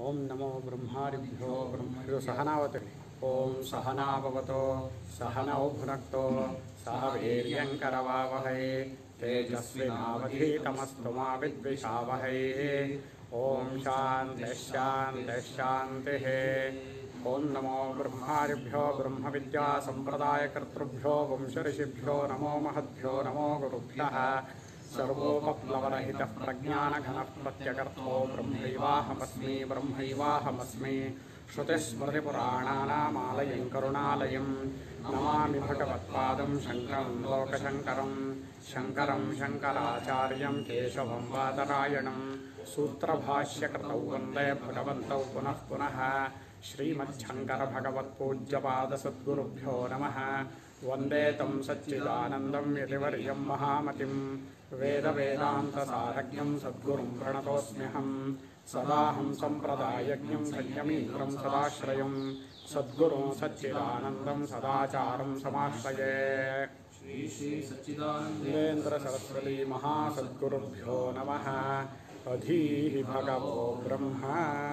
ಓಂ ನಮೋ ಬ್ರಹ್ಮಾರಿಭ್ಯೋ ಬ್ರಹ್ಮ ಇದು ಸಹನಾವತರಿ ಓಂ ಸಹನಾಭವತೋ ಸಹನೌ ಭುನಕ್ತೋ ಸಹ ವೀರ್ಯಂಕರವಾವಹೈ ತೇಜಸ್ವಿನಾವಧೀತಮಸ್ತು ಮಾ ವಿದ್ವಿಷಾವಹೈ ಓಂ ಶಾಂತಿ ಶಾಂತಿ ಶಾಂತಿ ಓಂ ನಮೋ ಬ್ರಹ್ಮಾರಿಭ್ಯೋ ಬ್ರಹ್ಮವಿದ್ಯಾ ಸಂಪ್ರದಾಯಕರ್ತೃಭ್ಯೋ ವಂಶಋಷಿಭ್ಯೋ ನಮೋ ಮಹದ್ಭ್ಯೋ ನಮೋ ಗುರುಭ್ಯಃ सर्वोपप्लवरहितः प्रज्ञानघनः प्रत्यगर्थो ब्रह्मैवाहमस्मि ब्रह्मैवाहमस्मि श्रुतिस्मृतिपुराणानामालयं करुणालयं नमामि भगवत्पादं शङ्करं लोकशङ्करं शङ्करं शङ्कराचार्यं केशवं वादरायणं सूत्रभाष्यकृतौ वन्दे भगवन्तौ पुनः पुनः श्रीमच्छङ्करभगवत्पूज्यपादसद्गुरुभ्यो नमः वन्दे तं सच्चिदानन्दं यतिवर्यं महामतिं वेदवेदान्तसारज्ञं सद्गुरुं प्रणतोऽस्म्यहं सदाहं सम्प्रदायज्ञं संयमीन्द्रं सदाश्रयं सद्गुरुं सच्चिदानन्दं सदाचारं समाश्रये श्री श्री सच्चिदानंद सुरेन्द्र सरस्वती महासद्गुरुभ्यो नमः अधीः भगवो ब्रह्म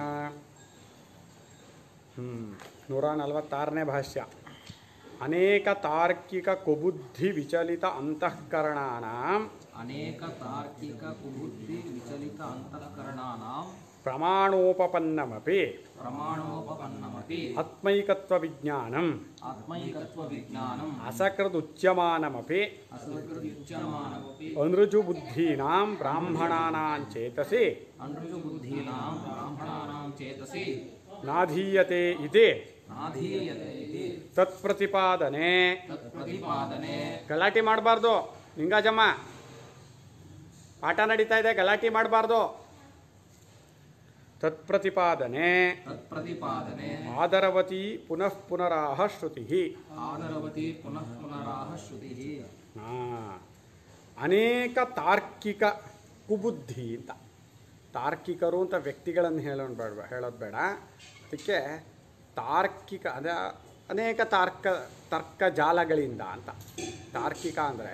ಹ್ಮ್. ನೂರ ನಲವತ್ತಾರನೇ ಭಾಷ್ಯ ಅನೇಕ ತಾರ್ಕಿಕ ಕುಬುದ್ಧಿ ವಿಚಲಿತ ಅಂತಃಕರಣಾನ अनेक तार्किक कुबुद्धि विचलित अंतःकरणानां ಪ್ರಮಾಣೋಪಪನ್ನಮಪಿ प्रमाणोपपन्नमपि ಆತ್ಮೈಕತ್ವ ವಿಜ್ಞಾನಂ आत्मैकत्वविज्ञानम् ಅಸಕೃದುಚ್ಯಮಾನಮಪಿ असकृत्युच्यमानमपि ಅನೃಜು ಬುದ್ಧೀನಾಂ ಬ್ರಾಹ್ಮಣಾನಾಂ ಚೇತಸಿ अनृजुबुद्धीनां ब्राह्मणानां चेतसि ನಾಧೀಯತೆ ಇತಿ नाधीयते इति ತತ್ಪ್ರತಿಪಾದನೆ तत्प्रतिपादने ಗಲಾಟೆ ಮಾಡಬಾರ್ದು ನಿಂಗಾಜಮ್ಮ ಪಾಠ ನಡೀತಾ ಇದೆ ಗಲಾಟೆ ಮಾಡಬಾರ್ದು ತತ್ಪ್ರತಿಪಾದನೆ तत्प्रतिपादने ಆದರವತಿ ಪುನಃ ಪುನರಾಹ ಶ್ರುತಿ आदरवती पुनः पुनराह श्रुतिः ಆ, ಅನೇಕ ತಾರ್ಕಿಕ ಕುಬುದ್ಧಿ ಅಂತ ತಾರ್ಕಿಕರು ಅಂತ ವ್ಯಕ್ತಿಗಳನ್ನು ಹೇಳೋಣ ಬೇಡ ಹೇಳೋದು ಬೇಡ ಅದಕ್ಕೆ ತಾರ್ಕಿಕ ಅದ ಅನೇಕ ತಾರ್ಕ ತರ್ಕ ಜಾಲಗಳಿಂದ ಅಂತ ತಾರ್ಕಿಕ ಅಂದರೆ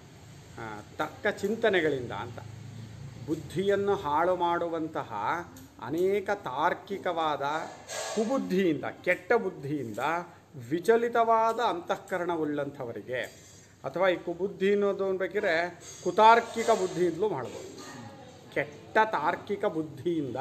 ತರ್ಕ ಚಿಂತನೆಗಳಿಂದ ಅಂತ ಬುದ್ಧಿಯನ್ನು ಹಾಳು ಮಾಡುವಂತಹ ಅನೇಕ ತಾರ್ಕಿಕವಾದ ಕುಬುದ್ಧಿಯಿಂದ ಕೆಟ್ಟ ಬುದ್ಧಿಯಿಂದ ವಿಚಲಿತವಾದ ಅಂತಃಕರಣವುಳ್ಳಂಥವರಿಗೆ ಅಥವಾ ಈ ಕುಬುದ್ಧಿ ಅನ್ನೋದು ಬೇಕಿದ್ರೆ ಕುತಾರ್ಕಿಕ ಬುದ್ಧಿಯಿಂದಲೂ ಮಾಡ್ಬೋದು ಕೆಟ್ಟ ತಾರ್ಕಿಕ ಬುದ್ಧಿಯಿಂದ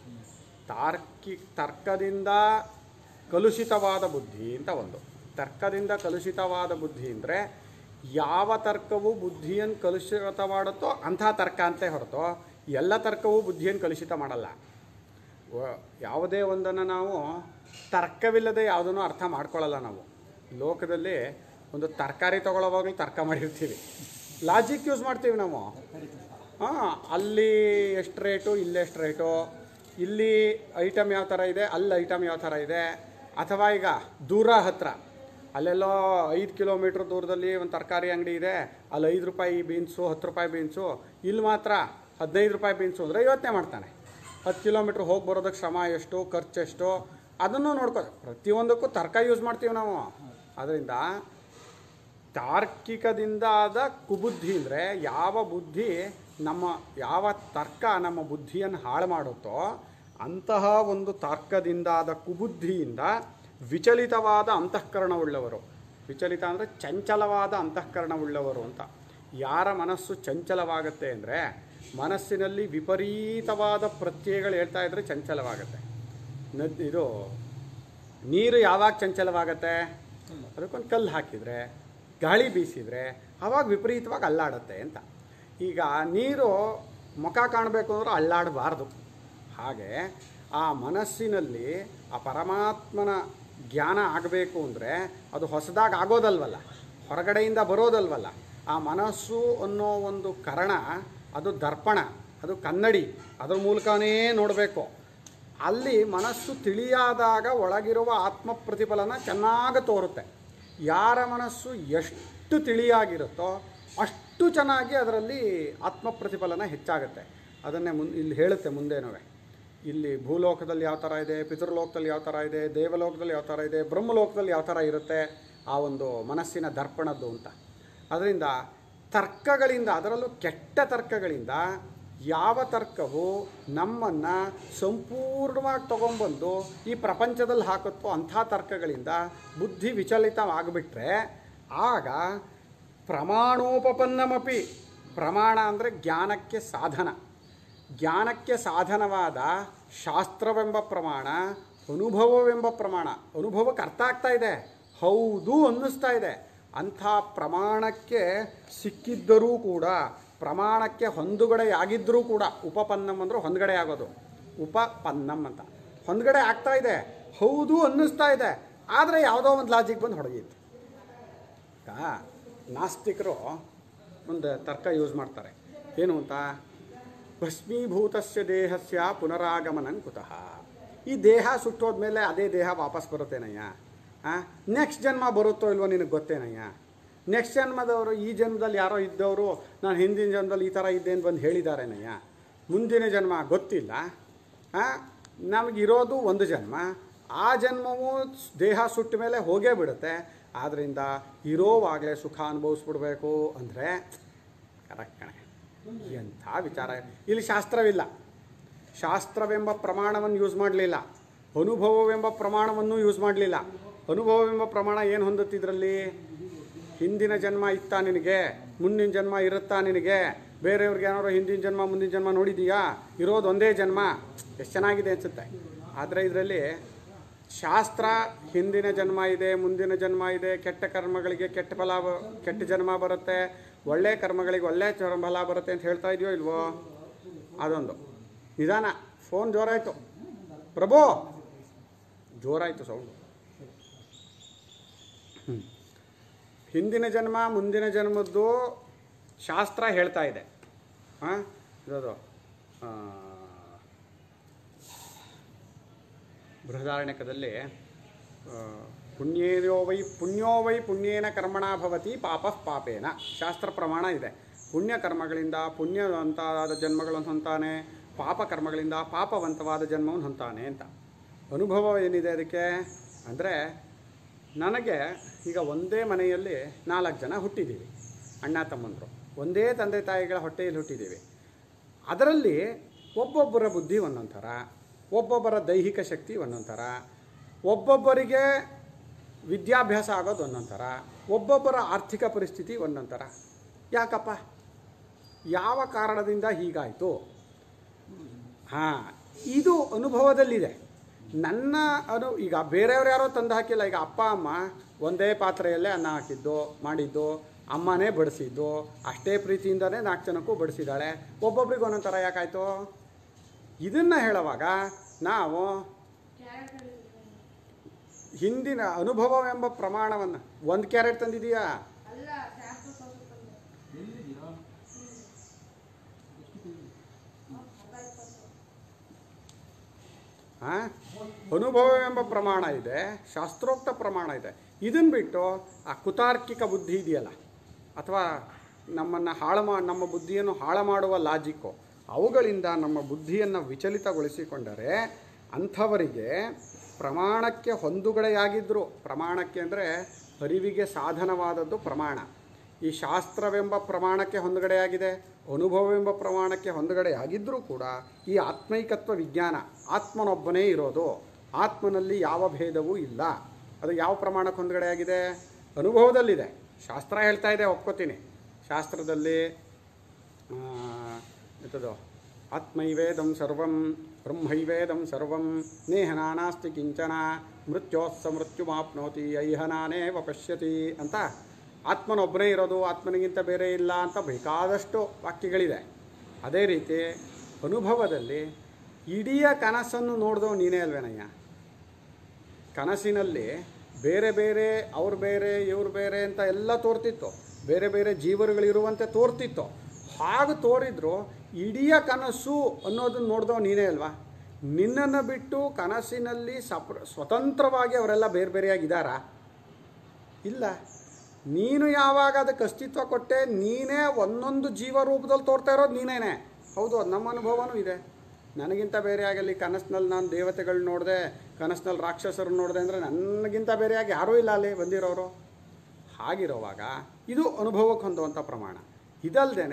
ತಾರ್ಕಿ ತರ್ಕದಿಂದ ಕಲುಷಿತವಾದ ಬುದ್ಧಿ ಅಂತ ಒಂದು ತರ್ಕದಿಂದ ಕಲುಷಿತವಾದ ಬುದ್ಧಿ ಅಂದರೆ ಯಾವ ತರ್ಕವು ಬುದ್ಧಿಯನ್ನು ಕಲುಷಿತ ಮಾಡುತ್ತೋ ಅಂಥ ತರ್ಕ ಅಂತೇ ಹೊರತು ಎಲ್ಲ ತರ್ಕವು ಬುದ್ಧಿಯನ್ನು ಕಲುಷಿತ ಮಾಡಲ್ಲ ವ- ಯಾವುದೇ ಒಂದನ್ನು ನಾವು ತರ್ಕವಿಲ್ಲದೆ ಯಾವುದನ್ನು ಅರ್ಥ ಮಾಡ್ಕೊಳ್ಳಲ್ಲ ನಾವು ಲೋಕದಲ್ಲಿ ಒಂದು ತರಕಾರಿ ತೊಗೊಳ್ಳೋವಾಗಲೂ ತರ್ಕ ಮಾಡಿರ್ತೀವಿ ಲಾಜಿಕ್ ಯೂಸ್ ಮಾಡ್ತೀವಿ ನಾವು ಹಾಂ ಅಲ್ಲಿ ಎಷ್ಟು ರೇಟು ಇಲ್ಲಿ ಎಷ್ಟು ರೇಟು ಇಲ್ಲಿ ಐಟಮ್ ಯಾವ ಥರ ಇದೆ ಅಲ್ಲಿ ಐಟಮ್ ಯಾವ ಥರ ಇದೆ ಅಥವಾ ಈಗ ದೂರ ಹತ್ರ ಅಲ್ಲೆಲ್ಲೋ ಐದು ಕಿಲೋಮೀಟ್ರ್ ದೂರದಲ್ಲಿ ಒಂದು ತರಕಾರಿ ಅಂಗಡಿ ಇದೆ ಅಲ್ಲಿ ಐದು ರೂಪಾಯಿ ಬೀನ್ಸು ಹತ್ತು ರೂಪಾಯಿ ಬೀನ್ಸು ಇಲ್ಲಿ ಮಾತ್ರ ಹದಿನೈದು ರೂಪಾಯಿ ಬೀನ್ಸು ಅಂದರೆ ಯೋಚನೆ ಮಾಡ್ತಾನೆ ಹತ್ತು ಕಿಲೋಮೀಟ್ರ್ ಹೋಗಿ ಬರೋದಕ್ಕೆ ಶ್ರಮ ಎಷ್ಟು ಖರ್ಚು ಎಷ್ಟು ಅದನ್ನು ನೋಡ್ಕೋ ಪ್ರತಿಯೊಂದಕ್ಕೂ ತರ್ಕ ಯೂಸ್ ಮಾಡ್ತೀವಿ ನಾವು ಅದರಿಂದ ತಾರ್ಕಿಕದಿಂದ ಆದ ಕುಬುದ್ಧಿ ಅಂದರೆ ಯಾವ ಬುದ್ಧಿ ನಮ್ಮ ಯಾವ ತರ್ಕ ನಮ್ಮ ಬುದ್ಧಿಯನ್ನು ಹಾಳು ಮಾಡುತ್ತೋ ಅಂತಹ ಒಂದು ತರ್ಕದಿಂದಾದ ಕುಬುದ್ಧಿಯಿಂದ ವಿಚಲಿತವಾದ ಅಂತಃಕರಣವುಳ್ಳವರು ವಿಚಲಿತ ಅಂದರೆ ಚಂಚಲವಾದ ಅಂತಃಕರಣವುಳ್ಳವರು ಅಂತ ಯಾರ ಮನಸ್ಸು ಚಂಚಲವಾಗುತ್ತೆ ಅಂದರೆ ಮನಸ್ಸಿನಲ್ಲಿ ವಿಪರೀತವಾದ ಪ್ರತ್ಯಯಗಳು ಹೇಳ್ತಾ ಇದ್ದರೆ ಚಂಚಲವಾಗುತ್ತೆ ನದ್ ಇದು ನೀರು ಯಾವಾಗ ಚಂಚಲವಾಗತ್ತೆ ಅದಕ್ಕೊಂದು ಕಲ್ಲು ಹಾಕಿದರೆ ಗಾಳಿ ಬೀಸಿದರೆ ಆವಾಗ ವಿಪರೀತವಾಗಿ ಅಲ್ಲಾಡುತ್ತೆ ಅಂತ ಈಗ ನೀರು ಮುಖ ಕಾಣಬೇಕು ಅಂದ್ರೆ ಅಲ್ಲಾಡಬಾರ್ದು ಹಾಗೆ ಆ ಮನಸ್ಸಿನಲ್ಲಿ ಆ ಪರಮಾತ್ಮನ ಜ್ಞಾನ ಆಗಬೇಕು ಅಂದರೆ ಅದು ಹೊಸದಾಗಿ ಆಗೋದಲ್ವಲ್ಲ ಹೊರಗಡೆಯಿಂದ ಬರೋದಲ್ವಲ್ಲ ಆ ಮನಸ್ಸು ಅನ್ನೋ ಒಂದು ಕರಣ ಅದು ದರ್ಪಣ ಅದು ಕನ್ನಡಿ ಅದ್ರ ಮೂಲಕನೇ ನೋಡಬೇಕು ಅಲ್ಲಿ ಮನಸ್ಸು ತಿಳಿಯಾದಾಗ ಒಳಗಿರುವ ಆತ್ಮ ಪ್ರತಿಫಲನ ಚೆನ್ನಾಗಿ ತೋರುತ್ತೆ ಯಾರ ಮನಸ್ಸು ಎಷ್ಟು ತಿಳಿಯಾಗಿರುತ್ತೋ ಅಷ್ಟು ಚೆನ್ನಾಗಿ ಅದರಲ್ಲಿ ಆತ್ಮ ಪ್ರತಿಫಲನ ಹೆಚ್ಚಾಗುತ್ತೆ ಅದನ್ನೇ ಮುನ್ ಇಲ್ಲಿ ಹೇಳುತ್ತೆ ಮುಂದೇನೂ ಇಲ್ಲಿ ಭೂಲೋಕದಲ್ಲಿ ಯಾವ ಥರ ಇದೆ ಪಿತೃಲೋಕದಲ್ಲಿ ಯಾವ ಥರ ಇದೆ ದೇವಲೋಕದಲ್ಲಿ ಯಾವ ಥರ ಇದೆ ಬ್ರಹ್ಮಲೋಕದಲ್ಲಿ ಯಾವ ಥರ ಇರುತ್ತೆ ಆ ಒಂದು ಮನಸ್ಸಿನ ದರ್ಪಣದ್ದು ಅಂತ ಅದರಿಂದ ತರ್ಕಗಳಿಂದ ಅದರಲ್ಲೂ ಕೆಟ್ಟ ತರ್ಕಗಳಿಂದ ಯಾವ ತರ್ಕವು ನಮ್ಮನ್ನು ಸಂಪೂರ್ಣವಾಗಿ ತಗೊಂಬಂದು ಈ ಪ್ರಪಂಚದಲ್ಲಿ ಹಾಕುತ್ತೋ ಅಂಥ ತರ್ಕಗಳಿಂದ ಬುದ್ಧಿ ವಿಚಲಿತವಾಗಿಬಿಟ್ರೆ ಆಗ ಪ್ರಮಾಣೋಪಪನ್ನಮಪಿ ಪ್ರಮಾಣ ಅಂದರೆ ಜ್ಞಾನಕ್ಕೆ ಸಾಧನ ಜ್ಞಾನಕ್ಕೆ ಸಾಧನವಾದ ಶಾಸ್ತ್ರವೆಂಬ ಪ್ರಮಾಣ ಅನುಭವವೆಂಬ ಪ್ರಮಾಣ ಅನುಭವಕ್ಕೆ ಅರ್ಥ ಆಗ್ತಾ ಇದೆ ಹೌದು ಅನ್ನಿಸ್ತಾ ಇದೆ ಅಂಥ ಪ್ರಮಾಣಕ್ಕೆ ಸಿಕ್ಕಿದ್ದರೂ ಕೂಡ ಪ್ರಮಾಣಕ್ಕೆ ಹೊಂದುಗಡೆಯಾಗಿದ್ದರೂ ಕೂಡ ಉಪಪನ್ನಂ ಅಂದ್ರೆ ಹೊಂದ್ಗಡೆ ಆಗೋದು ಉಪಪನ್ನಂ ಅಂತ ಹೊಂದ್ಗಡೆ ಆಗ್ತಾ ಇದೆ ಹೌದು ಅನ್ನಿಸ್ತಾ ಇದೆ ಆದರೆ ಯಾವುದೋ ಒಂದು ಲಾಜಿಕ್ ಬಂದು ಹೊಡೆಯಿತು ಈಗ ನಾಸ್ತಿಕರು ಒಂದು ತರ್ಕ ಯೂಸ್ ಮಾಡ್ತಾರೆ ಏನು ಅಂತ ಭಸ್ಮೀಭೂತಸ್ಯ ದೇಹಸ್ಯ ಪುನರಾಗಮನಂ ಕುತಃ ಈ ದೇಹ ಸುಟ್ಟೋದ್ಮೇಲೆ ಅದೇ ದೇಹ ವಾಪಸ್ ಬರುತ್ತೇನಯ್ಯ ನೆಕ್ಸ್ಟ್ ಜನ್ಮ ಬರುತ್ತೋ ಇಲ್ವೋ ನಿನಗೆ ಗೊತ್ತೇನಯ್ಯ ನೆಕ್ಸ್ಟ್ ಜನ್ಮದವರು ಈ ಜನ್ಮದಲ್ಲಿ ಯಾರೋ ಇದ್ದವರು ನಾನು ಹಿಂದಿನ ಜನ್ಮದಲ್ಲಿ ಈ ಥರ ಇದ್ದೆ ಅಂತ ಬಂದು ಹೇಳಿದಾರೇನಯ್ಯ ಮುಂದಿನ ಜನ್ಮ ಗೊತ್ತಿಲ್ಲ ನಮಗಿರೋದು ಒಂದು ಜನ್ಮ ಆ ಜನ್ಮವು ದೇಹ ಸುಟ್ಟ ಮೇಲೆ ಹೋಗೇ ಬಿಡುತ್ತೆ ಆದ್ದರಿಂದ ಇರೋವಾಗಲೇ ಸುಖ ಅನುಭವಿಸ್ಬಿಡ್ಬೇಕು ಅಂದರೆ ಕರೆಕ್ಟ್ ಕಣೆ ಎಂಥ ವಿಚಾರ ಇಲ್ಲಿ ಶಾಸ್ತ್ರವಿಲ್ಲ ಶಾಸ್ತ್ರವೆಂಬ ಪ್ರಮಾಣವನ್ನು ಯೂಸ್ ಮಾಡಲಿಲ್ಲ ಅನುಭವವೆಂಬ ಪ್ರಮಾಣವನ್ನು ಯೂಸ್ ಮಾಡಲಿಲ್ಲ ಅನುಭವವೆಂಬ ಪ್ರಮಾಣ ಏನು ಹೊಂದುತ್ತಿದ್ರಲ್ಲಿ ಹಿಂದಿನ ಜನ್ಮ ಇತ್ತಾ ನಿನಗೆ ಮುಂದಿನ ಜನ್ಮ ಇರುತ್ತಾ ನಿನಗೆ ಬೇರೆಯವ್ರಿಗೆ ಏನಾದ್ರು ಹಿಂದಿನ ಜನ್ಮ ಮುಂದಿನ ಜನ್ಮ ನೋಡಿದೀಯಾ ಇರೋದು ಒಂದೇ ಜನ್ಮ ಎಷ್ಟು ಚೆನ್ನಾಗಿದೆ ಅನಿಸುತ್ತೆ ಆದರೆ ಇದರಲ್ಲಿ ಶಾಸ್ತ್ರ ಹಿಂದಿನ ಜನ್ಮ ಇದೆ ಮುಂದಿನ ಜನ್ಮ ಇದೆ ಕೆಟ್ಟ ಕರ್ಮಗಳಿಗೆ ಕೆಟ್ಟ ಫಲ ಬ- ಕೆಟ್ಟ ಜನ್ಮ ಬರುತ್ತೆ ಒಳ್ಳೆ ಕರ್ಮಗಳಿಗೆ ಒಳ್ಳೆ ಚ- ಫಲ ಬರುತ್ತೆ ಅಂತ ಹೇಳ್ತಾ ಇದೆಯೋ ಇಲ್ವೋ ಅದೊಂದು ನಿಧಾನ ಫೋನ್ ಜೋರಾಯಿತು ಪ್ರಭು ಜೋರಾಯಿತು ಸೌಂಡು ಹ್ಮ್. ಹಿಂದಿನ ಜನ್ಮ ಮುಂದಿನ ಜನ್ಮದ್ದು ಶಾಸ್ತ್ರ ಹೇಳ್ತಾ ಇದೆ ಹಾಂ ಇದು ಬೃಹದಾರಣ್ಯಕದಲ್ಲಿ ಆ, ಪುಣ್ಯೇನೋ ವೈ ಪುಣ್ಯೋ ವೈ ಪುಣ್ಯೇನ ಕರ್ಮಣ ಭವತಿ ಪಾಪ ಪಾಪೇನ ಶಾಸ್ತ್ರ ಪ್ರಮಾಣ ಇದೆ ಪುಣ್ಯ ಕರ್ಮಗಳಿಂದ ಪುಣ್ಯವಂತಾದ ಜನ್ಮಗಳನ್ನು ಹೊಂತಾನೆ ಪಾಪ ಕರ್ಮಗಳಿಂದ ಪಾಪವಂತವಾದ ಜನ್ಮವನ್ನು ಹೊಂತಾನೆ ಅಂತ ಅನುಭವ ಏನಿದೆ ಅದಕ್ಕೆ ಅಂದರೆ ನನಗೆ ಈಗ ಒಂದೇ ಮನೆಯಲ್ಲಿ ನಾಲ್ಕು ಜನ ಹುಟ್ಟಿದ್ದೀವಿ ಅಣ್ಣ ತಮ್ಮಂದರು ಒಂದೇ ತಂದೆ ತಾಯಿಗಳ ಹೊಟ್ಟೆಯಲ್ಲಿ ಹುಟ್ಟಿದ್ದೀವಿ ಅದರಲ್ಲಿ ಒಬ್ಬೊಬ್ಬರ ಬುದ್ಧಿ ಒಂದೊಂದು ಥರ ಒಬ್ಬೊಬ್ಬರ ದೈಹಿಕ ಶಕ್ತಿ ಒಂದೊಂದು ಥರ ಒಬ್ಬೊಬ್ಬರಿಗೆ ವಿದ್ಯಾಭ್ಯಾಸ ಆಗೋದು ಒಂದೊಂದು ಥರ ಒಬ್ಬೊಬ್ಬರ ಆರ್ಥಿಕ ಪರಿಸ್ಥಿತಿ ಒಂದೊಂದು ಥರ ಯಾಕಪ್ಪ ಯಾವ ಕಾರಣದಿಂದ ಹೀಗಾಯಿತು ಹಾಂ ಇದು ಅನುಭವದಲ್ಲಿದೆ ನನ್ನ ಅನು ಈಗ ಬೇರೆಯವ್ರು ಯಾರೋ ತಂದು ಹಾಕಿಲ್ಲ ಈಗ ಅಪ್ಪ ಅಮ್ಮ ಒಂದೇ ಪಾತ್ರೆಯಲ್ಲೇ ಅನ್ನ ಹಾಕಿದ್ದು ಮಾಡಿದ್ದು ಅಮ್ಮನೇ ಬಡಿಸಿದ್ದು ಅಷ್ಟೇ ಪ್ರೀತಿಯಿಂದನೇ ನಾಲ್ಕು ಜನಕ್ಕೂ ಬಡಿಸಿದ್ದಾಳೆ ಒಬ್ಬೊಬ್ರಿಗೆ ಒಂದೊಂದು ಥರ ಯಾಕಾಯಿತು ಇದನ್ನು ಹೇಳುವಾಗ ನಾವು ಹಿಂದಿನ ಅನುಭವವೆಂಬ ಪ್ರಮಾಣವನ್ನು ಒಂದು ಕ್ಯಾರೆಟ್ ತಂದಿದೀಯಾ ಅಲ್ಲ ಶಾಸ್ತ್ರ ಸಂಸ್ಕೃತ ಆ? ಅನುಭವವೆಂಬ ಪ್ರಮಾಣ ಇದೆ ಶಾಸ್ತ್ರೋಕ್ತ ಪ್ರಮಾಣ ಇದೆ ಇದನ್ನು ಬಿಟ್ಟು ಆ ಕುತಾರ್ಕಿಕ ಬುದ್ಧಿ ಇದೆಯಲ್ಲ ಅಥವಾ ನಮ್ಮನ್ನು ಹಾಳು ಮಾ ನಮ್ಮ ಬುದ್ಧಿಯನ್ನು ಹಾಳು ಮಾಡುವ ಲಾಜಿಕ್ಕು ಅವುಗಳಿಂದ ನಮ್ಮ ಬುದ್ಧಿಯನ್ನು ವಿಚಲಿತಗೊಳಿಸಿಕೊಂಡರೆ ಅಂಥವರಿಗೆ ಪ್ರಮಾಣಕ್ಕೆ ಹೊಂದುಗಡೆಯಾಗಿದ್ದರು ಪ್ರಮಾಣಕ್ಕೆ ಅಂದರೆ ಅರಿವಿಗೆ ಸಾಧನವಾದದ್ದು ಪ್ರಮಾಣ ಈ ಶಾಸ್ತ್ರವೆಂಬ ಪ್ರಮಾಣಕ್ಕೆ ಹೊಂದುಗಡೆಯಾಗಿದೆ ಅನುಭವವೆಂಬ ಪ್ರಮಾಣಕ್ಕೆ ಹೊಂದುಗಡೆಯಾಗಿದ್ದರೂ ಕೂಡ ಈ ಆತ್ಮೈಕತ್ವ ವಿಜ್ಞಾನ ಆತ್ಮನೊಬ್ಬನೇ ಇರೋದು ಆತ್ಮನಲ್ಲಿ ಯಾವ ಭೇದವೂ ಇಲ್ಲ ಅದು ಯಾವ ಪ್ರಮಾಣಕ್ಕೆ ಹೊಂದುಗಡೆಯಾಗಿದೆ ಅನುಭವದಲ್ಲಿದೆ ಶಾಸ್ತ್ರ ಹೇಳ್ತಾ ಇದೆ ಒಪ್ಕೋತೀನಿ ಶಾಸ್ತ್ರದಲ್ಲಿ ಆ, ಎಂಥದ್ದು ಆತ್ಮೈವೇದಂ ಸರ್ವಂ ಬ್ರಹ್ಮೈವೇದಂ ಸರ್ವಂ ನೇಹನ ನಾಸ್ತಿ ಕಿಂಚನ ಮೃತ್ಯೋಸ್ಸ ಮೃತ್ಯುಮಾಪ್ನೋತಿ ಐಹನಾನೇವ ಪಶ್ಯತಿ ಅಂತ ಆತ್ಮನೊಬ್ಬನೇ ಇರೋದು ಆತ್ಮನಿಗಿಂತ ಬೇರೆ ಇಲ್ಲ ಅಂತ ಬೇಕಾದಷ್ಟು ವಾಕ್ಯಗಳಿದೆ ಅದೇ ರೀತಿ ಅನುಭವದಲ್ಲಿ ಇಡೀ ಕನಸನ್ನು ನೋಡಿದವು ನೀನೇ ಅಲ್ವೇನಯ್ಯ ಕನಸಿನಲ್ಲಿ ಬೇರೆ ಬೇರೆ ಅವ್ರು ಬೇರೆ ಇವ್ರು ಬೇರೆ ಅಂತ ಎಲ್ಲ ತೋರ್ತಿತ್ತು ಬೇರೆ ಬೇರೆ ಜೀವರುಗಳಿರುವಂತೆ ತೋರ್ತಿತ್ತು ಹಾಗೆ ತೋರಿದ್ರು ಇಡೀ ಕನಸು ಅನ್ನೋದನ್ನ ನೋಡ್ದವ ನೀನೇ ಅಲ್ವಾ ನಿನ್ನನ್ನು ಬಿಟ್ಟು ಕನಸಿನಲ್ಲಿ ಸಪ್ರ ಸ್ವತಂತ್ರವಾಗಿ ಅವರೆಲ್ಲ ಬೇರೆ ಬೇರೆಯಾಗಿದ್ದಾರಾ ಇಲ್ಲ ನೀನು ಯಾವಾಗ ಅದಕ್ಕೆ ಅಸ್ತಿತ್ವ ಕೊಟ್ಟೆ ನೀನೇ ಒಂದೊಂದು ಜೀವ ರೂಪದಲ್ಲಿ ತೋರ್ತಾ ಇರೋದು ನೀನೇನೆ ಹೌದು ಅದು ನಮ್ಮ ಅನುಭವನೂ ಇದೆ ನನಗಿಂತ ಬೇರೆ ಆಗಲಿ ಕನಸಿನಲ್ಲಿ ನಾನು ದೇವತೆಗಳು ನೋಡಿದೆ ಕನಸಿನಲ್ಲಿ ರಾಕ್ಷಸರು ನೋಡಿದೆ ಅಂದರೆ ನನಗಿಂತ ಬೇರೆಯಾಗಿ ಯಾರೂ ಇಲ್ಲ ಅಲ್ಲಿ ಬಂದಿರೋರು ಹಾಗಿರೋವಾಗ ಇದು ಅನುಭವಕ್ಕೆ ಹೊಂದುವಂಥ ಪ್ರಮಾಣ ಇದಲ್ದೇ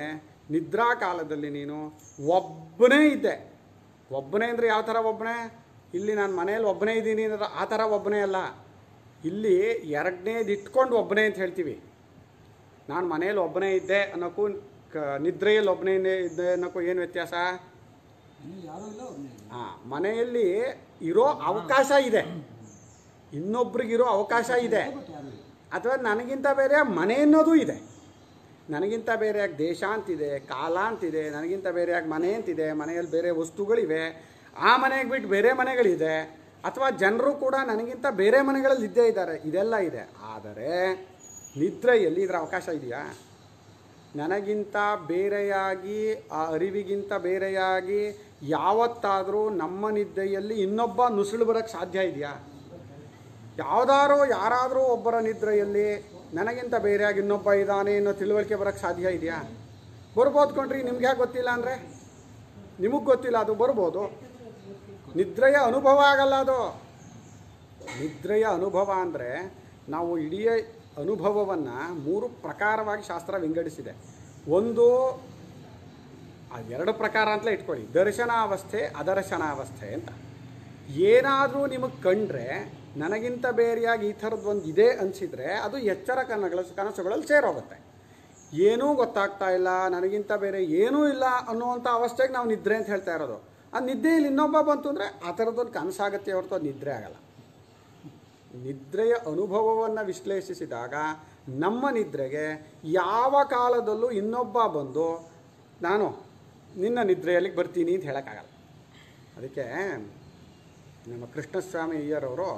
ನಿದ್ರಾ ಕಾಲದಲ್ಲಿ ನೀನು ಒಬ್ಬನೇ ಇದ್ದೆ ಒಬ್ಬನೇ ಅಂದರೆ ಯಾವ ಥರ ಒಬ್ಬನೇ ಇಲ್ಲಿ ನಾನು ಮನೇಲಿ ಒಬ್ಬನೇ ಇದ್ದೀನಿ ಅಂದ್ರೆ ಆ ಥರ ಒಬ್ಬನೇ ಅಲ್ಲ ಇಲ್ಲಿ ಎರಡನೇದು ಇಟ್ಕೊಂಡು ಒಬ್ಬನೇ ಅಂತ ಹೇಳ್ತೀವಿ ನಾನು ಮನೇಲಿ ಒಬ್ಬನೇ ಇದ್ದೆ ಅನ್ನೋಕ್ಕೂ ಕ ನಿದ್ರೆಯಲ್ಲಿ ಒಬ್ಬನೇ ಇದ್ದೆ ಅನ್ನೋಕ್ಕೂ ಏನು ವ್ಯತ್ಯಾಸ ಮನೇಲಿ ಯಾರೂ ಇಲ್ಲ ಒಬ್ಬನೇ ಹಾಂ ಮನೆಯಲ್ಲಿ ಇರೋ ಅವಕಾಶ ಇದೆ ಇನ್ನೊಬ್ರಿಗಿರೋ ಅವಕಾಶ ಇದೆ ಬಟ್ ಯಾರೂ ಇಲ್ಲ ಅಥವಾ ನನಗಿಂತ ಬೇರೆ ಮನೆ ಅನ್ನೋದು ಇದೆ ನನಗಿಂತ ಬೇರೆಯಾಗಿ ದೇಶ ಅಂತಿದೆ ಕಾಲ ಅಂತಿದೆ ನನಗಿಂತ ಬೇರೆಯಾಗಿ ಮನೆ ಅಂತಿದೆ ಮನೆಯಲ್ಲಿ ಬೇರೆ ವಸ್ತುಗಳಿವೆ ಆ ಮನೆಗೆ ಬಿಟ್ಟು ಬೇರೆ ಮನೆಗಳಿದೆ ಅಥವಾ ಜನರು ಕೂಡ ನನಗಿಂತ ಬೇರೆ ಮನೆಗಳಲ್ಲಿ ಇದ್ದೇ ಇದ್ದಾರೆ ಇದೆಲ್ಲ ಇದೆ ಆದರೆ ನಿದ್ರೆಯಲ್ಲಿ ಇದರ ಅವಕಾಶ ಇದೆಯಾ ನನಗಿಂತ ಬೇರೆಯಾಗಿ ಆ ಅರಿವಿಗಿಂತ ಬೇರೆಯಾಗಿ ಯಾವತ್ತಾದರೂ ನಮ್ಮ ನಿದ್ದೆಯಲ್ಲಿ ಇನ್ನೊಬ್ಬ ನುಸುಳು ಬರೋಕ್ಕೆ ಸಾಧ್ಯ ಇದೆಯಾ ಯಾವುದಾರೋ ಯಾರಾದರೂ ಒಬ್ಬರ ನಿದ್ರೆಯಲ್ಲಿ ನನಗಿಂತ ಬೇರೆಯಾಗಿ ಇನ್ನೊಬ್ಬ ಇದ್ದಾನೆ ಅನ್ನೋ ತಿಳುವಳಿಕೆ ಬರೋಕ್ಕೆ ಸಾಧ್ಯ ಇದೆಯಾ ಬರ್ಬೋದು ಕಣ್ರಿ ನಿಮ್ಗೆ ಯಾಕೆ ಗೊತ್ತಿಲ್ಲ ಅಂದರೆ ನಿಮಗೆ ಗೊತ್ತಿಲ್ಲ ಅದು ಬರ್ಬೋದು ನಿದ್ರೆಯ ಅನುಭವ ಆಗಲ್ಲ ಅದು ನಿದ್ರೆಯ ಅನುಭವ ಅಂದರೆ ನಾವು ಇಡೀ ಅನುಭವವನ್ನು ಮೂರು ಪ್ರಕಾರವಾಗಿ ಶಾಸ್ತ್ರ ವಿಂಗಡಿಸಿದೆ ಒಂದು ಆ ಎರಡು ಪ್ರಕಾರ ಅಂತಲೇ ಇಟ್ಕೊಳ್ಳಿ ದರ್ಶನಾವಸ್ಥೆ ಅದರ್ಶನಾವಸ್ಥೆ ಅಂತ ಏನಾದರೂ ನಿಮಗೆ ಕಂಡ್ರೆ ನನಗಿಂತ ಬೇರೆಯಾಗಿ ಈ ಥರದ್ದು ಒಂದು ಇದೆ ಅನಿಸಿದರೆ ಅದು ಎಚ್ಚರ ಕನಗಳ ಕನಸುಗಳಲ್ಲಿ ಸೇರೋಗುತ್ತೆ ಏನೂ ಗೊತ್ತಾಗ್ತಾ ಇಲ್ಲ ನನಗಿಂತ ಬೇರೆ ಏನೂ ಇಲ್ಲ ಅನ್ನುವಂಥ ಅವಸ್ಥೆಗೆ ನಾವು ನಿದ್ರೆ ಅಂತ ಹೇಳ್ತಾ ಇರೋದು ಆ ನಿದ್ದೆಯಲ್ಲಿ ಇನ್ನೊಬ್ಬ ಬಂತು ಅಂದರೆ ಆ ಥರದ್ದೊಂದು ಕನಸಾಗತ್ತೆ ಹೊರತು ಅದು ನಿದ್ರೆ ಆಗಲ್ಲ ನಿದ್ರೆಯ ಅನುಭವವನ್ನು ವಿಶ್ಲೇಷಿಸಿದಾಗ ನಮ್ಮ ನಿದ್ರೆಗೆ ಯಾವ ಕಾಲದಲ್ಲೂ ಇನ್ನೊಬ್ಬ ಬಂದು ನಾನು ನಿನ್ನ ನಿದ್ರೆಯಲ್ಲಿ ಬರ್ತೀನಿ ಅಂತ ಹೇಳೋಕ್ಕಾಗಲ್ಲ ಅದಕ್ಕೆ ನಮ್ಮ ಕೃಷ್ಣಸ್ವಾಮಿ ಅಯ್ಯರವರು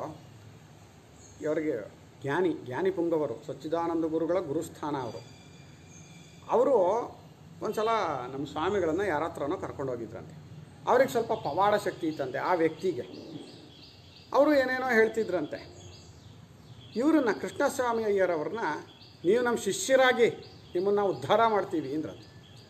ಇವರಿಗೆ ಜ್ಞಾನಿ ಜ್ಞಾನಿ ಪುಂಗವರು ಸಚ್ಚಿದಾನಂದ ಗುರುಗಳ ಗುರುಸ್ಥಾನ ಅವರು ಅವರು ಒಂದು ಸಲ ನಮ್ಮ ಸ್ವಾಮಿಗಳನ್ನು ಯಾರ ಹತ್ರನೋ ಕರ್ಕೊಂಡು ಹೋಗಿದ್ರಂತೆ ಅವ್ರಿಗೆ ಸ್ವಲ್ಪ ಪವಾಡ ಶಕ್ತಿ ಇತ್ತಂತೆ ಆ ವ್ಯಕ್ತಿಗೆ ಅವರು ಏನೇನೋ ಹೇಳ್ತಿದ್ರಂತೆ ಇವ್ರನ್ನ ಕೃಷ್ಣಸ್ವಾಮಿ ಅಯ್ಯರವ್ರನ್ನ ನೀವು ನಮ್ಮ ಶಿಷ್ಯರಾಗಿ ನಿಮ್ಮನ್ನು ಉದ್ಧಾರ ಮಾಡ್ತೀವಿ ಅಂದ್ರಂತೆ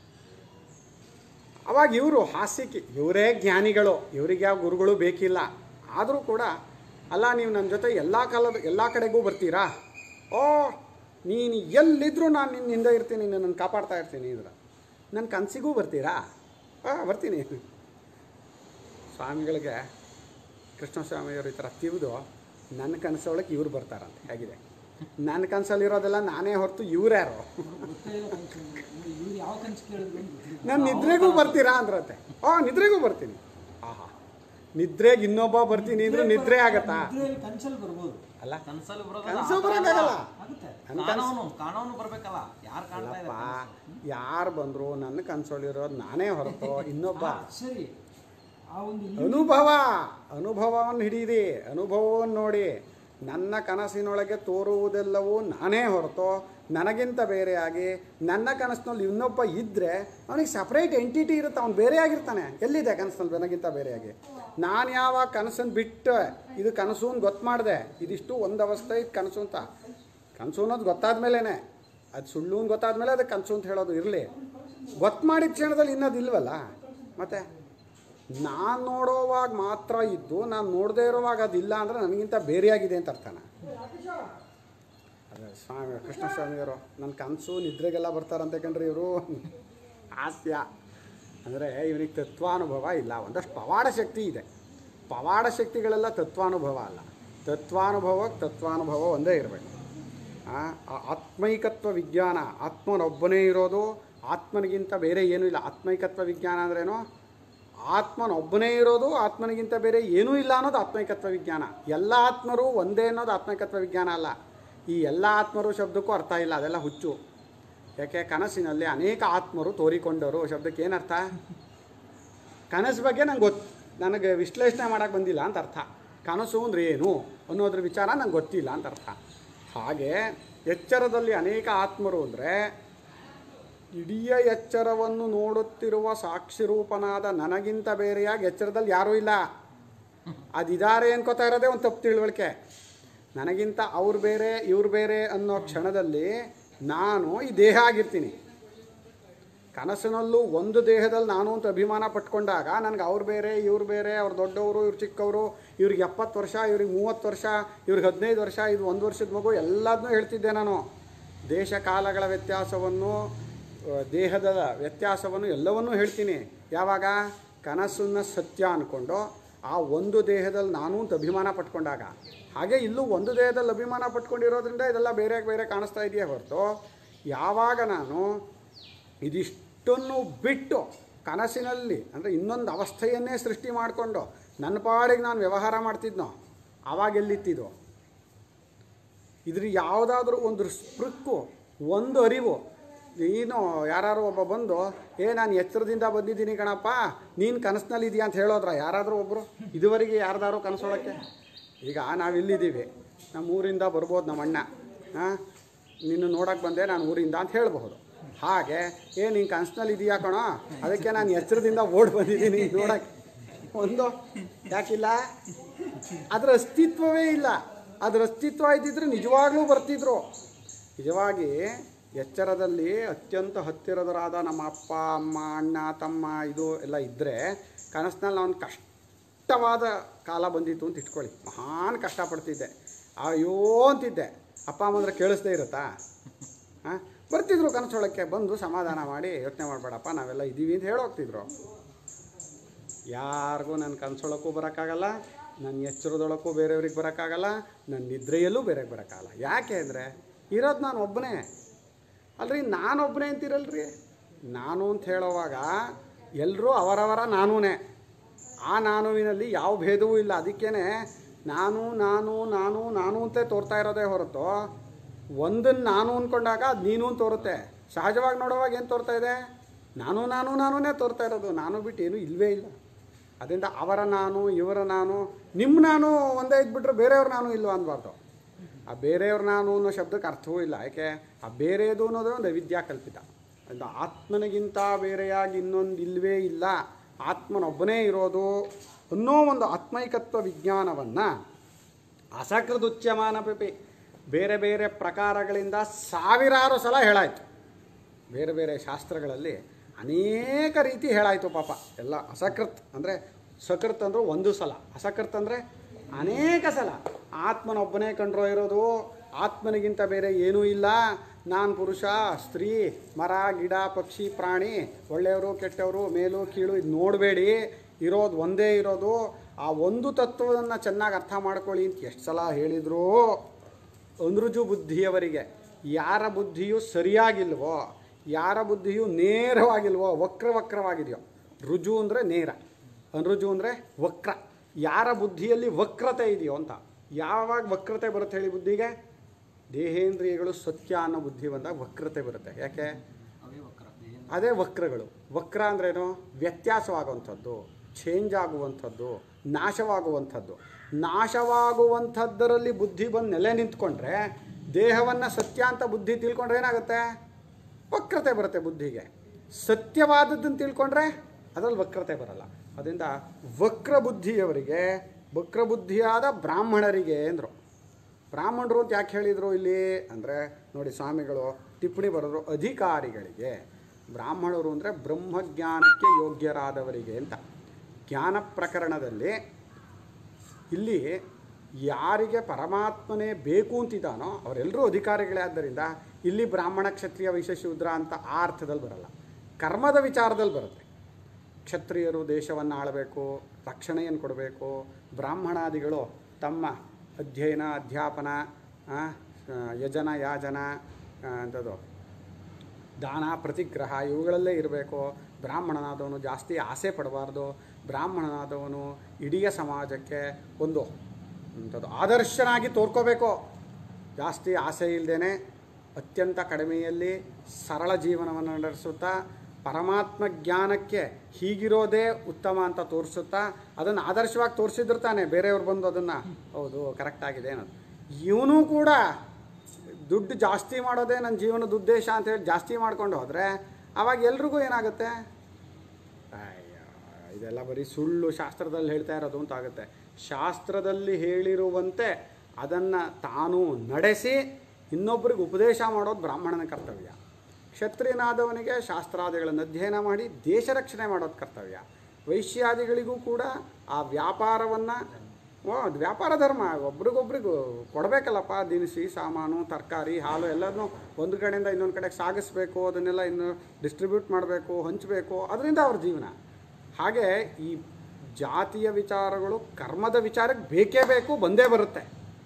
ಅವಾಗ ಇವರು ಹಾಸ್ಯಕ್ಕೆ ಇವರೇ ಜ್ಞಾನಿಗಳು ಇವರಿಗೆ ಯಾವ ಗುರುಗಳು ಬೇಕಿಲ್ಲ ಆದರೂ ಕೂಡ ಅಲ್ಲ ನೀವು ನನ್ನ ಜೊತೆ ಎಲ್ಲ ಕಾಲದ ಎಲ್ಲ ಕಡೆಗೂ ಬರ್ತೀರಾ ಓ ನೀನು ಎಲ್ಲಿದ್ದರೂ ನಾನು ನಿನ್ನ ಹಿಂದೆ ಇರ್ತೀನಿ ನಿನ್ನನ್ನು ಕಾಪಾಡ್ತಾ ಇರ್ತೀನಿ ಅಂದ್ರೆ ನನ್ನ ಕನಸಿಗೂ ಬರ್ತೀರಾ ಹಾಂ ಬರ್ತೀನಿ ಸ್ವಾಮಿಗಳಿಗೆ ಕೃಷ್ಣಸ್ವಾಮಿಯವರು ಈ ಥರ ತಿವಿದು ನನ್ನ ಕನಸೊಳಗೆ ಇವ್ರು ಬರ್ತಾರಂತೆ ಹೇಗಿದೆ ನನ್ನ ಕನಸಲ್ಲಿರೋದೆಲ್ಲ ನಾನೇ ಹೊರತು ಇವ್ರ್ಯಾರು ಗೊತ್ತೇ ಇಲ್ಲ ಕನಸು ಇವ್ರು ಯಾವ ಕನಸು ಕೇಳಿದ್ರು ಅಂತ ಗೊತ್ತಿಲ್ಲ. ನಾನು ನಿದ್ರೆಗೂ ಬರ್ತೀರಾ ಅಂದ್ರಂತೆ ಆ ನಿದ್ರೆಗೂ ಬರ್ತೀನಿ ಆಹಾ ನಿದ್ರೆಗೆ ಇನ್ನೊಬ್ಬ ಬರ್ತೀನಿ ಅಂದ್ರೆ ನಿದ್ರೆ ಆಗತ್ತಾ ನಿದ್ರೆಯಲ್ಲಿ ಕನಸಲ್ಲಿ ಬರ್ಬೋದು ಅಲ್ಲ ಕನ್ಸಲ್ಲಿ ಕನಸು ಬರೋಕ್ಕಾಗಲ್ಲ ಆಗುತ್ತೆ ನನ್ನ ಕನಸು ಕಾಣೋನು ಕಾಣೋನು ಬರ್ಬೇಕಲ್ಲ ಯಾರು ಕಾಣ್ತಾ ಅಲ್ಲಪ್ಪ ಇದ್ದಾರೆ ಯಾರು ಬಂದ್ರು ನನ್ನ ಕನ್ಸೊಳಿರೋದು ನಾನೇ ಹೊರತು ಇನ್ನೊಬ್ಬ ಆ, ಸರಿ ಆ ಒಂದು ಈ- ಅನುಭವ ಅನುಭವವನ್ನು ಹಿಡೀರಿ ಅನುಭವವನ್ನು ನೋಡಿ ನನ್ನ ಕನಸಿನೊಳಗೆ ತೋರುವುದೆಲ್ಲವೂ ನಾನೇ ಹೊರತು ನನಗಿಂತ ಬೇರೆಯಾಗಿ ನನ್ನ ಕನಸಿನಲ್ಲಿ ಇನ್ನೊಬ್ಬ ಇದ್ದರೆ ಅವನಿಗೆ ಸಪ್ರೇಟ್ ಎಂಟಿಟಿ ಇರುತ್ತೆ ಅವ್ನು ಬೇರೆ ಆಗಿರ್ತಾನೆ ಎಲ್ಲಿದೆ ಕನಸಿನಲ್ಲಿ ನನಗಿಂತ ಬೇರೆಯಾಗಿ ನಾನು ಯಾವಾಗ ಕನಸನ್ನು ಬಿಟ್ಟು ಇದು ಕನಸು ಅಂತ ಗೊತ್ತು ಮಾಡಿದೆ ಇದಿಷ್ಟು ಒಂದು ಅವಸ್ಥೆ ಇದು ಕನಸು ಅಂತ ಕನಸು ಅನ್ನೋದು ಗೊತ್ತಾದ ಮೇಲೇ ಅದು ಸುಳ್ಳು ಅಂತ ಗೊತ್ತಾದ ಮೇಲೆ ಅದಕ್ಕೆ ಕನಸು ಅಂತ ಹೇಳೋದು ಇರಲಿ ಗೊತ್ತು ಮಾಡಿದ ಕ್ಷಣದಲ್ಲಿ ಇನ್ನದು ಇಲ್ವಲ್ಲ ಮತ್ತೆ ನಾನು ನೋಡೋವಾಗ ಮಾತ್ರ ಇದ್ದು ನಾನು ನೋಡದೇ ಇರೋವಾಗ ಅದಿಲ್ಲ ಅಂದರೆ ನನಗಿಂತ ಬೇರೆಯಾಗಿದೆ ಅಂತ ಅರ್ಥನ ಅದೇ ಸ್ವಾಮಿ ಕೃಷ್ಣಸ್ವಾಮಿಯವರು ನನ್ನ ಕನಸು ನಿದ್ರೆಗೆಲ್ಲ ಬರ್ತಾರಂತೆ ಕಣ್ರಿ ಇವರು ಹಾಸ್ಯ ಅಂದರೆ ಇವನಿಗೆ ತತ್ವಾನುಭವ ಇಲ್ಲ ಒಂದಷ್ಟು ಪವಾಡ ಶಕ್ತಿ ಇದೆ ಪವಾಡ ಶಕ್ತಿಗಳೆಲ್ಲ ತತ್ವಾನುಭವ ಅಲ್ಲ ತತ್ವಾನುಭವಕ್ಕೆ ತತ್ವಾನುಭವ ಒಂದೇ ಇರಬೇಕು ಆ ಆ ಆತ್ಮೈಕತ್ವ ವಿಜ್ಞಾನ ಆತ್ಮನೊಬ್ಬನೇ ಇರೋದು ಆತ್ಮನಿಗಿಂತ ಬೇರೆ ಏನೂ ಇಲ್ಲ ಆತ್ಮೈಕತ್ವ ವಿಜ್ಞಾನ ಅಂದ್ರೇನು ಆತ್ಮನೊಬ್ಬನೇ ಇರೋದು ಆತ್ಮನಿಗಿಂತ ಬೇರೆ ಏನೂ ಇಲ್ಲ ಅನ್ನೋದು ಆತ್ಮೈಕತ್ವ ವಿಜ್ಞಾನ ಎಲ್ಲ ಆತ್ಮರು ಒಂದೇ ಅನ್ನೋದು ಆತ್ಮೈಕತ್ವ ವಿಜ್ಞಾನ ಅಲ್ಲ ಈ ಎಲ್ಲ ಆತ್ಮರು ಶಬ್ದಕ್ಕೂ ಅರ್ಥ ಇಲ್ಲ ಅದೆಲ್ಲ ಹುಚ್ಚು ಯಾಕೆ ಕನಸಿನಲ್ಲಿ ಅನೇಕ ಆತ್ಮರು ತೋರಿಕೊಂಡರು ಶಬ್ದಕ್ಕೆ ಏನರ್ಥ ಕನಸು ಬಗ್ಗೆ ನಂಗೆ ಗೊತ್ತು ನನಗೆ ವಿಶ್ಲೇಷಣೆ ಮಾಡೋಕ್ಕೆ ಬಂದಿಲ್ಲ ಅಂತ ಅರ್ಥ ಕನಸು ಅಂದ್ರೆ ಏನು ಅನ್ನೋದ್ರ ವಿಚಾರ ನಂಗೆ ಗೊತ್ತಿಲ್ಲ ಅಂತ ಅರ್ಥ ಹಾಗೆ ಎಚ್ಚರದಲ್ಲಿ ಅನೇಕ ಆತ್ಮರು ಅಂದರೆ ಇಡೀ ಎಚ್ಚರವನ್ನು ನೋಡುತ್ತಿರುವ ಸಾಕ್ಷಿರೂಪನಾದ ನನಗಿಂತ ಬೇರೆಯಾಗಿ ಎಚ್ಚರದಲ್ಲಿ ಯಾರೂ ಇಲ್ಲ ಅದಿದ್ದಾರೆ ಅನ್ಕೋತಾ ಇರೋದೇ ಒಂದು ತಪ್ಪು ತಿಳುವಳಿಕೆ ನನಗಿಂತ ಅವ್ರು ಬೇರೆ ಇವ್ರು ಬೇರೆ ಅನ್ನೋ ಕ್ಷಣದಲ್ಲಿ ನಾನು ಈ ದೇಹ ಆಗಿರ್ತೀನಿ ಕನಸಿನಲ್ಲೂ ಒಂದು ದೇಹದಲ್ಲಿ ನಾನು ಅಂತ ಅಭಿಮಾನ ಪಟ್ಕೊಂಡಾಗ ನನಗೆ ಅವ್ರು ಬೇರೆ ಇವ್ರು ಬೇರೆ ಅವ್ರು ದೊಡ್ಡವರು ಇವ್ರು ಚಿಕ್ಕವರು ಇವ್ರಿಗೆ ಎಪ್ಪತ್ತು ವರ್ಷ ಇವ್ರಿಗೆ ಮೂವತ್ತು ವರ್ಷ ಇವ್ರಿಗೆ ಹದಿನೈದು ವರ್ಷ ಇದು ಒಂದು ವರ್ಷದ ಮಗು ಎಲ್ಲದನ್ನೂ ಹೇಳ್ತಿದ್ದೆ ನಾನು ದೇಶ ಕಾಲಗಳ ವ್ಯತ್ಯಾಸವನ್ನು ಆ, ದೇಹದ ವ್ಯತ್ಯಾಸವನ್ನು ಎಲ್ಲವನ್ನೂ ಹೇಳ್ತೀನಿ ಯಾವಾಗ ಕನಸನ್ನು ಸತ್ಯ ಅಂದ್ಕೊಂಡು ಆ ಒಂದು ದೇಹದಲ್ಲಿ ನಾನು ಅಂತ ಅಭಿಮಾನ ಪಟ್ಕೊಂಡಾಗ ಹಾಗೆ ಇಲ್ಲೂ ಒಂದು ದೇಹದಲ್ಲಿ ಅಭಿಮಾನ ಪಟ್ಕೊಂಡಿರೋದ್ರಿಂದ ಇದೆಲ್ಲ ಬೇರೆ ಬೇರೆ ಕಾಣಿಸ್ತಾ ಇದೆಯೇ ಹೊರತು ಯಾವಾಗ ನಾನು ಇದಿಷ್ಟನ್ನು ಬಿಟ್ಟು ಕನಸಿನಲ್ಲಿ ಅಂದರೆ ಇನ್ನೊಂದು ಅವಸ್ಥೆಯನ್ನೇ ಸೃಷ್ಟಿ ಮಾಡಿಕೊಂಡು ನನ್ನ ಪಾಡಿಗೆ ನಾನು ವ್ಯವಹಾರ ಮಾಡ್ತಿದ್ನೋ ಆವಾಗ ಎಲ್ಲಿತ್ತಿದ್ದು ಇದ್ರ ಯಾವುದಾದ್ರೂ ಒಂದು ಸ್ಪೃಕ್ಕು ಒಂದು ಅರಿವು ನೀನು ಯಾರು ಒಬ್ಬ ಬಂದು ಏ ನಾನು ಎಚ್ಚರದಿಂದ ಬಂದಿದ್ದೀನಿ ಕಣಪ್ಪ ನೀನು ಕನಸಿನಲ್ಲಿ ಇದೆಯಾ ಅಂತ ಹೇಳೋದ್ರ ಯಾರಾದರೂ ಒಬ್ಬರು ಇದುವರೆಗೆ ಯಾರ್ದಾರು ಕನಸೊಳಕ್ಕೆ ಈಗ ನಾವಿಲ್ಲಿದ್ದೀವಿ ನಮ್ಮ ಊರಿಂದ ಬರ್ಬೋದು ನಮ್ಮ ಅಣ್ಣ ಹಾಂ ನಿನ್ನ ನೋಡೋಕೆ ಬಂದೆ ನಾನು ಊರಿಂದ ಅಂತ ಹೇಳಬಹುದು ಹಾಗೆ ಏ ನೀನು ಕನಸಿನಲ್ಲಿ ಇದೆಯಾ ಕಣೋ ಅದಕ್ಕೆ ನಾನು ಎಚ್ಚರದಿಂದ ಓಡ್ ಬಂದಿದ್ದೀನಿ ನೋಡೋಕ್ಕೆ ಒಂದು ಯಾಕಿಲ್ಲ ಅದರ ಅಸ್ತಿತ್ವವೇ ಇಲ್ಲ ಅದರ ಅಸ್ತಿತ್ವ ಇದ್ದಿದ್ರೆ ನಿಜವಾಗ್ಲೂ ಬರ್ತಿದ್ರು ನಿಜವಾಗಿ ಎಚ್ಚರದಲ್ಲಿ ಅತ್ಯಂತ ಹತ್ತಿರದರಾದ ನಮ್ಮ ಅಪ್ಪ ಅಮ್ಮ ಅಣ್ಣ ತಮ್ಮ ಇದು ಎಲ್ಲ ಇದ್ದರೆ ಕನಸಿನಲ್ಲಿ ಅವನು ಕಷ್ಟವಾದ ಕಾಲ ಬಂದಿತ್ತು ಅಂತ ಇಟ್ಕೊಳ್ಳಿ ಮಹಾನ್ ಕಷ್ಟಪಡ್ತಿದ್ದೆ ಅಯ್ಯೋ ಅಂತಿದ್ದೆ ಅಪ್ಪ ಅಮ್ಮಂದ್ರೆ ಕೇಳಿಸ್ದೇ ಇರುತ್ತಾ ಹಾಂ ಬರ್ತಿದ್ರು ಕನಸೊಳಕ್ಕೆ ಬಂದು ಸಮಾಧಾನ ಮಾಡಿ ಯೋಚನೆ ಮಾಡಬೇಡಪ್ಪ ನಾವೆಲ್ಲ ಇದ್ದೀವಿ ಅಂತ ಹೇಳೋಗ್ತಿದ್ರು ಯಾರಿಗೂ ನನ್ನ ಕನಸೊಳಕ್ಕೂ ಬರೋಕ್ಕಾಗಲ್ಲ ನನ್ನ ಎಚ್ಚರದೊಳಕ್ಕೂ ಬೇರೆಯವ್ರಿಗೆ ಬರೋಕ್ಕಾಗಲ್ಲ ನನ್ನ ನಿದ್ರೆಯಲ್ಲೂ ಬೇರೆಗೆ ಬರೋಕ್ಕಾಗಲ್ಲ ಯಾಕೆ ಅಂದರೆ ಇರೋದು ನಾನು ಒಬ್ಬನೇ ಅಲ್ರಿ ನಾನೊಬ್ಬನೇ ಅಂತಿರಲ್ರಿ ನಾನು ಅಂತ ಹೇಳೋವಾಗ ಎಲ್ಲರೂ ಅವರವರ ನಾನೂನೇ ಆ ನಾನುವಿನಲ್ಲಿ ಯಾವ ಭೇದವೂ ಇಲ್ಲ ಅದಕ್ಕೇ ನಾನು ನಾನು ನಾನು ನಾನು ಅಂತ ತೋರ್ತಾ ಇರೋದೇ ಹೊರತು ಒಂದನ್ನು ನಾನು ಅಂದ್ಕೊಂಡಾಗ ಅದು ನೀನು ಅಂತ ತೋರುತ್ತೆ ಸಹಜವಾಗಿ ನೋಡುವಾಗ ಏನು ತೋರ್ತಾ ಇದೆ ನಾನು ನಾನು ನಾನೇ ತೋರ್ತಾ ಇರೋದು ನಾನು ಬಿಟ್ಟು ಏನೂ ಇಲ್ಲವೇ ಇಲ್ಲ ಅದರಿಂದ ಅವರ ನಾನು ಇವರ ನಾನು ನಿಮ್ಮ ನಾನು ಒಂದೇ ಇದ್ಬಿಟ್ರೆ ಬೇರೆಯವ್ರ ನಾನು ಇಲ್ವಾ ಅನ್ಬಾರ್ದು ಆ ಬೇರೆಯವ್ರ ನಾನು ಅನ್ನೋ ಶಬ್ದಕ್ಕೆ ಅರ್ಥವೂ ಇಲ್ಲ ಯಾಕೆ ಆ ಬೇರೆಯದು ಅನ್ನೋದೇ ಒಂದು ಅವಿದ್ಯಾ ಕಲ್ಪಿತ ಅದು ಆತ್ಮನಿಗಿಂತ ಬೇರೆಯಾಗಿ ಇನ್ನೊಂದು ಇಲ್ಲವೇ ಇಲ್ಲ ಆತ್ಮನೊಬ್ಬನೇ ಇರೋದು ಅನ್ನೋ ಒಂದು ಆತ್ಮೈಕತ್ವ ವಿಜ್ಞಾನವನ್ನು ಅಸಕೃದುಚ್ಯಮಾನ ಪಿಪಿ ಬೇರೆ ಬೇರೆ ಪ್ರಕಾರಗಳಿಂದ ಸಾವಿರಾರು ಸಲ ಹೇಳಾಯಿತು ಬೇರೆ ಬೇರೆ ಶಾಸ್ತ್ರಗಳಲ್ಲಿ ಅನೇಕ ರೀತಿ ಹೇಳಾಯಿತು ಪಾಪ ಎಲ್ಲ ಅಸಕೃತ್ ಅಂದರೆ ಸಕೃತ್ ಅಂದ್ರೆ ಒಂದು ಸಲ ಅಸಕೃತ್ ಅಂದರೆ ಅನೇಕ ಸಲ ಆತ್ಮನೊಬ್ಬನೇ ಕಂಡ್ರೋ ಇರೋದು ಆತ್ಮನಿಗಿಂತ ಬೇರೆ ಏನೂ ಇಲ್ಲ ನಾನು ಪುರುಷ ಸ್ತ್ರೀ ಮರ ಗಿಡ ಪಕ್ಷಿ ಪ್ರಾಣಿ ಒಳ್ಳೆಯವರು ಕೆಟ್ಟವರು ಮೇಲು ಕೀಳು ಇದು ನೋಡಬೇಡಿ ಇರೋದು ಒಂದೇ ಇರೋದು ಆ ಒಂದು ತತ್ವವನ್ನು ಚೆನ್ನಾಗಿ ಅರ್ಥ ಮಾಡ್ಕೊಳ್ಳಿ ಅಂತ ಎಷ್ಟು ಸಲ ಹೇಳಿದ್ರು ಅನೃಜು ಬುದ್ಧಿಯವರಿಗೆ ಯಾರ ಬುದ್ಧಿಯು ಸರಿಯಾಗಿಲ್ವೋ ಯಾರ ಬುದ್ಧಿಯು ನೇರವಾಗಿಲ್ವೋ ವಕ್ರ ವಕ್ರವಾಗಿದೆಯೋ ರುಜು ಅಂದರೆ ನೇರ ಅನೃಜು ಅಂದರೆ ವಕ್ರ ಯಾರ ಬುದ್ಧಿಯಲ್ಲಿ ವಕ್ರತೆ ಇದೆಯೋ ಅಂತ ಯಾವಾಗ ವಕ್ರತೆ ಬರುತ್ತೆ ಹೇಳಿ ಬುದ್ಧಿಗೆ ದೇಹೇಂದ್ರಿಯಗಳು ಸತ್ಯ ಅನ್ನೋ ಬುದ್ಧಿ ಬಂದಾಗ ವಕ್ರತೆ ಬರುತ್ತೆ ಯಾಕೆ ಅವೇ ವಕ್ರ ಏನು? ಅದೇ ವಕ್ರಗಳು ವಕ್ರ ಅಂದ್ರೇನು ವ್ಯತ್ಯಾಸವಾಗುವಂಥದ್ದು ಚೇಂಜ್ ಆಗುವಂಥದ್ದು ನಾಶವಾಗುವಂಥದ್ದು ನಾಶವಾಗುವಂಥದ್ದರಲ್ಲಿ ಬುದ್ಧಿ ಬಂದು ನೆಲೆ ನಿಂತ್ಕೊಂಡ್ರೆ ದೇಹವನ್ನು ಸತ್ಯ ಅಂತ ಬುದ್ಧಿ ತಿಳ್ಕೊಂಡ್ರೆ ಏನಾಗುತ್ತೆ ವಕ್ರತೆ ಬರುತ್ತೆ ಬುದ್ಧಿಗೆ ಸತ್ಯವಾದದ್ದನ್ನು ತಿಳ್ಕೊಂಡ್ರೆ ಅದರಲ್ಲಿ ವಕ್ರತೆ ಬರಲ್ಲ ಅದರಿಂದ ವಕ್ರ ಬುದ್ಧಿಯವರಿಗೆ ವಕ್ರ ಬುದ್ಧಿಯಾದ ಬ್ರಾಹ್ಮಣರಿಗೆ ಅಂದರು ಬ್ರಾಹ್ಮಣರು ಅಂತ ಯಾಕೆ ಹೇಳಿದರು ಇಲ್ಲಿ ಅಂದರೆ ನೋಡಿ ಸ್ವಾಮಿಗಳು ಟಿಪ್ಪಣಿ ಬರೆದ್ರು ಅಧಿಕಾರಿಗಳಿಗೆ ಬ್ರಾಹ್ಮಣರು ಅಂದರೆ ಬ್ರಹ್ಮಜ್ಞಾನಕ್ಕೆ ಯೋಗ್ಯರಾದವರಿಗೆ ಅಂತ ಜ್ಞಾನ ಪ್ರಕರಣದಲ್ಲಿ ಇಲ್ಲಿ ಯಾರಿಗೆ ಪರಮಾತ್ಮನೇ ಬೇಕು ಅಂತಿದ್ದಾನೋ ಅವರೆಲ್ಲರೂ ಅಧಿಕಾರಿಗಳೇ ಆದ್ದರಿಂದ ಇಲ್ಲಿ ಬ್ರಾಹ್ಮಣ ಕ್ಷತ್ರಿಯ ವೈಶ್ಯ ಶೂದ್ರ ಅಂತ ಆ ಅರ್ಥದಲ್ಲಿ ಬರಲ್ಲ ಕರ್ಮದ ವಿಚಾರದಲ್ಲಿ ಬರುತ್ತೆ ಕ್ಷತ್ರಿಯರು ದೇಶವನ್ನು ಆಳಬೇಕು ರಕ್ಷಣೆಯನ್ನು ಕೊಡಬೇಕು ಬ್ರಾಹ್ಮಣಾದಿಗಳು ತಮ್ಮ ಅಧ್ಯಯನ ಅಧ್ಯಾಪನ ಆ, ಯಜನ ಯಾಜನ ಆ, ಅಂಥದ್ದು ದಾನ ಪ್ರತಿಗ್ರಹ ಇವುಗಳಲ್ಲೇ ಇರಬೇಕು ಬ್ರಾಹ್ಮಣನಾದವನು ಜಾಸ್ತಿ ಆಸೆ ಪಡಬಾರ್ದು ಬ್ರಾಹ್ಮಣನಾದವನು ಇಡೀ ಸಮಾಜಕ್ಕೆ ಒಂದು ಅಂಥದ್ದು ಆದರ್ಶನಾಗಿ ತೋರ್ಕೋಬೇಕು ಜಾಸ್ತಿ ಆಸೆ ಇಲ್ಲದೇ ಅತ್ಯಂತ ಕಡಿಮೆಯಲ್ಲಿ ಸರಳ ಜೀವನವನ್ನು ನಡೆಸುತ್ತಾ ಪರಮಾತ್ಮ ಜ್ಞಾನಕ್ಕೆ ಹೀಗಿರೋದೇ ಉತ್ತಮ ಅಂತ ತೋರಿಸುತ್ತಾ ಅದನ್ನು ಆದರ್ಶವಾಗಿ ತೋರಿಸಿದ್ರು ತಾನೆ ಬೇರೆಯವ್ರು ಬಂದು ಅದನ್ನು ಹೌದು ಕರೆಕ್ಟ್ ಆಗಿದೆ ಅನ್ನೋದು ಇವನು ಕೂಡ ದುಡ್ಡು ಜಾಸ್ತಿ ಮಾಡೋದೇ ನನ್ನ ಜೀವನದ ಉದ್ದೇಶ ಅಂತ ಹೇಳಿ ಜಾಸ್ತಿ ಮಾಡ್ಕೊಂಡು ಹೋದರೆ ಆವಾಗ ಎಲ್ರಿಗೂ ಏನಾಗುತ್ತೆ ಅಯ್ಯೋ ಇದೆಲ್ಲ ಬರೀ ಸುಳ್ಳು ಶಾಸ್ತ್ರದಲ್ಲಿ ಹೇಳ್ತಾ ಇರೋದು ಅಂತ ಆಗುತ್ತೆ ಶಾಸ್ತ್ರದಲ್ಲಿ ಹೇಳಿರುವಂತೆ ಅದನ್ನು ತಾನು ನಡೆಸಿ ಇನ್ನೊಬ್ಬರಿಗೆ ಉಪದೇಶ ಮಾಡೋದು ಬ್ರಾಹ್ಮಣನ ಕರ್ತವ್ಯ ಕ್ಷತ್ರಿಯನಾದವನಿಗೆ ಶಾಸ್ತ್ರಾದಿಗಳನ್ನು ಅಧ್ಯಯನ ಮಾಡಿ ದೇಶ ರಕ್ಷಣೆ ಮಾಡೋದು ಕರ್ತವ್ಯ ವೈಶ್ಯಾದಿಗಳಿಗೂ ಕೂಡ ಆ ವ್ಯಾಪಾರವನ್ನು ಓ ಅದು ವ್ಯಾಪಾರ ಧರ್ಮ ಒಬ್ರಿಗೊಬ್ರಿಗೂ ಕೊಡಬೇಕಲ್ಲಪ್ಪ ದಿನಸಿ ಸಾಮಾನು ತರಕಾರಿ ಹಾಲು ಎಲ್ಲದನ್ನೂ ಒಂದು ಕಡೆಯಿಂದ ಇನ್ನೊಂದು ಕಡೆಗೆ ಸಾಗಿಸ್ಬೇಕು ಅದನ್ನೆಲ್ಲ ಇನ್ನು ಡಿಸ್ಟ್ರಿಬ್ಯೂಟ್ ಮಾಡಬೇಕು ಹಂಚಬೇಕು ಅದರಿಂದ ಅವ್ರ ಜೀವನ ಹಾಗೆ ಈ ಜಾತಿಯ ವಿಚಾರಗಳು ಕರ್ಮದ ವಿಚಾರಕ್ಕೆ ಬೇಕೇ ಬೇಕು ಬಂದೇ ಬರುತ್ತೆ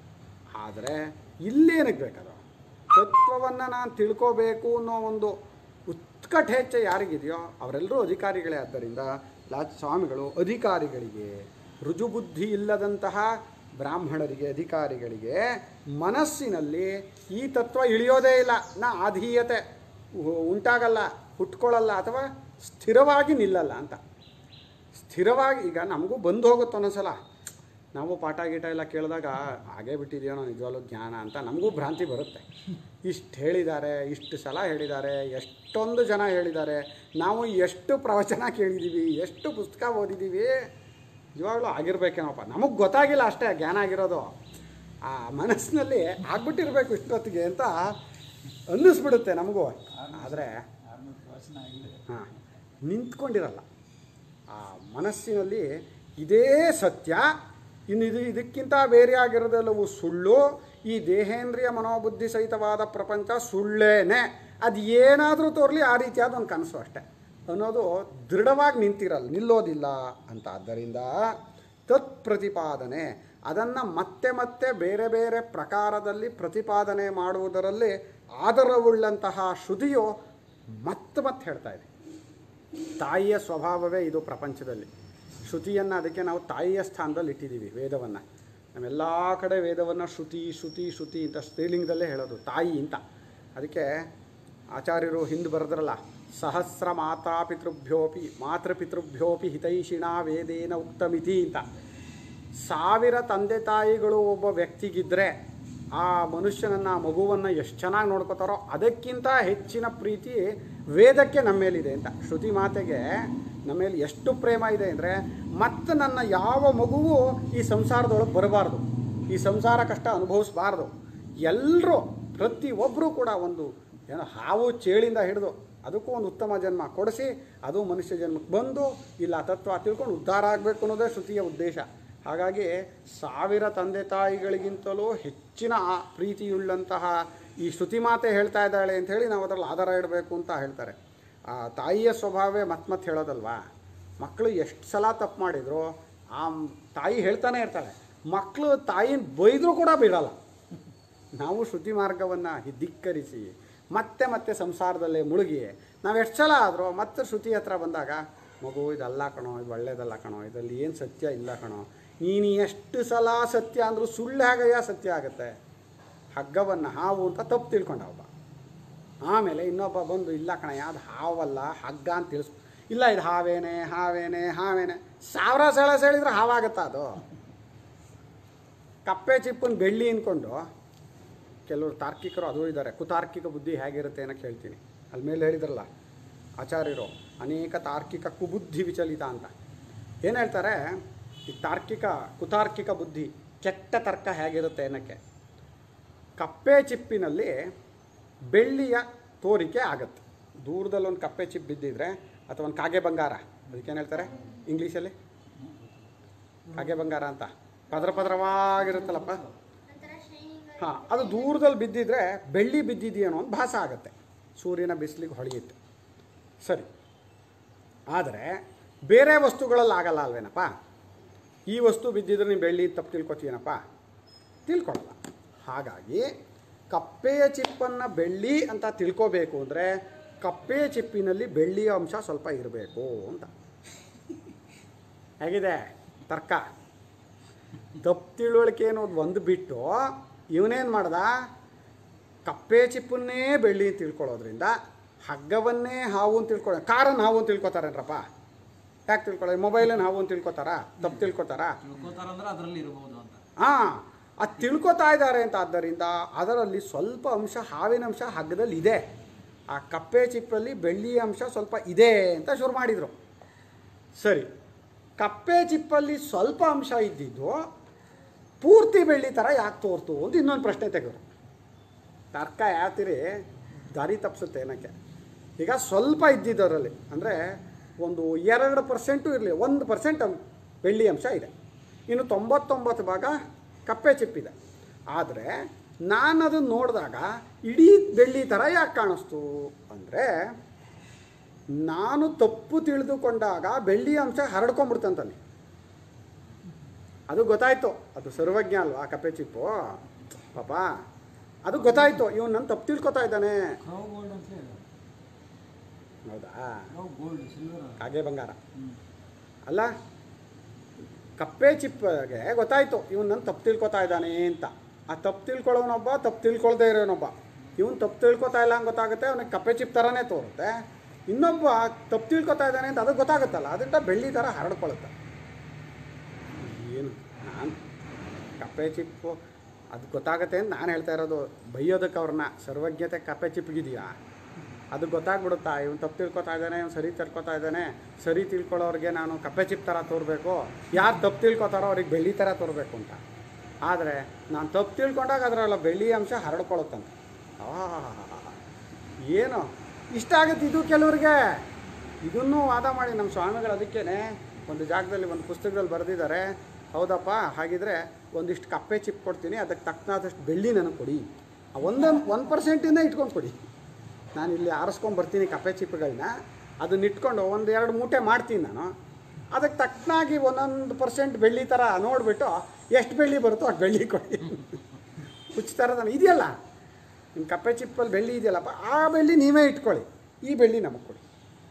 ಆದರೆ ಇಲ್ಲೇನಕ್ಕೆ ಬೇಕದು ತತ್ವವನ್ನು ನಾನು ತಿಳ್ಕೋಬೇಕು ಅನ್ನೋ ಒಂದು ಉತ್ಕಟೇಚ್ಛೆ ಯಾರಿಗಿದೆಯೋ ಅವರೆಲ್ಲರೂ ಅಧಿಕಾರಿಗಳೇ ಆದ್ದರಿಂದ ಲಾಚ ಸ್ವಾಮಿಗಳು ಅಧಿಕಾರಿಗಳಿಗೆ ರುಜುಬುದ್ಧಿ ಇಲ್ಲದಂತಹ ಬ್ರಾಹ್ಮಣರಿಗೆ ಅಧಿಕಾರಿಗಳಿಗೆ ಮನಸ್ಸಿನಲ್ಲಿ ಈ ತತ್ವ ಇಳಿಯೋದೇ ಇಲ್ಲ ನಾ ಆಧೀಯತೆ ಉ- ಉಂಟಾಗಲ್ಲ ಹುಟ್ಕೊಳ್ಳಲ್ಲ ಅಥವಾ ಸ್ಥಿರವಾಗಿ ನಿಲ್ಲಲ್ಲ ಅಂತ ಸ್ಥಿರವಾಗಿ ಈಗ ನಮಗೂ ಬಂದು ಹೋಗುತ್ತೆ ಒಂದೊಂದ್ಸಲ ನಾವು ಪಾಠ ಗೀಟ ಎಲ್ಲ ಕೇಳಿದಾಗ ಹಾಗೇ ಬಿಟ್ಟಿದೆಯೋ ನಿಜವಾಗ್ಲೂ ಜ್ಞಾನ ಅಂತ ನಮಗೂ ಭ್ರಾಂತಿ ಬರುತ್ತೆ ಇಷ್ಟು ಹೇಳಿದ್ದಾರೆ ಇಷ್ಟು ಸಲ ಹೇಳಿದ್ದಾರೆ ಎಷ್ಟೊಂದು ಜನ ಹೇಳಿದ್ದಾರೆ ನಾವು ಎಷ್ಟು ಪ್ರವಚನ ಕೇಳಿದ್ದೀವಿ ಎಷ್ಟು ಪುಸ್ತಕ ಓದಿದ್ದೀವಿ ನಿಜವಾಗ್ಲೂ ಆಗಿರ್ಬೇಕೇನೋಪ್ಪ ನಮಗೆ ಗೊತ್ತಾಗಿಲ್ಲ ಅಷ್ಟೇ ಜ್ಞಾನ ಆಗಿರೋದು ಆ ಮನಸ್ಸಿನಲ್ಲಿ ಆಗ್ಬಿಟ್ಟಿರ್ಬೇಕು ಇಷ್ಟೊತ್ತಿಗೆ ಅಂತ ಅನ್ನಿಸ್ಬಿಡುತ್ತೆ ನಮಗೂ ಆದರೆ ಆರ್ನೂರು ಪ್ರವಚನ ಆಗಿದೆ ಹಾಂ ನಿಂತ್ಕೊಂಡಿರಲ್ಲ ಆ ಮನಸ್ಸಿನಲ್ಲಿ ಇದೇ ಸತ್ಯ ಇನ್ನು ಇದು ಇದಕ್ಕಿಂತ ಬೇರೆ ಆಗಿರೋದೆಲ್ಲವೂ ಸುಳ್ಳು ಈ ದೇಹೇಂದ್ರಿಯ ಮನೋಬುದ್ಧಿ ಸಹಿತವಾದ ಪ್ರಪಂಚ ಸುಳ್ಳೇನೆ ಅದು ಏನಾದರೂ ತೋರಲಿ ಆ ರೀತಿಯಾದ ಒಂದು ಕನಸು ಅಷ್ಟೆ ಅನ್ನೋದು ದೃಢವಾಗಿ ನಿಂತಿರಲ್ಲ ನಿಲ್ಲೋದಿಲ್ಲ ಅಂತ ಆದ್ದರಿಂದ ತತ್ ಪ್ರತಿಪಾದನೆ ಅದನ್ನು ಮತ್ತೆ ಮತ್ತೆ ಬೇರೆ ಬೇರೆ ಪ್ರಕಾರದಲ್ಲಿ ಪ್ರತಿಪಾದನೆ ಮಾಡುವುದರಲ್ಲಿ ಆದರವುಳ್ಳಂತಹ ಶ್ರುತಿಯು ಮತ್ತೆ ಮತ್ತೆ ಹೇಳ್ತಾ ಇದೆ ತಾಯಿಯ ಸ್ವಭಾವವೇ ಇದು ಪ್ರಪಂಚದಲ್ಲಿ ಶ್ರುತಿಯನ್ನು ಅದಕ್ಕೆ ನಾವು ತಾಯಿಯ ಸ್ಥಾನದಲ್ಲಿ ಇಟ್ಟಿದ್ದೀವಿ ವೇದವನ್ನು ನಾವೆಲ್ಲ ಕಡೆ ವೇದವನ್ನು ಶ್ರುತಿ ಶ್ರುತಿ ಶ್ರುತಿ ಅಂತ ಸ್ತ್ರೀಲಿಂಗದಲ್ಲೇ ಹೇಳೋದು ತಾಯಿ ಅಂತ ಅದಕ್ಕೆ ಆಚಾರ್ಯರು ಹಿಂದೆ ಬರೆದ್ರಲ್ಲ ಸಹಸ್ರ ಮಾತಾಪಿತೃಭ್ಯೋಪಿ ಮಾತೃಪಿತೃಭ್ಯೋಪಿ ಹಿತೈಷಿಣ ವೇದೇನ ಉಕ್ತಮಿತಿ ಅಂತ ಸಾವಿರ ತಂದೆ ತಾಯಿಗಳು ಒಬ್ಬ ವ್ಯಕ್ತಿಗಿದ್ದರೆ ಆ ಮನುಷ್ಯನನ್ನು ಆ ಮಗುವನ್ನು ಎಷ್ಟು ಚೆನ್ನಾಗಿ ನೋಡ್ಕೋತಾರೋ ಅದಕ್ಕಿಂತ ಹೆಚ್ಚಿನ ಪ್ರೀತಿ ವೇದಕ್ಕೆ ನಮ್ಮ ಮೇಲಿದೆ ಅಂತ ಶ್ರುತಿ ಮಾತೆಗೆ ನಮ್ಮ ಮೇಲೆ ಎಷ್ಟು ಪ್ರೇಮ ಇದೆ ಅಂದರೆ ಮತ್ತೆ ನನ್ನ ಯಾವ ಮಗುವು ಈ ಸಂಸಾರದೊಳಗೆ ಬರಬಾರ್ದು ಈ ಸಂಸಾರ ಕಷ್ಟ ಅನುಭವಿಸಬಾರ್ದು ಎಲ್ಲರೂ ಪ್ರತಿಯೊಬ್ಬರೂ ಕೂಡ ಒಂದು ಏನೋ ಹಾವು ಚೇಳಿಂದ ಹಿಡಿದು ಅದಕ್ಕೂ ಒಂದು ಉತ್ತಮ ಜನ್ಮ ಕೊಡಿಸಿ ಅದು ಮನುಷ್ಯ ಜನ್ಮಕ್ಕೆ ಬಂದು ಇಲ್ಲ ತತ್ವ ತಿಳ್ಕೊಂಡು ಉದ್ಧಾರ ಆಗಬೇಕು ಅನ್ನೋದೇ ಶ್ರುತಿಯ ಉದ್ದೇಶ ಹಾಗಾಗಿ ಸಾವಿರ ತಂದೆ ತಾಯಿಗಳಿಗಿಂತಲೂ ಹೆಚ್ಚಿನ ಆ ಪ್ರೀತಿಯುಳ್ಳಂತಹ ಈ ಶ್ರುತಿ ಮಾತೆ ಹೇಳ್ತಾ ಇದ್ದಾಳೆ ಅಂತ ಹೇಳಿ ನಾವು ಅದರಲ್ಲಿ ಆಧಾರ ಇಡಬೇಕು ಅಂತ ಹೇಳ್ತಾರೆ ಆ ತಾಯಿಯ ಸ್ವಭಾವವೇ ಮತ್ತೆ ಮತ್ತೆ ಹೇಳೋದಲ್ವಾ ಮಕ್ಕಳು ಎಷ್ಟು ಸಲ ತಪ್ಪು ಮಾಡಿದ್ರು ಆ ತಾಯಿ ಹೇಳ್ತಾನೆ ಇರ್ತಾಳೆ ಮಕ್ಕಳು ತಾಯಿನ ಬೈದರೂ ಕೂಡ ಬಿಡಲ್ಲ ನಾವು ಶ್ರುತಿ ಮಾರ್ಗವನ್ನು ಧಿಕ್ಕರಿಸಿ ಮತ್ತೆ ಮತ್ತೆ ಸಂಸಾರದಲ್ಲೇ ಮುಳುಗಿ ನಾವು ಎಷ್ಟು ಸಲ ಆದರೂ ಮತ್ತೆ ಶ್ರುತಿ ಹತ್ರ ಬಂದಾಗ ಮಗು ಇದಲ್ಲ ಕಣೋ ಇದು ಒಳ್ಳೇದಲ್ಲ ಕಣೋ ಇದರಲ್ಲಿ ಏನು ಸತ್ಯ ಇಲ್ಲ ಕಣೋ ನೀನು ಎಷ್ಟು ಸಲ ಸತ್ಯ ಅಂದರೂ ಸುಳ್ಳು ಹೇಗಯ್ಯ ಸತ್ಯ ಆಗುತ್ತೆ ಹಗ್ಗವನ್ನು ಹಾವು ಅಂತ ತಪ್ಪು ತಿಳ್ಕೊಂಡ ಒಬ್ಬ ಆಮೇಲೆ ಇನ್ನೊಬ್ಬ ಬಂದು ಇಲ್ಲ ಕಣ ಯಾವ್ದು ಹಾವಲ್ಲ ಹಗ್ಗ ಅಂತ ತಿಳಿಸ್ ಇಲ್ಲ ಇದು ಹಾವೇನೆ ಹಾವೇನೆ ಹಾವೇನೆ ಸಾವಿರ ಸಲ ಹೇಳಿದ್ರೆ ಹಾವಾಗತ್ತಾ ಅದು ಕಪ್ಪೆ ಚಿಪ್ಪನ ಬೆಳ್ಳಿ ಅಂದ್ಕೊಂಡು ಕೆಲವರು ತಾರ್ಕಿಕರು ಅದು ಇದ್ದಾರೆ ಕುತಾರ್ಕಿಕ ಬುದ್ಧಿ ಹೇಗಿರುತ್ತೆ ಅನ್ನೋಕೆ ಹೇಳ್ತೀನಿ ಅಲ್ಲಿ ಮೇಲೆ ಹೇಳಿದ್ರಲ್ಲ ಆಚಾರ್ಯರು ಅನೇಕ ತಾರ್ಕಿಕ ಕುಬುದ್ಧಿ ವಿಚಲಿತ ಅಂತ ಏನು ಹೇಳ್ತಾರೆ ಈ ತಾರ್ಕಿಕ ಕುತಾರ್ಕಿಕ ಬುದ್ಧಿ ಕೆಟ್ಟ ತರ್ಕ ಹೇಗಿರುತ್ತೆ ಅನ್ನೋಕ್ಕೆ ಕಪ್ಪೆ ಚಿಪ್ಪಿನಲ್ಲಿ ಬೆಳ್ಳಿಯ ತೋರಿಕೆ ಆಗುತ್ತೆ ದೂರದಲ್ಲಿ ಒಂದು ಕಪ್ಪೆ ಚಿಪ್ ಬಿದ್ದಿದ್ರೆ ಅಥವಾ ಒಂದು ಕಾಗೆ ಬಂಗಾರ ಅದಕ್ಕೇನು ಹೇಳ್ತಾರೆ ಇಂಗ್ಲೀಷಲ್ಲಿ ಕಾಗೆ ಬಂಗಾರ ಅಂತ ಪದರ ಪದರವಾಗಿರುತ್ತಲ್ಲಪ್ಪ ಹಾಂ ಅದು ದೂರದಲ್ಲಿ ಬಿದ್ದಿದ್ರೆ ಬೆಳ್ಳಿ ಬಿದ್ದಿದೆಯೇನೋ ಅಂತ ಭಾಸ ಆಗುತ್ತೆ ಸೂರ್ಯನ ಬಿಸಿಲಿಗೆ ಹೊಳೆಯುತ್ತೆ ಸರಿ ಆದರೆ ಬೇರೆ ವಸ್ತುಗಳಲ್ಲಿ ಆಗಲ್ಲ ಅಲ್ವೇನಪ್ಪ ಈ ವಸ್ತು ಬಿದ್ದಿದ್ರೆ ನೀನು ಬೆಳ್ಳಿ ತಪ್ಪು ತಿಳ್ಕೊತೀನಪ್ಪ ತಿಳ್ಕೊಳಲ್ಲ ಹಾಗಾಗಿ ಕಪ್ಪೆಯ ಚಿಪ್ಪನ್ನು ಬೆಳ್ಳಿ ಅಂತ ತಿಳ್ಕೋಬೇಕು ಅಂದರೆ ಕಪ್ಪೆಯ ಚಿಪ್ಪಿನಲ್ಲಿ ಬೆಳ್ಳಿಯ ಅಂಶ ಸ್ವಲ್ಪ ಇರಬೇಕು ಅಂತ ಹೇಗಿದೆ ತರ್ಕ ತಪ್ಪು ತಿಳುವಳಿಕೆ ಅನ್ನೋದು ಒಂದು ಬಿಟ್ಟು ಇವನೇನು ಮಾಡ್ದ ಕಪ್ಪೆ ಚಿಪ್ಪನ್ನೇ ಬೆಳ್ಳಿ ಅಂತ ತಿಳ್ಕೊಳ್ಳೋದ್ರಿಂದ ಹಗ್ಗವನ್ನೇ ಹಾವು ಅಂತ ತಿಳ್ಕೊಳ್ಳೋ ಕಾರನ್ನು ಹಾವು ಅಂತ ತಿಳ್ಕೊತಾರೇನ್ರಪ್ಪ ಯಾಕೆ ತಿಳ್ಕೊಳ್ಳೋ ಮೊಬೈಲನ್ನು ಹಾವು ಅಂತ ತಿಳ್ಕೊತಾರಾ ತಪ್ಪು ತಿಳ್ಕೊತಾರಾ ತಿಳ್ಕೊತಾರಂದ್ರೆ ಅದರಲ್ಲಿ ಇರಬಹುದು ಅಂತ ಹಾಂ ಅದು ತಿಳ್ಕೊತಾ ಇದ್ದಾರೆ ಅಂತ ಆದ್ದರಿಂದ ಅದರಲ್ಲಿ ಸ್ವಲ್ಪ ಅಂಶ ಹಾವಿನ ಅಂಶ ಹಗ್ಗದಲ್ಲಿ ಇದೆ ಆ ಕಪ್ಪೆ ಚಿಪ್ಪಲ್ಲಿ ಬೆಳ್ಳಿಯ ಅಂಶ ಸ್ವಲ್ಪ ಇದೆ ಅಂತ ಶುರು ಮಾಡಿದರು ಸರಿ ಕಪ್ಪೆ ಚಿಪ್ಪಲ್ಲಿ ಸ್ವಲ್ಪ ಅಂಶ ಇದ್ದಿದ್ದು ಪೂರ್ತಿ ಬೆಳ್ಳಿ ಥರ ಯಾಕೆ ತೋರ್ತು ಅಂತ ಇನ್ನೊಂದು ಪ್ರಶ್ನೆ ತೆಗೆದ್ರು ತರ್ಕ ಯಾತಿರಿ ದಾರಿ ತಪ್ಪಿಸುತ್ತೆ ಏನಕ್ಕೆ ಈಗ ಸ್ವಲ್ಪ ಇದ್ದಿದ್ದರಲ್ಲಿ ಅಂದರೆ ಒಂದು ಎರಡು ಪರ್ಸೆಂಟು ಇರಲಿ ಒಂದು ಪರ್ಸೆಂಟ್ ಬೆಳ್ಳಿ ಅಂಶ ಇದೆ ಇನ್ನು ತೊಂಬತ್ತೊಂಬತ್ತು ಭಾಗ ಕಪ್ಪೆ ಚಿಪ್ಪಿದೆ ಆದರೆ ನಾನು ಅದನ್ನು ನೋಡಿದಾಗ ಇಡೀ ಬೆಳ್ಳಿ ಥರ ಯಾಕೆ ಕಾಣಿಸ್ತು ಅಂದರೆ ನಾನು ತಪ್ಪು ತಿಳಿದುಕೊಂಡಾಗ ಬೆಳ್ಳಿ ಅಂಶ ಹರಡ್ಕೊಂಡ್ಬಿಡ್ತಂತಾನೆ ಅದು ಗೊತ್ತಾಯ್ತು ಅದು ಸರ್ವಜ್ಞ ಅಲ್ವಾ ಕಪ್ಪೆ ಚಿಪ್ಪು ಪಾಪ ಅದು ಗೊತ್ತಾಯ್ತು ಇವನು ನನ್ನ ತಪ್ಪು ತಿಳ್ಕೊತಾ ಇದ್ದಾನೆ ಕ್ರೌ ಗೋಲ್ಡ್ ಅಂತ ಹೇಳಿ ಹೌದಾ ಕ್ರೌ ಗೋಲ್ಡ್ ಸಿಲ್ವರ್ ಕಾಗೆ ಬಂಗಾರ ಅಲ್ಲ ಕಪ್ಪೆ ಚಿಪ್ಪಗೆ ಗೊತ್ತಾಯ್ತು ಇವನು ನನ್ನ ತಪ್ಪು ತಿಳ್ಕೊತಾ ಇದ್ದಾನೆ ಅಂತ ಆ ತಪ್ಪು ತಿಳ್ಕೊಳ್ಳೋನೊಬ್ಬ ತಪ್ಪು ತಿಳ್ಕೊಳ್ದೇ ಇರೋನೊಬ್ಬ ಇವನು ತಪ್ಪು ತಿಳ್ಕೊತಾ ಇಲ್ಲ ಅಂತ ಗೊತ್ತಾಗುತ್ತೆ ಅವನಿಗೆ ಕಪ್ಪೆ ಚಿಪ್ ಥರನೇ ತೋರುತ್ತೆ ಇನ್ನೊಬ್ಬ ತಪ್ಪು ತಿಳ್ಕೊತಾ ಇದ್ದಾನೆ ಅಂತ ಅದು ಗೊತ್ತಾಗುತ್ತಲ್ಲ ಅದರಿಂದ ಬೆಳ್ಳಿ ಥರ ಹರಡ್ಕೊಳ್ಳುತ್ತೆ ಏನು ನಾನು ಕಪ್ಪೆ ಚಿಪ್ಪು ಅದು ಗೊತ್ತಾಗುತ್ತೆ ಅಂತ ನಾನು ಹೇಳ್ತಾ ಇರೋದು ಬೈಯೋದಕ್ಕೆ ಅವ್ರನ್ನ ಸರ್ವಜ್ಞತೆ ಕಪ್ಪೆ ಚಿಪ್ಗಿದೆಯಾ ಅದು ಗೊತ್ತಾಗ್ಬಿಡುತ್ತಾ ಇವನು ತಪ್ಪು ತಿಳ್ಕೊತಾ ಇದ್ದಾನೆ ಇವ್ನು ಸರಿ ತಿಳ್ಕೊತಾ ಇದ್ದಾನೆ ಸರಿ ತಿಳ್ಕೊಳ್ಳೋರಿಗೆ ನಾನು ಕಪ್ಪೆ ಚಿಪ್ ಥರ ತೋರಬೇಕು ಯಾರು ತಪ್ಪು ತಿಳ್ಕೊತಾರೋ ಅವ್ರಿಗೆ ಬೆಳ್ಳಿ ಥರ ತೋರಬೇಕು ಅಂತ ಆದರೆ ನಾನು ತಪ್ಪು ತಿಳ್ಕೊಂಡಾಗ ಅದರಲ್ಲ ಬೆಳ್ಳಿ ಅಂಶ ಹರಡ್ಕೊಳ್ಳುತ್ತಂತೆ ಆಹಾಹಾಹಾಹಾ. ಏನು ಇಷ್ಟ ಆಗುತ್ತೆ ಇದು ಕೆಲವ್ರಿಗೆ ಇದನ್ನೂ ವಾದ ಮಾಡಿ ನಮ್ಮ ಸ್ವಾಮಿಗಳು ಅದಕ್ಕೇನೆ ಒಂದು ಜಾಗದಲ್ಲಿ ಒಂದು ಪುಸ್ತಕದಲ್ಲಿ ಬರೆದಿದ್ದಾರೆ ಹೌದಪ್ಪ ಹಾಗಿದ್ರೆ ಒಂದಿಷ್ಟು ಕಪ್ಪೆ ಚಿಪ್ ಕೊಡ್ತೀನಿ ಅದಕ್ಕೆ ತಕ್ಕನಾದಷ್ಟು ಬೆಳ್ಳಿ ನನಗೆ ಕೊಡಿ ಆ ಒಂದೊಂದು ಒನ್ ಪರ್ಸೆಂಟಿಂದ ಇಟ್ಕೊಂಡು ಕೊಡಿ ನಾನು ಇಲ್ಲಿ ಆರಿಸ್ಕೊಂಡು ಬರ್ತೀನಿ ಕಪ್ಪೆ ಚಿಪ್ಗಳನ್ನ ಅದನ್ನ ಇಟ್ಕೊಂಡು ಒಂದು ಎರಡು ಮೂಟೆ ಮಾಡ್ತೀನಿ ನಾನು ಅದಕ್ಕೆ ತಕ್ಕನಾಗಿ ಒಂದೊಂದು ಪರ್ಸೆಂಟ್ ಬೆಳ್ಳಿ ಥರ ನೋಡಿಬಿಟ್ಟು ಎಷ್ಟು ಬೆಳ್ಳಿ ಬರುತ್ತೋ ಅಷ್ಟು ಬೆಳ್ಳಿ ಕೊಡಿ ಹುಚ್ಚ ಥರದ ಇದೆಯಲ್ಲ ನಿಮ್ಮ ಕಪ್ಪೆ ಚಿಪ್ಪಲ್ಲಿ ಬೆಳ್ಳಿ ಇದೆಯಲ್ಲಪ್ಪ ಆ ಬೆಳ್ಳಿ ನೀವೇ ಇಟ್ಕೊಳ್ಳಿ ಈ ಬೆಳ್ಳಿ ನಮಗೆ ಕೊಡಿ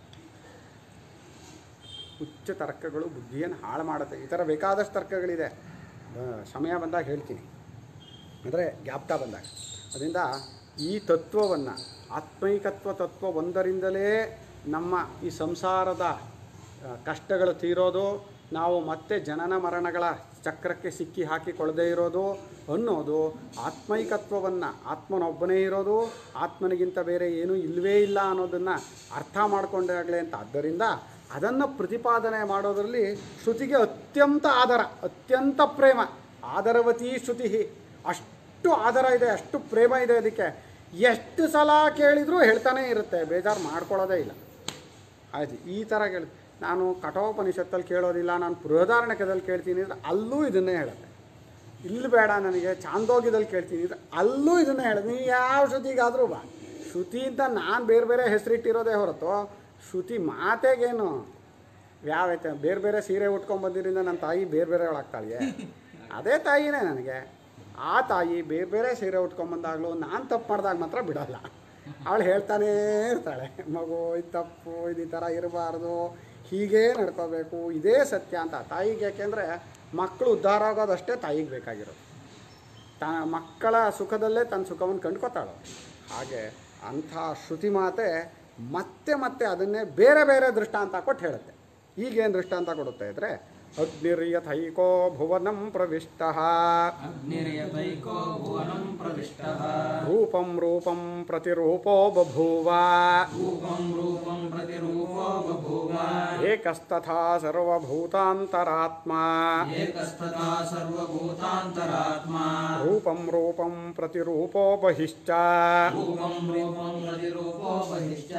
ಹುಚ್ಚ ತರ್ಕಗಳು ಬುದ್ಧಿಯನ್ನು ಹಾಳು ಮಾಡುತ್ತೆ ಈ ಥರ ಬೇಕಾದಷ್ಟು ತರ್ಕಗಳಿದೆ ಬ- ಸಮಯ ಬಂದಾಗ ಹೇಳ್ತೀನಿ ಅಂದರೆ ಜ್ಞಾಪಕ ಬಂದಾಗ ಅದರಿಂದ ಈ ತತ್ವವನ್ನು ಆತ್ಮೈಕತ್ವ ತತ್ವ ಒಂದರಿಂದಲೇ ನಮ್ಮ ಈ ಸಂಸಾರದ ಆ, ಕಷ್ಟಗಳು ತೀರೋದು ನಾವು ಮತ್ತೆ ಜನನ ಮರಣಗಳ ಚಕ್ರಕ್ಕೆ ಸಿಕ್ಕಿ ಹಾಕಿಕೊಳ್ಳದೇ ಇರೋದು ಅನ್ನೋದು ಆತ್ಮೈಕತ್ವವನ್ನು ಆತ್ಮನೊಬ್ಬನೇ ಇರೋದು ಆತ್ಮನಿಗಿಂತ ಬೇರೆ ಏನೂ ಇಲ್ಲವೇ ಇಲ್ಲ ಅನ್ನೋದನ್ನು ಅರ್ಥ ಮಾಡಿಕೊಂಡಾಗಲೇ ಅಂತ ಆದ್ದರಿಂದ ಅದನ್ನು ಪ್ರತಿಪಾದನೆ ಮಾಡೋದರಲ್ಲಿ ಶ್ರುತಿಗೆ ಅತ್ಯಂತ ಆದರ ಅತ್ಯಂತ ಪ್ರೇಮ ಆದರವತಿ ಶ್ರುತಿ ಅಷ್ಟು ಆದರ ಇದೆ ಅಷ್ಟು ಪ್ರೇಮ ಇದೆ ಅದಕ್ಕೆ ಎಷ್ಟು ಸಲ ಕೇಳಿದರೂ ಹೇಳ್ತಾನೇ ಇರುತ್ತೆ ಬೇಜಾರು ಮಾಡ್ಕೊಳ್ಳೋದೇ ಇಲ್ಲ ಆಯ್ತು ಈ ಥರ ಕೇಳಿ ನಾನು ಕಠೋಪನಿಷತ್ತಲ್ಲಿ ಕೇಳೋದಿಲ್ಲ ನಾನು ಬೃಹದಾರಣ್ಯಕದಲ್ಲಿ ಕೇಳ್ತೀನಿ ಅಂದರೆ ಅಲ್ಲೂ ಇದನ್ನೇ ಹೇಳುತ್ತೆ ಇಲ್ಲಿ ಬೇಡ ನನಗೆ ಚಾಂದೋಗ್ಯದಲ್ಲಿ ಕೇಳ್ತೀನಿ ಅಂದರೆ ಅಲ್ಲೂ ಇದನ್ನೇ ಹೇಳೋದು ನೀವು ಯಾವ ಶ್ರುತಿಗಾದರೂ ಬಾ ಶ್ರುತಿ ಅಂತ ನಾನು ಬೇರೆ ಬೇರೆ ಹೆಸರಿಟ್ಟಿರೋದೇ ಹೊರತು ಶ್ರುತಿ ಮಾತೆಗೇನು ಯಾವೈತೆ ಬೇರೆ ಬೇರೆ ಸೀರೆ ಉಟ್ಕೊಂಡ್ಬಂದಿರಿಂದ ನನ್ನ ತಾಯಿ ಬೇರೆ ಬೇರೆಗಳಾಗ್ತಾಳೆ ಅದೇ ತಾಯಿನೇ ನನಗೆ ಆ ತಾಯಿ ಬೇರೆ ಬೇರೆ ಸೀರೆ ಉಟ್ಕೊಂಬಂದಾಗಲೂ ನಾನು ತಪ್ಪು ಮಾಡಿದಾಗ ಮಾತ್ರ ಬಿಡಲ್ಲ ಅವಳು ಹೇಳ್ತಾನೇ ಇರ್ತಾಳೆ ಮಗು ಇದು ತಪ್ಪು ಇದು ಈ ಥರ ಇರಬಾರ್ದು ಹೀಗೇ ನಡ್ಕೋಬೇಕು ಇದೇ ಸತ್ಯ ಅಂತ ತಾಯಿಗೆ ಯಾಕೆಂದರೆ ಮಕ್ಕಳು ಉದ್ಧಾರ ಆಗೋದಷ್ಟೇ ತಾಯಿಗೆ ಬೇಕಾಗಿರೋದು ತ ಮಕ್ಕಳ ಸುಖದಲ್ಲೇ ತನ್ನ ಸುಖವನ್ನು ಕಂಡ್ಕೋತಾಳು ಹಾಗೆ ಅಂಥ ಶ್ರುತಿ ಮಾತೆ ಮತ್ತೆ ಮತ್ತೆ ಅದನ್ನೇ ಬೇರೆ ಬೇರೆ ದೃಷ್ಟಾಂತ ಕೊಟ್ಟು ಹೇಳುತ್ತೆ ಈಗೇನು ದೃಷ್ಟಾಂತ ಕೊಡುತ್ತೆ ಅಂದರೆ ಅಗ್ನಿರ್ಯಥೈಕೋ ಭುವನಂ ಪ್ರವಿಷ್ಟ ಅಗ್ನಿರ್ಯತೈಕೋ ಭುವನಂ ಪ್ರವಿಷ್ಟಃ ರೂಪಂ ರೂಪಂ ಪ್ರತಿರೂಪೋ ಬಭೂವ ರೂಪಂ ರೂಪಂ ಪ್ರತಿರೂಪೋ ಬಭೂವ ಏಕಸ್ತಥಾ ಸರ್ವಭೂತಾಂತರಾತ್ಮ ಏಕಸ್ತಥಾ ಸರ್ವಭೂತಾಂತರಾತ್ಮ ರೂಪಂ ರೂಪಂ ಪ್ರತಿರೂಪೋ ಬಹಿಶ್ಚ ರೂಪಂ ರೂಪಂ ಪ್ರತಿರೂಪೋ ಬಹಿಶ್ಚ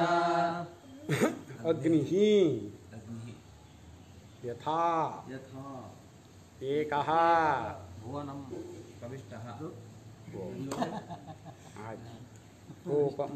ಅಗ್ನಿ ಅಗ್ನಿಃ ಯಥಾ ಯಥಾ ಏಕಃ ಭುವನಂ ಪ್ರವಿಷ್ಟಃ ಆಯ್ತು. ರೂಪಂ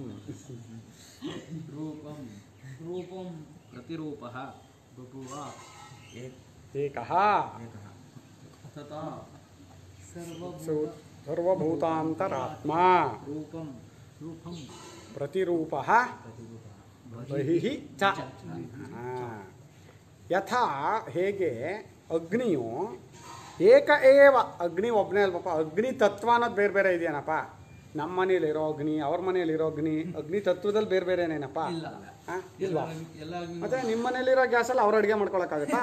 ರೂಪಂ ರೂಪಂ ಪ್ರತಿರೂಪಃ ಬಭುವ ಏಕ್ ಏಕಃ ಏಕಃ ತಥಾ ಸು- ಸರ್ವಭೂತಾಂತರಾತ್ಮ ರೂಪಂ ರೂಪಂ ಪ್ರತಿರೂಪಃ ಪ್ರತಿರೂಪಃ ಬಹಿಃ ಚ ಆ. ಯಥಾ ಹೇಗೆ ಅಗ್ನಿಯು ಏಕ ಏವ ಅಗ್ನಿ ಒಬ್ಬನೇ ಅಲ್ವಪ್ಪ ಅಗ್ನಿ ತತ್ವ ಅನ್ನೋದು ಬೇರೆ ಬೇರೆ ಇದೆಯೇನಪ್ಪ ನಮ್ಮ ಮನೇಲಿರೋ ಅಗ್ನಿ ಅವ್ರ ಮನೇಲಿರೋ ಅಗ್ನಿ ಅಗ್ನಿ ತತ್ವದಲ್ಲಿ ಬೇರೆ ಬೇರೆನೇನಪ್ಪ ಇಲ್ಲ. ಆ? ಇಲ್ವಾ ಎಲ್ಲ ಮತ್ತೆ ನಿಮ್ಮ ಮನೇಲಿರೋ ಗ್ಯಾಸಲ್ಲಿ ಅವ್ರು ಅಡುಗೆ ಮಾಡ್ಕೊಳಕ್ಕಾಗತ್ತಾ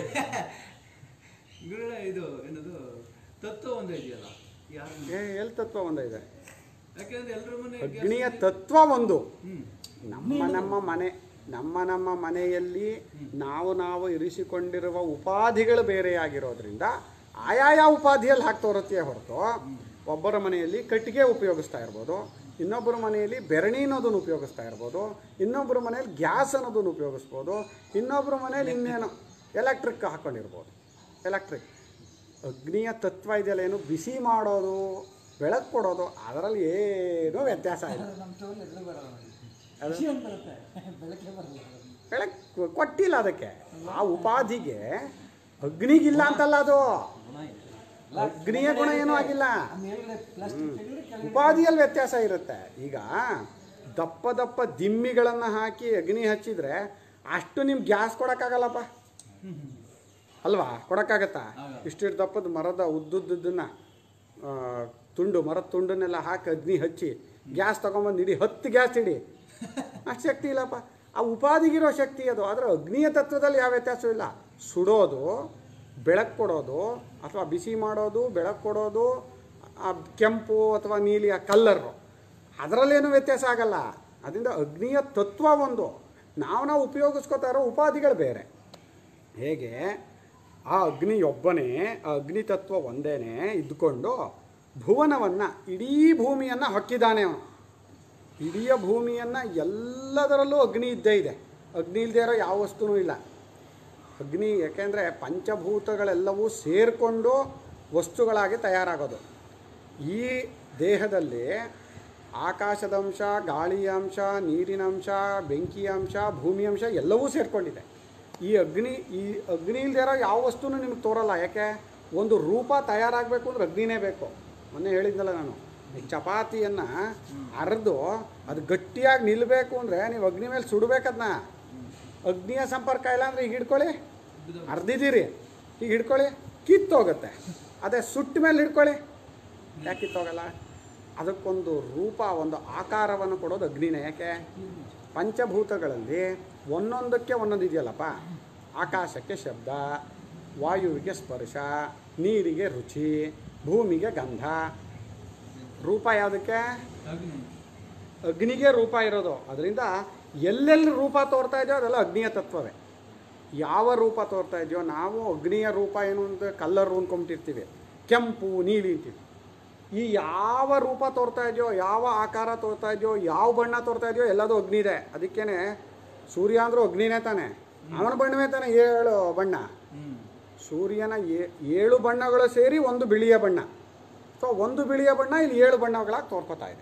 ಗುರುಳ ಇದು ಏನದು ತತ್ವ ಒಂದು ಇದೆಯಲ್ಲ ಯಾರು ಏ ಎಲ್ಲಿ ತತ್ವ ಒಂದಿದೆ ಯಾಕೆಂದ್ರೆ ಎಲ್ಲರ ಮನೆ ಅಗ್ನಿಯ ತತ್ವ ಒಂದು ಹ್ಮ್ ನಮ್ಮ ನಮ್ಮ ಮನೆ ನಮ್ಮ ನಮ್ಮ ಮನೆಯಲ್ಲಿ ನಾವು ನಾವು ಇರಿಸಿಕೊಂಡಿರುವ ಉಪಾಧಿಗಳು ಬೇರೆಯಾಗಿರೋದ್ರಿಂದ ಆಯಾಯ ಉಪಾಧಿಯಲ್ಲಿ ಹಾಕ್ತೋರತ್ತೆಯೇ ಹೊರತು ಒಬ್ಬರ ಮನೆಯಲ್ಲಿ ಕಟ್ಟಿಗೆ ಉಪಯೋಗಿಸ್ತಾ ಇರ್ಬೋದು ಇನ್ನೊಬ್ಬರ ಮನೆಯಲ್ಲಿ ಬೆರಣಿ ಅನ್ನೋದನ್ನು ಉಪಯೋಗಿಸ್ತಾ ಇರ್ಬೋದು ಇನ್ನೊಬ್ಬರ ಮನೆಯಲ್ಲಿ ಗ್ಯಾಸ್ ಅನ್ನೋದನ್ನು ಉಪಯೋಗಿಸ್ಬೋದು ಇನ್ನೊಬ್ಬರ ಮನೆಯಲ್ಲಿ ಇನ್ನೇನು ಎಲೆಕ್ಟ್ರಿಕ್ ಹಾಕ್ಕೊಂಡಿರ್ಬೋದು ಎಲೆಕ್ಟ್ರಿಕ್ ಅಗ್ನಿಯ ತತ್ವ ಇದೆಯಲ್ಲ ಏನು ಬಿಸಿ ಮಾಡೋದು ಬೆಳಕು ಕೊಡೋದು ಅದರಲ್ಲಿ ಏನೂ ವ್ಯತ್ಯಾಸ ಇಲ್ಲ ನಮ್ಮ ತೋಲ್ ಎದುರು ಬರಲ್ಲ ನೋಡಿ ಅದು? ಖುಷಿ ಅಂತ ಬರುತ್ತೆ ಬೆಳಕೆ ಬರಲ್ಲ ಬೆಳಕು ಕೊಟ್ಟಿಲ್ಲ ಅದಕ್ಕೆ ಆ ಉಪಾಧಿಗೆ ಅಗ್ನಿಗಿಲ್ಲ ಅಂತಲ್ಲ ಅದು ಗುಣ ಇದೆ ಅಗ್ನಿಯ ಗುಣ ಏನೂ ಆಗಿಲ್ಲ ಆ ಮೇಲ್ಗಡೆ ಪ್ಲಾಸ್ಟಿಕ್ ತೆಗೆದ್ರೆ ಕೆಳಗಡೆ ಉಪಾಧಿಯಲ್ಲಿ ವ್ಯತ್ಯಾಸ ಇರುತ್ತೆ ಈಗ ದಪ್ಪ ದಪ್ಪ ದಿಮ್ಮಿಗಳನ್ನು ಹಾಕಿ ಅಗ್ನಿ ಹಚ್ಚಿದ್ರೆ ಅಷ್ಟು ನಿಮ್ಗೆ ಗ್ಯಾಸ್ ಕೊಡೋಕ್ಕಾಗಲ್ಲಪ್ಪ ಅಲ್ವಾ ಕೊಡೋಕ್ಕಾಗತ್ತಾ ಆಗಲ್ಲ. ಇಷ್ಟಿಷ್ಟು ದಪ್ಪದ ಮರದ ಉದ್ದುದ್ದನ್ನ ಆ, ತುಂಡು ಮರದ ತುಂಡನ್ನೆಲ್ಲ ಹಾಕಿ ಅಗ್ನಿ ಹಚ್ಚಿ ಗ್ಯಾಸ್ ತೊಗೊಂಬಂದು ಇಡಿ ಹತ್ತು ಗ್ಯಾಸ್ ಇಡಿ ಅಷ್ಟು ಶಕ್ತಿ ಇಲ್ಲಪ್ಪ ಆ ಉಪಾಧಿಗಿರೋ ಶಕ್ತಿ ಅದು ಆದರೆ ಅಗ್ನಿಯ ತತ್ವದಲ್ಲಿ ಯಾವ ವ್ಯತ್ಯಾಸವೂ ಇಲ್ಲ ಸುಡೋದು ಬೆಳಕು ಕೊಡೋದು ಅಥವಾ ಬಿಸಿ ಮಾಡೋದು ಬೆಳಕು ಕೊಡೋದು ಆ ಕೆಂಪು ಅಥವಾ ನೀಲಿ ಆ ಕಲ್ಲರು ಅದರಲ್ಲೇನು ವ್ಯತ್ಯಾಸ ಆಗಲ್ಲ ಅದರಿಂದ ಅಗ್ನಿಯ ತತ್ವ ಒಂದು ನಾವು ನಾವು ಉಪಯೋಗಿಸ್ಕೋತಾ ಇರೋ ಉಪಾಧಿಗಳು ಬೇರೆ ಹೇಗೆ ಆ ಅಗ್ನಿಯೊಬ್ಬನೇ ಆ ಅಗ್ನಿ ತತ್ವ ಒಂದೇನೆ ಇದ್ದುಕೊಂಡು ಭುವನವನ್ನು ಇಡೀ ಭೂಮಿಯನ್ನು ಹೊಕ್ಕಿದ್ದಾನೆ ಅವನು ಇಡೀ ಭೂಮಿಯನ್ನು ಎಲ್ಲದರಲ್ಲೂ ಅಗ್ನಿ ಇದ್ದೇ ಇದೆ ಅಗ್ನಿ ಇಲ್ಲದೆ ಇರೋ ಯಾವ ವಸ್ತುನೂ ಇಲ್ಲ ಅಗ್ನಿ ಯಾಕೆಂದರೆ ಪಂಚಭೂತಗಳೆಲ್ಲವೂ ಸೇರಿಕೊಂಡು ವಸ್ತುಗಳಾಗಿ ತಯಾರಾಗೋದು ಈ ದೇಹದಲ್ಲಿ ಆಕಾಶದ ಅಂಶ ಗಾಳಿಯ ಅಂಶ ನೀರಿನ ಅಂಶ ಬೆಂಕಿಯ ಅಂಶ ಭೂಮಿ ಅಂಶ ಎಲ್ಲವೂ ಸೇರಿಕೊಂಡಿದೆ ಈ ಅಗ್ನಿ ಈ ಅಗ್ನಿ ಇಲ್ಲದೆ ಇರೋ ಯಾವ ವಸ್ತುನೂ ನಿಮ್ಗೆ ತೋರಲ್ಲ ಯಾಕೆ ಒಂದು ರೂಪ ತಯಾರಾಗಬೇಕು ಅಂದ್ರೆ ಅಗ್ನಿನೇ ಬೇಕು ಮೊನ್ನೆ ಹೇಳಿದ್ನಲ್ಲ ನಾನು ಈ ಚಪಾತಿಯನ್ನು ಅರೆದು ಅದು ಗಟ್ಟಿಯಾಗಿ ನಿಲ್ಲಬೇಕು ಅಂದರೆ ನೀವು ಅಗ್ನಿ ಮೇಲೆ ಸುಡಬೇಕದನ್ನ ಅಗ್ನಿಯ ಸಂಪರ್ಕ ಇಲ್ಲ ಅಂದರೆ ಈಗ ಹಿಡ್ಕೊಳ್ಳಿ ಅರ್ದಿದ್ದೀರಿ ಈಗ ಹಿಡ್ಕೊಳ್ಳಿ ಕಿತ್ತೋಗುತ್ತೆ ಅದೇ ಸುಟ್ಟ ಮೇಲೆ ಹಿಡ್ಕೊಳ್ಳಿ ಯಾಕೆ ಕಿತ್ತೋಗಲ್ಲ ಅದಕ್ಕೊಂದು ರೂಪ ಒಂದು ಆಕಾರವನ್ನು ಕೊಡೋದು ಅಗ್ನಿನೇ ಯಾಕೆ ಪಂಚಭೂತಗಳಲ್ಲಿ ಒಂದೊಂದಕ್ಕೆ ಒಂದೊಂದು ಇದೆಯಲ್ಲಪ್ಪ ಆಕಾಶಕ್ಕೆ ಶಬ್ದ ವಾಯುವಿಗೆ ಸ್ಪರ್ಶ ನೀರಿಗೆ ರುಚಿ ಭೂಮಿಗೆ ಗಂಧ ರೂಪ ಯಾವುದಕ್ಕೆ ಅಗ್ನಿ ಅಗ್ನಿಗೆ ರೂಪ ಇರೋದು ಅದರಿಂದ ಎಲ್ಲೆಲ್ಲಿ ರೂಪ ತೋರ್ತಾ ಇದೆಯೋ ಅದೆಲ್ಲ ಅಗ್ನಿಯ ತತ್ವವೇ ಯಾವ ರೂಪ ತೋರ್ತಾ ಇದೆಯೋ ನಾವು ಅಗ್ನಿಯ ರೂಪ ಏನು ಅಂತ ಕಲ್ಲರು ಅಂದ್ಕೊಂಬಿಟ್ಟಿರ್ತೀವಿ ಕೆಂಪು ನೀಲಿ ಅಂತೀವಿ ಈ ಯಾವ ರೂಪ ತೋರ್ತಾ ಇದೆಯೋ ಯಾವ ಆಕಾರ ತೋರ್ತಾ ಇದೆಯೋ ಯಾವ ಬಣ್ಣ ತೋರ್ತಾ ಇದೆಯೋ ಎಲ್ಲದೂ ಅಗ್ನಿ ಇದೆ ಅದಕ್ಕೇನೆ ಸೂರ್ಯ ಅಂದರೂ ಅಗ್ನಿನೇ ತಾನೆ ಅವನ ಬಣ್ಣವೇ ತಾನೆ ಏಳು ಬಣ್ಣ ಹ್ಮ್ ಸೂರ್ಯನ ಏ- ಏಳು ಬಣ್ಣಗಳು ಸೇರಿ ಒಂದು ಬಿಳಿಯ ಬಣ್ಣ ಸೊ ಒಂದು ಬಿಳಿಯ ಬಣ್ಣ ಇಲ್ಲಿ ಏಳು ಬಣ್ಣಗಳಾಗಿ ತೋರ್ಕೊತಾ ಇದೆ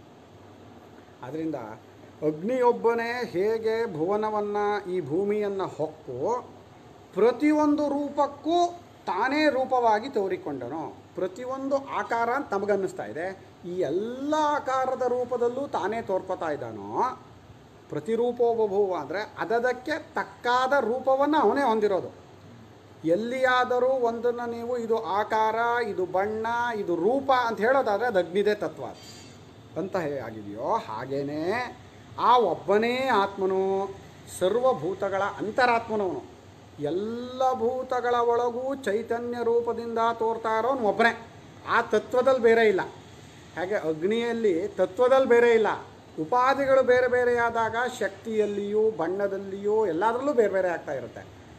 ಅದರಿಂದ ಅಗ್ನಿಯೊಬ್ಬನೇ ಹೇಗೆ ಭುವನವನ್ನು ಈ ಭೂಮಿಯನ್ನು ಹೊಕ್ಕು ಪ್ರತಿಯೊಂದು ರೂಪಕ್ಕೂ ತಾನೇ ರೂಪವಾಗಿ ತೋರಿಕೊಂಡನು ಪ್ರತಿಯೊಂದು ಆಕಾರ ಅಂತ ನಮಗನ್ನಿಸ್ತಾ ಇದೆ ಈ ಎಲ್ಲ ಆಕಾರದ ರೂಪದಲ್ಲೂ ತಾನೇ ತೋರ್ಕೊತಾ ಇದ್ದಾನೋ ಪ್ರತಿರೂಪೋಪಭೂವ ಅಂದರೆ ಅದಕ್ಕೆ ತಕ್ಕಾದ ರೂಪವನ್ನು ಅವನೇ ಹೊಂದಿರೋದು ಎಲ್ಲಿಯಾದರೂ ಒಂದನ್ನು ನೀವು ಇದು ಆಕಾರ ಇದು ಬಣ್ಣ ಇದು ರೂಪ ಅಂತ ಹೇಳೋದಾದರೆ ಅದು ಅಗ್ನಿದೇ ತತ್ವ ಅದು. ಅಂತ ಹೇ ಆಗಿದೆಯೋ ಹಾಗೇನೇ ಆ ಒಬ್ಬನೇ ಆತ್ಮನು ಸರ್ವಭೂತಗಳ ಅಂತರಾತ್ಮನವನು ಎಲ್ಲ ಭೂತಗಳ ಒಳಗೂ ಚೈತನ್ಯ ರೂಪದಿಂದ ತೋರ್ತಾ ಇರೋನು ಒಬ್ಬನೇ ಆ ತತ್ವದಲ್ಲಿ ಬೇರೆ ಇಲ್ಲ ಹಾಗೆ ಅಗ್ನಿಯಲ್ಲಿ ತತ್ವದಲ್ಲಿ ಬೇರೆ ಇಲ್ಲ ಉಪಾಧಿಗಳು ಬೇರೆ ಬೇರೆಯಾದಾಗ ಶಕ್ತಿಯಲ್ಲಿಯೂ ಬಣ್ಣದಲ್ಲಿಯೂ ಎಲ್ಲದರಲ್ಲೂ ಬೇರೆ ಬೇರೆ ಆಗ್ತಾ ಇರುತ್ತೆ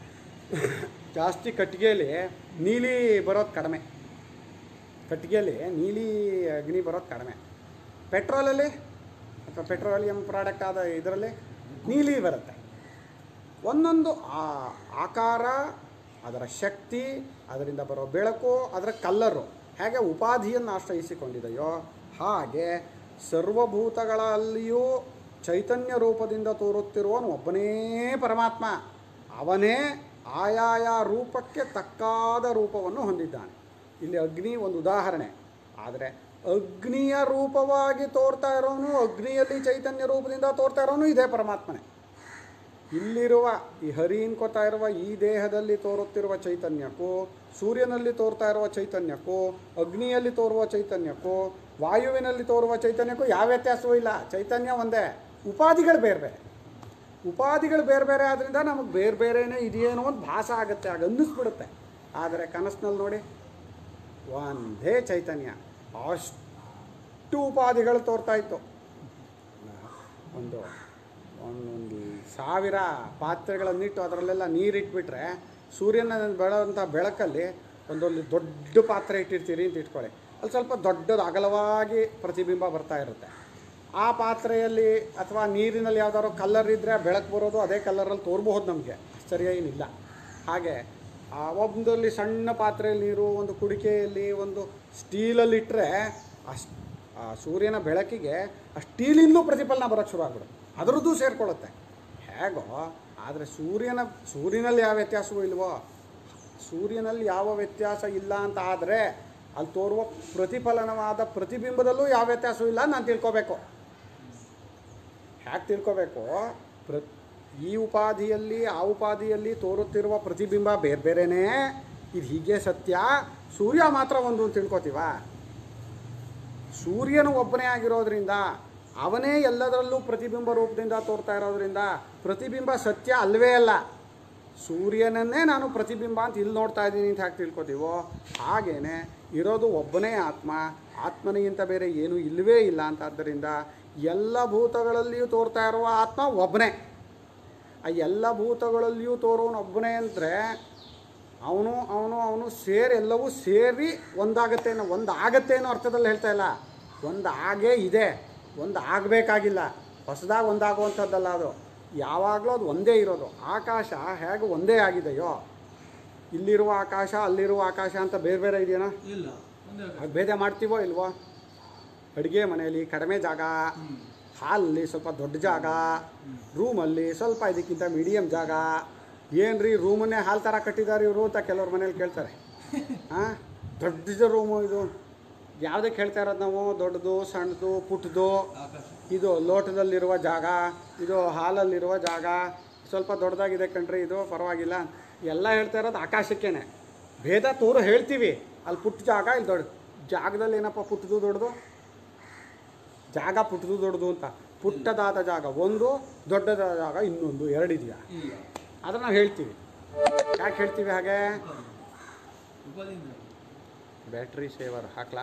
ಜಾಸ್ತಿ ಕಟ್ಟಿಗೆಯಲ್ಲಿ ನೀಲಿ ಬರೋದು ಕಡಿಮೆ ಕಟ್ಟಿಗೆಯಲ್ಲಿ ನೀಲಿ ಅಗ್ನಿ ಬರೋದು ಕಡಿಮೆ ಪೆಟ್ರೋಲಲ್ಲಿ ಅಥವಾ ಪೆಟ್ರೋಲಿಯಂ ಪ್ರಾಡಕ್ಟ್ ಆದ ಇದರಲ್ಲಿ ನೀಲಿ ಬರುತ್ತೆ ಒಂದೊಂದು ಆ ಆಕಾರ ಅದರ ಶಕ್ತಿ ಅದರಿಂದ ಬರೋ ಬೆಳಕು ಅದರ ಕಲ್ಲರು ಹೇಗೆ ಉಪಾಧಿಯನ್ನು ಆಶ್ರಯಿಸಿಕೊಂಡಿದೆಯೋ ಹಾಗೆ ಸರ್ವಭೂತಗಳಲ್ಲಿಯೂ ಚೈತನ್ಯ ರೂಪದಿಂದ ತೋರುತ್ತಿರುವವನು ಒಬ್ಬನೇ ಪರಮಾತ್ಮ ಅವನೇ ಆಯಾಯ ರೂಪಕ್ಕೆ ತಕ್ಕಾದ ರೂಪವನ್ನು ಹೊಂದಿದ್ದಾನೆ ಇಲ್ಲಿ ಅಗ್ನಿ ಒಂದು ಉದಾಹರಣೆ ಆದರೆ ಅಗ್ನಿಯ ರೂಪವಾಗಿ ತೋರ್ತಾ ಇರೋನು ಅಗ್ನಿಯಲ್ಲಿ ಚೈತನ್ಯ ರೂಪದಿಂದ ತೋರ್ತಾ ಇರೋನು ಇದೇ ಪರಮಾತ್ಮನೇ ಇಲ್ಲಿರುವ ಈ ಹರಿ ಅನ್ಕೋತಾ ಇರುವ ಈ ದೇಹದಲ್ಲಿ ತೋರುತ್ತಿರುವ ಚೈತನ್ಯಕ್ಕೂ ಸೂರ್ಯನಲ್ಲಿ ತೋರ್ತಾ ಇರುವ ಚೈತನ್ಯಕ್ಕೂ ಅಗ್ನಿಯಲ್ಲಿ ತೋರುವ ಚೈತನ್ಯಕ್ಕೂ ವಾಯುವಿನಲ್ಲಿ ತೋರುವ ಚೈತನ್ಯಕ್ಕೂ ಯಾವ ವ್ಯತ್ಯಾಸವೂ ಇಲ್ಲ ಚೈತನ್ಯ ಒಂದೇ ಉಪಾಧಿಗಳು ಬೇರೆ ಬೇರೆ ಉಪಾಧಿಗಳು ಬೇರೆ ಬೇರೆ ಆದ್ರಿಂದ ನಮಗೆ ಬೇರೆ ಬೇರೆನೇ ಇದೆಯೇನೋ ಅಂತ ಭಾಸ ಆಗುತ್ತೆ ಆಗ ಅನ್ನಿಸ್ಬಿಡುತ್ತೆ ಆದರೆ ಕನಸಿನಲ್ಲಿ ನೋಡಿ ಒಂದೇ ಚೈತನ್ಯ ಅಷ್ಟು ಉಪಾಧಿಗಳು ತೋರ್ತಾ ಇತ್ತು ಒಂದು ಒಂದೊಂದು ಸಾವಿರ ಪಾತ್ರೆಗಳನ್ನಿಟ್ಟು ಅದರಲ್ಲೆಲ್ಲ ನೀರಿಟ್ಬಿಟ್ರೆ ಸೂರ್ಯನ ಬೆಳೆದಂಥ ಬೆಳಕಲ್ಲಿ ಒಂದೊಂದು ದೊಡ್ಡ ಪಾತ್ರೆ ಇಟ್ಟಿರ್ತೀರಿ ಅಂತ ಇಟ್ಕೊಳ್ಳಿ ಅಲ್ಲಿ ಸ್ವಲ್ಪ ದೊಡ್ಡದು ಅಗಲವಾಗಿ ಪ್ರತಿಬಿಂಬ ಬರ್ತಾ ಇರುತ್ತೆ ಆ ಪಾತ್ರೆಯಲ್ಲಿ ಅಥವಾ ನೀರಿನಲ್ಲಿ ಯಾವ್ದಾದ್ರು ಕಲ್ಲರ್ ಇದ್ದರೆ ಬೆಳಕು ಬರೋದು ಅದೇ ಕಲ್ಲರಲ್ಲಿ ತೋರ್ಬೋದು ನಮಗೆ ಆಶ್ಚರ್ಯ ಏನಿಲ್ಲ ಹಾಗೆ ಆ ಒಂದಲ್ಲಿ ಸಣ್ಣ ಪಾತ್ರೆಯಲ್ಲಿ ನೀರು ಒಂದು ಕುಡಿಕೆಯಲ್ಲಿ ಒಂದು ಸ್ಟೀಲಲ್ಲಿ ಇಟ್ಟರೆ ಅಷ್ಟು ಆ ಸೂರ್ಯನ ಬೆಳಕಿಗೆ ಆ ಸ್ಟೀಲಿಂದಲೂ ಪ್ರತಿಫಲನ ಬರೋಕ್ಕೆ ಶುರು ಆಗ್ಬಿಡುತ್ತೆ ಅದರದ್ದು ಸೇರಿಕೊಳ್ಳುತ್ತೆ ಹೇಗೋ ಆದರೆ ಸೂರ್ಯನ ಸೂರ್ಯನಲ್ಲಿ ಯಾವ ವ್ಯತ್ಯಾಸವೂ ಇಲ್ವೋ ಸೂರ್ಯನಲ್ಲಿ ಯಾವ ವ್ಯತ್ಯಾಸ ಇಲ್ಲ ಅಂತ ಆದರೆ ಅಲ್ಲಿ ತೋರುವ ಪ್ರತಿಫಲನವಾದ ಪ್ರತಿಬಿಂಬದಲ್ಲೂ ಯಾವ ವ್ಯತ್ಯಾಸವೂ ಇಲ್ಲ ನಾನು ತಿಳ್ಕೊಬೇಕು ಹ್ಯಾಕೆ ತಿಳ್ಕೊಬೇಕು ಪ್ರ ಈ ಉಪಾಧಿಯಲ್ಲಿ ಆ ಉಪಾಧಿಯಲ್ಲಿ ತೋರುತ್ತಿರುವ ಪ್ರತಿಬಿಂಬ ಬೇರೆ ಬೇರೆನೇ ಇದು ಹೀಗೆ ಸತ್ಯ ಸೂರ್ಯ ಮಾತ್ರ ಒಂದು ಅಂತ ತಿಳ್ಕೊತೀವ ಸೂರ್ಯನು ಒಬ್ಬನೇ ಆಗಿರೋದ್ರಿಂದ ಅವನೇ ಎಲ್ಲದರಲ್ಲೂ ಪ್ರತಿಬಿಂಬ ರೂಪದಿಂದ ತೋರ್ತಾ ಇರೋದ್ರಿಂದ ಪ್ರತಿಬಿಂಬ ಸತ್ಯ ಅಲ್ವೇ ಅಲ್ಲ ಸೂರ್ಯನನ್ನೇ ನಾನು ಪ್ರತಿಬಿಂಬ ಅಂತ ಇಲ್ಲಿ ನೋಡ್ತಾ ಇದ್ದೀನಿ ಅಂತ ಹಾಕಿ ತಿಳ್ಕೊತೀವೋ ಹಾಗೇನೆ ಇರೋದು ಒಬ್ಬನೇ ಆತ್ಮ ಆತ್ಮನಿಗಿಂತ ಬೇರೆ ಏನೂ ಇಲ್ಲವೇ ಇಲ್ಲ ಅಂತ ಆದ್ದರಿಂದ ಎಲ್ಲ ಭೂತಗಳಲ್ಲಿಯೂ ತೋರ್ತಾ ಇರುವ ಆತ್ಮ ಒಬ್ಬನೇ ಆ ಎಲ್ಲ ಭೂತಗಳಲ್ಲಿಯೂ ತೋರೋನು ಒಬ್ಬನೇ ಅಂದರೆ ಅವನು ಅವನು ಅವನು ಸೇರಿ ಎಲ್ಲವೂ ಸೇರಿ ಒಂದಾಗತ್ತೆ ಅನ್ನೋ ಒಂದು ಆಗತ್ತೆ ಅನ್ನೋ ಅರ್ಥದಲ್ಲಿ ಹೇಳ್ತಾ ಇಲ್ಲ ಒಂದು ಆಗೇ ಇದೆ ಒಂದು ಆಗಬೇಕಾಗಿಲ್ಲ ಹೊಸದಾಗಿ ಒಂದಾಗುವಂಥದ್ದಲ್ಲ ಅದು ಯಾವಾಗಲೂ ಅದು ಒಂದೇ ಇರೋದು ಆಕಾಶ ಹೇಗೆ ಒಂದೇ ಆಗಿದೆಯೋ ಇಲ್ಲಿರುವ ಆಕಾಶ ಅಲ್ಲಿರುವ ಆಕಾಶ ಅಂತ ಬೇರೆ ಬೇರೆ ಇದೆಯೇನೋ ಇಲ್ಲ ಒಂದೇ ಆಕಾಶ. ಅದು ಭೇದ ಮಾಡ್ತೀವೋ ಇಲ್ವೋ ಅಡುಗೆ ಮನೆಯಲ್ಲಿ ಕಡಿಮೆ ಜಾಗ ಹ್ಮ್. ಹಾಲಲ್ಲಿ ಸ್ವಲ್ಪ ದೊಡ್ಡ ಜಾಗ ರೂಮಲ್ಲಿ ಸ್ವಲ್ಪ ಇದಕ್ಕಿಂತ ಮೀಡಿಯಮ್ ಜಾಗ ಏನ್ರಿ ರೂಮನ್ನೇ ಹಾಲು ಥರ ಕಟ್ಟಿದ್ದಾರೆ ಇವರು ಅಂತ ಕೆಲವ್ರ ಮನೇಲಿ ಕೇಳ್ತಾರೆ ಹಾಂ ದೊಡ್ಡ ರೂಮು ಇದು ಯಾವುದಕ್ಕೆ ಹೇಳ್ತಾ ಇರೋದು ನಾವು ದೊಡ್ಡದು ಸಣ್ಣದು ಪುಟ್ಟದು ಆಕಾಶ ಇದು ಲೋಟದಲ್ಲಿರುವ ಜಾಗ ಇದು ಹಾಲಲ್ಲಿರುವ ಜಾಗ ಸ್ವಲ್ಪ ದೊಡ್ಡದಾಗಿದೆ ಕಣ್ರಿ ಇದು ಪರವಾಗಿಲ್ಲ ಎಲ್ಲ ಹೇಳ್ತಾ ಇರೋದು ಆಕಾಶಕ್ಕೇನೆ ಭೇದ ತೋರು ಹೇಳ್ತೀವಿ ಅಲ್ಲಿ ಪುಟ್ಟ ಜಾಗ ಇಲ್ಲಿ ದೊಡ್ಡ ಜಾಗದಲ್ಲಿ ಏನಪ್ಪ ಪುಟ್ಟದು ದೊಡ್ಡದು ಜಾಗ ಪುಟ್ಟದು ದೊಡ್ಡದು ಅಂತ ಪುಟ್ಟದಾದ ಜಾಗ ಒಂದು ದೊಡ್ಡದಾದ ಜಾಗ ಇನ್ನೊಂದು ಎರಡಿದೆಯಾ ಇಲ್ಲ ಅದನ್ನು ನಾವು ಹೇಳ್ತೀವಿ ಯಾಕೆ ಹೇಳ್ತೀವಿ ಹಾಗೆ ಉಪಾಧಿಯಿಂದ ಬ್ಯಾಟ್ರಿ ಸೇವರ್ ಹಾಕ್ಲಾ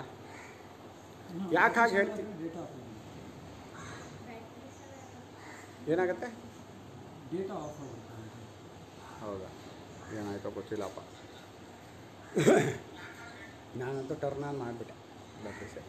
ಯಾಕ್ ಹಾಗ್ ಹೇಳ್ತಿ- ಡೇಟಾ ಆಫ್ ಏನಾಗುತ್ತೆ ಡೇಟಾ ಆಫ್ ಆಗುತ್ತೆ ಹೌದಾ ಏನಾಯ್ತೋ ಗೊತ್ತಿಲ್ಲಪ್ಪ ನಾನಂತೂ ಟರ್ನ್ ಆನ್ ಮಾಡಿಬಿಟ್ಟೆ ಬ್ಯಾಟ್ರಿ ಸೇವ್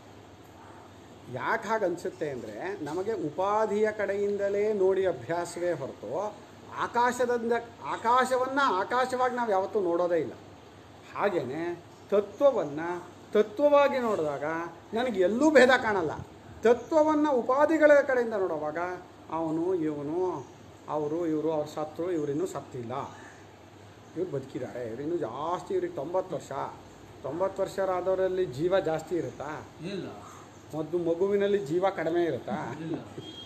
ಯಾಕೆ ಹಾಗೆ ಅನಿಸುತ್ತೆ ಅಂದರೆ ನಮಗೆ ಉಪಾಧಿಯ ಕಡೆಯಿಂದಲೇ ನೋಡಿ ಅಭ್ಯಾಸವೇ ಹೊರತು ಆಕಾಶದಿಂದ ಆಕಾಶವನ್ನು ಆಕಾಶವಾಗಿ ನಾವು ಯಾವತ್ತೂ ನೋಡೋದೇ ಇಲ್ಲ ಹಾಗೆಯೇ ತತ್ವವನ್ನು ತತ್ವವಾಗಿ ನೋಡಿದಾಗ ನನಗೆ ಎಲ್ಲೂ ಭೇದ ಕಾಣಲ್ಲ ತತ್ವವನ್ನು ಉಪಾಧಿಗಳ ಕಡೆಯಿಂದ ನೋಡುವಾಗ ಅವನು ಇವನು ಅವರು ಇವರು ಅವ್ರು ಸತ್ತರು ಇವರಿನ್ನೂ ಸತ್ತಿಲ್ಲ ಇವ್ರು ಬದುಕಿದ್ದಾರೆ ಇವರಿನ್ನೂ ಜಾಸ್ತಿ ಇವ್ರಿಗೆ ತೊಂಬತ್ತು ವರ್ಷ ತೊಂಬತ್ತು ವರ್ಷರಾದವರಲ್ಲಿ ಜೀವ ಜಾಸ್ತಿ ಇರುತ್ತಾ ಇಲ್ಲ ಮತ್ತು ಮಗುವಿನಲ್ಲಿ ಜೀವ ಕಡಿಮೆ ಇರುತ್ತಾ ಇಲ್ಲ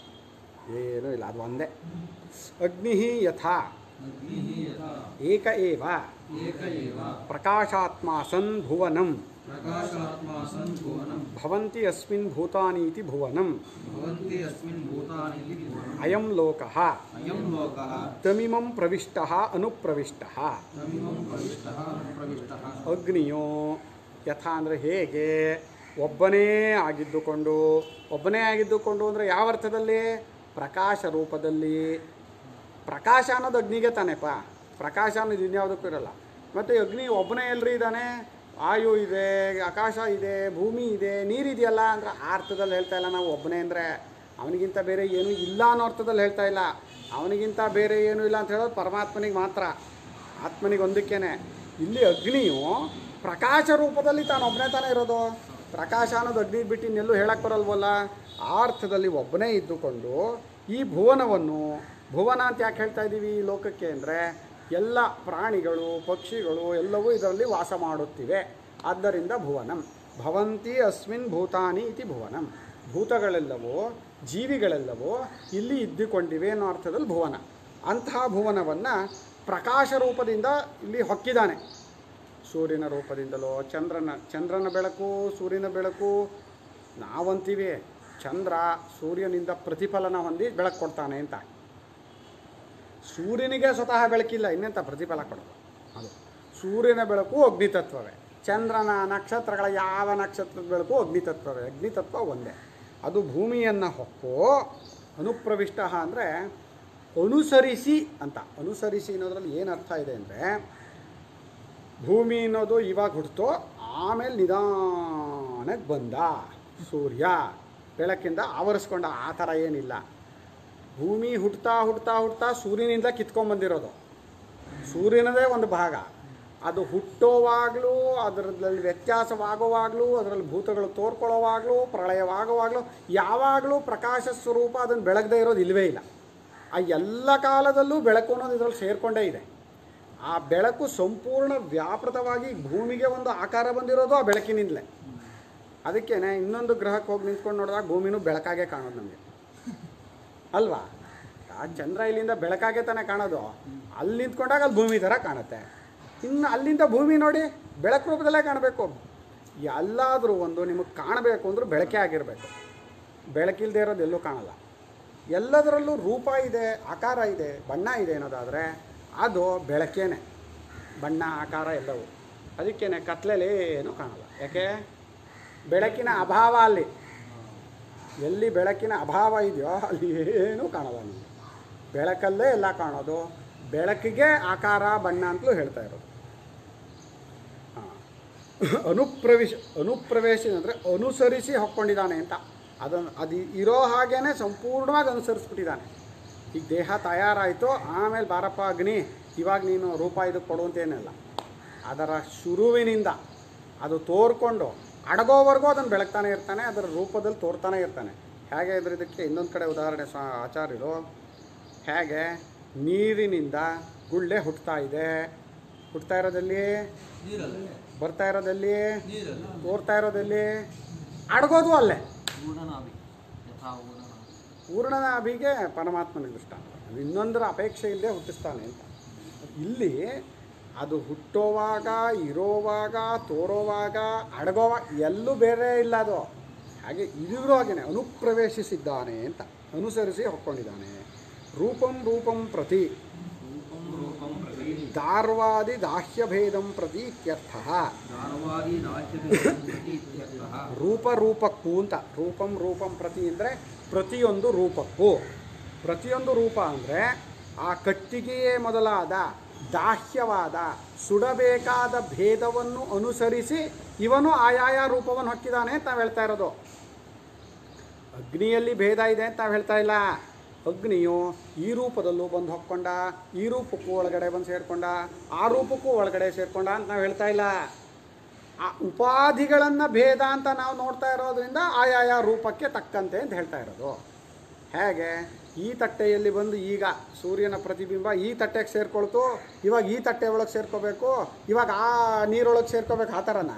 ಏನೂ ಇಲ್ಲ ಅದು ಒಂದೇ ಅಗ್ನಿ ಯಥಾ ಅಗ್ನಿಃ ಯಥಾ ಏಕ ಏವ ಏಕ ಏವ ಪ್ರಕಾಶಾತ್ಮ ಸನ್ ಭುವನಂ ಪ್ರಕಾಶಾತ್ಮ ಸನ್ ಭುವನಂ ಭವಂತಿ ಅಸ್ಮಿನ್ ಭೂತಾನೀತಿ ಭುವನಂ ಭವಂತಿ ಅಸ್ಮಿನ್ ಭೂತಾನಿ ಇತಿ ಭುವನಂ ಅಯಂ ಲೋಕಃ ಅಯಂ ಲೋಕಃ ತಮಿಮಂ ಪ್ರವಿಷ್ಟಃ ಅನುಪ್ರವಿಷ್ಟಃ ತಮಿಮಂ ಪ್ರವಿಷ್ಟಃ ಪ್ರವಿಷ್ಟಃ ಅಗ್ನಿಯೋ ಯಥಾ ಅಂದರೆ ಹೇಗೆ ಒಬ್ಬನೇ ಆಗಿದ್ದುಕೊಂಡು ಒಬ್ಬನೇ ಆಗಿದ್ದುಕೊಂಡು ಅಂದರೆ ಯಾವ ಅರ್ಥದಲ್ಲಿ ಪ್ರಕಾಶ ರೂಪದಲ್ಲಿ ಪ್ರಕಾಶ ಅನ್ನೋದು ಅಗ್ನಿಗೆ ತಾನೇಪ್ಪ ಪ್ರಕಾಶ ಅನ್ನೋದು ಇನ್ಯಾವುದಕ್ಕೂ ಇರಲ್ಲ ಮತ್ತು ಅಗ್ನಿ ಒಬ್ಬನೇ ಎಲ್ರಿ ಇದ್ದಾನೆ ವಾಯು ಇದೆ ಆಕಾಶ ಇದೆ ಭೂಮಿ ಇದೆ ನೀರಿದೆಯಲ್ಲ ಅಂದ್ರೆ ಆ ಅರ್ಥದಲ್ಲಿ ಹೇಳ್ತಾ ಇಲ್ಲ ನಾವು ಒಬ್ಬನೇ ಅಂದರೆ ಅವನಿಗಿಂತ ಬೇರೆ ಏನೂ ಇಲ್ಲ ಅನ್ನೋ ಅರ್ಥದಲ್ಲಿ ಹೇಳ್ತಾ ಇಲ್ಲ ಅವನಿಗಿಂತ ಬೇರೆ ಏನೂ ಇಲ್ಲ ಅಂತ ಹೇಳೋದು ಪರಮಾತ್ಮನಿಗೆ ಮಾತ್ರ ಆತ್ಮನಿಗೆ ಒಂದಕ್ಕೇನೆ ಇಲ್ಲಿ ಅಗ್ನಿಯು ಪ್ರಕಾಶ ರೂಪದಲ್ಲಿ ತಾನು ಒಬ್ಬನೇ ತಾನೇ ಇರೋದು ಪ್ರಕಾಶ ಅನ್ನೋದು ಅಗ್ನಿ ಬಿಟ್ಟು ಇನ್ನೆಲ್ಲೂ ಹೇಳಕ್ಕೆ ಬರಲ್ವಲ್ಲ ಆ ಅರ್ಥದಲ್ಲಿ ಒಬ್ಬನೇ ಇದ್ದುಕೊಂಡು ಈ ಭುವನವನ್ನು ಭುವನ ಅಂತ ಯಾಕೆ ಹೇಳ್ತಾ ಇದ್ದೀವಿ ಈ ಲೋಕಕ್ಕೆ ಅಂದರೆ ಎಲ್ಲ ಪ್ರಾಣಿಗಳು ಪಕ್ಷಿಗಳು ಎಲ್ಲವೂ ಇದರಲ್ಲಿ ವಾಸ ಮಾಡುತ್ತಿವೆ ಆದ್ದರಿಂದ ಭುವನಂ ಭವಂತಿ ಅಸ್ಮಿನ್ ಭೂತಾನಿ ಇತಿ ಭುವನಂ ಭೂತಗಳೆಲ್ಲವೂ ಜೀವಿಗಳೆಲ್ಲವೂ ಇಲ್ಲಿ ಇದ್ದುಕೊಂಡಿವೆ ಅನ್ನೋ ಅರ್ಥದಲ್ಲಿ ಭುವನ ಅಂತಹ ಭುವನವನ್ನು ಪ್ರಕಾಶ ರೂಪದಿಂದ ಇಲ್ಲಿ ಹೊಕ್ಕಿದ್ದಾನೆ ಸೂರ್ಯನ ರೂಪದಿಂದಲೋ ಚಂದ್ರನ ಚಂದ್ರನ ಬೆಳಕು ಸೂರ್ಯನ ಬೆಳಕು ನಾವಂತೀವಿ ಚಂದ್ರ ಸೂರ್ಯನಿಂದ ಪ್ರತಿಫಲನ ಹೊಂದಿ ಬೆಳಕು ಕೊಡ್ತಾನೆ ಅಂತ ಸೂರ್ಯನಿಗೆ ಸ್ವತಃ ಬೆಳಕಿಲ್ಲ ಇನ್ನೆಂಥ ಪ್ರತಿಫಲ ಕೊಡೋದು ಅದು ಸೂರ್ಯನ ಬೆಳಕು ಅಗ್ನಿತತ್ವವೇ ಚಂದ್ರನ ನಕ್ಷತ್ರಗಳ ಯಾವ ನಕ್ಷತ್ರದ ಬೆಳಕು ಅಗ್ನಿತತ್ವವೇ ಅಗ್ನಿತತ್ವ ಒಂದೇ ಅದು ಭೂಮಿಯನ್ನು ಹೊಕ್ಕು ಅನುಪ್ರವಿಷ್ಟ ಅಂದರೆ ಅನುಸರಿಸಿ ಅಂತ ಅನುಸರಿಸಿ ಅನ್ನೋದ್ರಲ್ಲಿ ಏನು ಅರ್ಥ ಇದೆ ಅಂದರೆ ಭೂಮಿ ಅನ್ನೋದು ಇವಾಗ ಹುಟ್ಟಿತು ಆಮೇಲೆ ನಿಧಾನಕ್ಕೆ ಬಂದ ಸೂರ್ಯ ಬೆಳಕಿಂದ ಆವರಿಸ್ಕೊಂಡ ಆ ಥರ ಏನಿಲ್ಲ ಭೂಮಿ ಹುಟ್ತಾ ಹುಟ್ತಾ ಹುಟ್ತಾ ಸೂರ್ಯನಿಂದ ಕಿತ್ಕೊಂಡ್ಬಂದಿರೋದು ಸೂರ್ಯನದೇ ಒಂದು ಭಾಗ ಅದು ಹುಟ್ಟೋವಾಗಲೂ ಅದರಲ್ಲಿ ವ್ಯತ್ಯಾಸವಾಗುವಾಗಲೂ ಅದರಲ್ಲಿ ಭೂತಗಳು ತೋರ್ಕೊಳ್ಳೋವಾಗಲೂ ಪ್ರಳಯವಾಗುವಾಗಲೂ ಯಾವಾಗಲೂ ಪ್ರಕಾಶ ಸ್ವರೂಪ ಅದನ್ನು ಬೆಳಗದೇ ಇರೋದು ಇಲ್ಲವೇ ಇಲ್ಲ ಆ ಎಲ್ಲ ಕಾಲದಲ್ಲೂ ಬೆಳಕು ಅನ್ನೋದು ಇದರಲ್ಲಿ ಸೇರಿಕೊಂಡೇ ಇದೆ ಆ ಬೆಳಕು ಸಂಪೂರ್ಣ ವ್ಯಾಪೃತವಾಗಿ ಭೂಮಿಗೆ ಒಂದು ಆಕಾರ ಬಂದಿರೋದು ಆ ಬೆಳಕಿನಿಂದಲೇ ಅದಕ್ಕೇನೆ ಇನ್ನೊಂದು ಗ್ರಹಕ್ಕೆ ಹೋಗಿ ನಿಂತ್ಕೊಂಡು ನೋಡಿದಾಗ ಭೂಮಿನೂ ಬೆಳಕಾಗೆ ಕಾಣೋದು ನಮಗೆ ಅಲ್ವಾ ಆ ಚಂದ್ರ ಇಲ್ಲಿಂದ ಬೆಳಕಾಗೆ ತಾನೇ ಕಾಣೋದು ಅಲ್ಲಿ ನಿಂತ್ಕೊಂಡಾಗ ಅಲ್ಲಿ ಭೂಮಿ ಥರ ಕಾಣುತ್ತೆ ಇನ್ನು ಅಲ್ಲಿಂದ ಭೂಮಿ ನೋಡಿ ಬೆಳಕು ರೂಪದಲ್ಲೇ ಕಾಣಬೇಕು ಎಲ್ಲಾದರೂ ಒಂದು ನಿಮಗೆ ಕಾಣಬೇಕು ಅಂದ್ರೆ ಬೆಳಕೆ ಆಗಿರಬೇಕು ಬೆಳಕಿಲ್ಲದೆ ಇರೋದು ಎಲ್ಲೂ ಕಾಣಲ್ಲ ಎಲ್ಲದರಲ್ಲೂ ರೂಪ ಇದೆ ಆಕಾರ ಇದೆ ಬಣ್ಣ ಇದೆ ಅನ್ನೋದಾದರೆ ಅದು ಬೆಳಕೇನೆ ಬಣ್ಣ ಆಕಾರ ಎಲ್ಲವೂ ಅದಕ್ಕೇನೆ ಕತ್ಲೆಯಲ್ಲಿ ಏನೂ ಕಾಣಲ್ಲ ಯಾಕೆ ಬೆಳಕಿನ ಅಭಾವ ಅಲ್ಲಿ ಎಲ್ಲಿ ಬೆಳಕಿನ ಅಭಾವ ಇದೆಯೋ ಅಲ್ಲಿ ಏನೂ ಕಾಣಲ್ಲ ನಿಮಗೆ ಬೆಳಕಲ್ಲೇ ಎಲ್ಲ ಕಾಣೋದು ಬೆಳಕಿಗೆ ಆಕಾರ ಬಣ್ಣ ಅಂತಲೂ ಹೇಳ್ತಾ ಇರೋದು ಹಾಂ ಅನುಪ್ರವೇಶ ಅನುಪ್ರವೇಶ ಅಂದರೆ ಅನುಸರಿಸಿ ಹೊಕ್ಕೊಂಡಿದ್ದಾನೆ ಅಂತ ಅದನ್ನು ಅದು ಇರೋ ಹಾಗೇನೆ ಸಂಪೂರ್ಣವಾಗಿ ಅನುಸರಿಸ್ಬಿಟ್ಟಿದ್ದಾನೆ ಈಗ ದೇಹ ತಯಾರಾಯಿತು ಆಮೇಲೆ ಬಾರಪ್ಪ ಅಗ್ನಿ ಇವಾಗ ನೀನು ರೂಪ ಇದಕ್ಕೆ ಕೊಡುವಂತೇನಿಲ್ಲ ಅದರ ಶುರುವಿನಿಂದ ಅದು ತೋರ್ಕೊಂಡು ಅಡಗೋವರೆಗೂ ಅದನ್ನು ಬೆಳಗ್ತಾನೆ ಇರ್ತಾನೆ ಅದರ ರೂಪದಲ್ಲಿ ತೋರ್ತಾನೆ ಇರ್ತಾನೆ ಹೇಗೆ ಅಂದ್ರೆ ಇದಕ್ಕೆ ಇನ್ನೊಂದು ಕಡೆ ಉದಾಹರಣೆ ಸ್ವ ಆಚಾರ್ಯರು ಹೇಗೆ ನೀರಿನಿಂದ ಗುಳ್ಳೆ ಹುಟ್ತಾ ಇದೆ ಹುಟ್ತಾ ಇರೋದಲ್ಲಿ ನೀರಲ್ಲ ಬರ್ತಾ ಇರೋದಲ್ಲಿ ನೀರಲ್ಲ ತೋರ್ತಾ ಇರೋದಲ್ಲಿ ಅಡಗೋದು ಅಲ್ಲೇ ಊರ್ಣನಾಭಿ ಯಥಾ ಊರ್ಣನಾಭಿ ಪೂರ್ಣನ ಅಭಿಗೆ ಪರಮಾತ್ಮನ ದೃಷ್ಟಾಂತ ಇನ್ನೊಂದರ ಅಪೇಕ್ಷೆ ಇಲ್ಲದೆ ಹುಟ್ಟಿಸ್ತಾನೆ ಅಂತ ಇಲ್ಲಿ ಅದು ಹುಟ್ಟೋವಾಗ ಇರೋವಾಗ ತೋರೋವಾಗ ಅಡಗೋವಾಗ ಎಲ್ಲೂ ಬೇರೆ ಇಲ್ಲ ಅದು ಹಾಗೆ ಇದಿರೋ ಹಾಗೇನೆ ಅನುಪ್ರವೇಶಿಸಿದ್ದಾನೆ ಅಂತ ಅನುಸರಿಸಿ ಹೊಕ್ಕೊಂಡಿದ್ದಾನೆ ರೂಪಂ ರೂಪಂ ಪ್ರತಿ ರೂಪಂ ರೂಪಂ ಪ್ರತಿ ದಾರ್ವಾದಿ ದಾಹ್ಯಭೇದಂ ಪ್ರತಿ ಇತ್ಯರ್ಥ ಧಾರವಾದಿ ರಾಜ್ಯಭೇದಂ ಪ್ರತಿ ಇತ್ಯರ್ಥಃ ರೂಪ ರೂಪಕ್ಕೂ ಅಂತ ರೂಪಂ ರೂಪಂ ಪ್ರತಿ ಅಂದರೆ ಪ್ರತಿಯೊಂದು ರೂಪಕ್ಕೂ ಪ್ರತಿಯೊಂದು ರೂಪ ಅಂದರೆ ಆ ಕಟ್ಟಿಗೆಯೇ ಮೊದಲಾದ ದಾಹ್ಯವಾದ ಸುಡಬೇಕಾದ ಭೇದವನ್ನು ಅನುಸರಿಸಿ ಇವನು ಆಯಾಯ ರೂಪವನ್ನು ಹೊಕ್ಕಿದ್ದಾನೆ ಅಂತ ನಾವು ಹೇಳ್ತಾ ಇರೋದು ಅಗ್ನಿಯಲ್ಲಿ ಭೇದ ಇದೆ ಅಂತ ನಾವು ಹೇಳ್ತಾ ಇಲ್ಲ ಅಗ್ನಿಯು ಈ ರೂಪದಲ್ಲೂ ಬಂದು ಹೊಕ್ಕೊಂಡ ಈ ರೂಪಕ್ಕೂ ಒಳಗಡೆ ಬಂದು ಸೇರ್ಕೊಂಡ ಆ ರೂಪಕ್ಕೂ ಒಳಗಡೆ ಸೇರ್ಕೊಂಡ ಅಂತ ನಾವು ಹೇಳ್ತಾ ಇಲ್ಲ ಆ ಉಪಾಧಿಗಳನ್ನು ಭೇದ ಅಂತ ನಾವು ನೋಡ್ತಾ ಇರೋದ್ರಿಂದ ಆಯಾಯ ರೂಪಕ್ಕೆ ತಕ್ಕಂತೆ ಅಂತ ಹೇಳ್ತಾ ಇರೋದು ಹೇಗೆ ಈ ತಟ್ಟೆಯಲ್ಲಿ ಬಂದು ಈಗ ಸೂರ್ಯನ ಪ್ರತಿಬಿಂಬ ಈ ತಟ್ಟೆಗೆ ಸೇರ್ಕೊಳ್ತು ಇವಾಗ ಈ ತಟ್ಟೆ ಒಳಗೆ ಸೇರ್ಕೋಬೇಕು ಇವಾಗ ಆ ನೀರೊಳಗೆ ಸೇರ್ಕೋಬೇಕು ಆ ಥರನ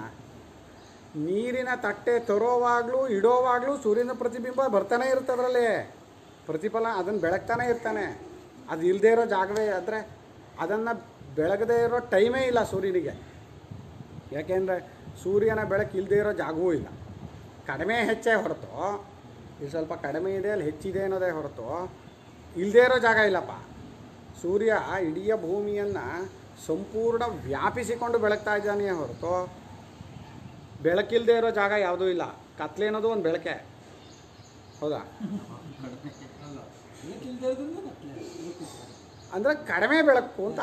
ನೀರಿನ ತಟ್ಟೆ ತರೋವಾಗಲೂ ಇಡೋವಾಗಲೂ ಸೂರ್ಯನ ಪ್ರತಿಬಿಂಬ ಬರ್ತಾನೆ ಇರುತ್ತೆ ಅದರಲ್ಲಿ ಪ್ರತಿಫಲ ಅದನ್ನು ಬೆಳಗ್ತಾನೆ ಇರ್ತಾನೆ ಅದು ಇಲ್ಲದೇ ಇರೋ ಜಾಗವೇ ಆದರೆ ಅದನ್ನು ಬೆಳಗದೇ ಇರೋ ಟೈಮೇ ಇಲ್ಲ ಸೂರ್ಯನಿಗೆ ಯಾಕೆಂದರೆ ಸೂರ್ಯನ ಬೆಳಕು ಇಲ್ಲದೇ ಇರೋ ಜಾಗವೂ ಇಲ್ಲ ಕಡಿಮೆ ಹೆಚ್ಚೇ ಹೊರತು ಇದು ಸ್ವಲ್ಪ ಕಡಿಮೆ ಇದೆ ಅಲ್ಲಿ ಹೆಚ್ಚಿದೆ ಅನ್ನೋದೇ ಹೊರತು ಇಲ್ಲದೇ ಇರೋ ಜಾಗ ಇಲ್ಲಪ್ಪ ಸೂರ್ಯ ಇಡೀ ಭೂಮಿಯನ್ನು ಸಂಪೂರ್ಣ ವ್ಯಾಪಿಸಿಕೊಂಡು ಬೆಳಗ್ತಾ ಇದ್ದಾನೆಯೇ ಹೊರತು ಬೆಳಕಿಲ್ಲದೆ ಇರೋ ಜಾಗ ಯಾವುದೂ ಇಲ್ಲ ಕತ್ಲೆ ಅನ್ನೋದು ಒಂದು ಬೆಳಕೆ ಹೌದಾ ಅಲ್ಲ ಬೆಳಕಿಲ್ದೇ ಇರೋದ್ರಿಂದ ಕತ್ಲೆ ಬೆಳಕಿಲ್ಲ. ಅಂದರೆ ಕಡಿಮೆ ಬೆಳಕು ಅಂತ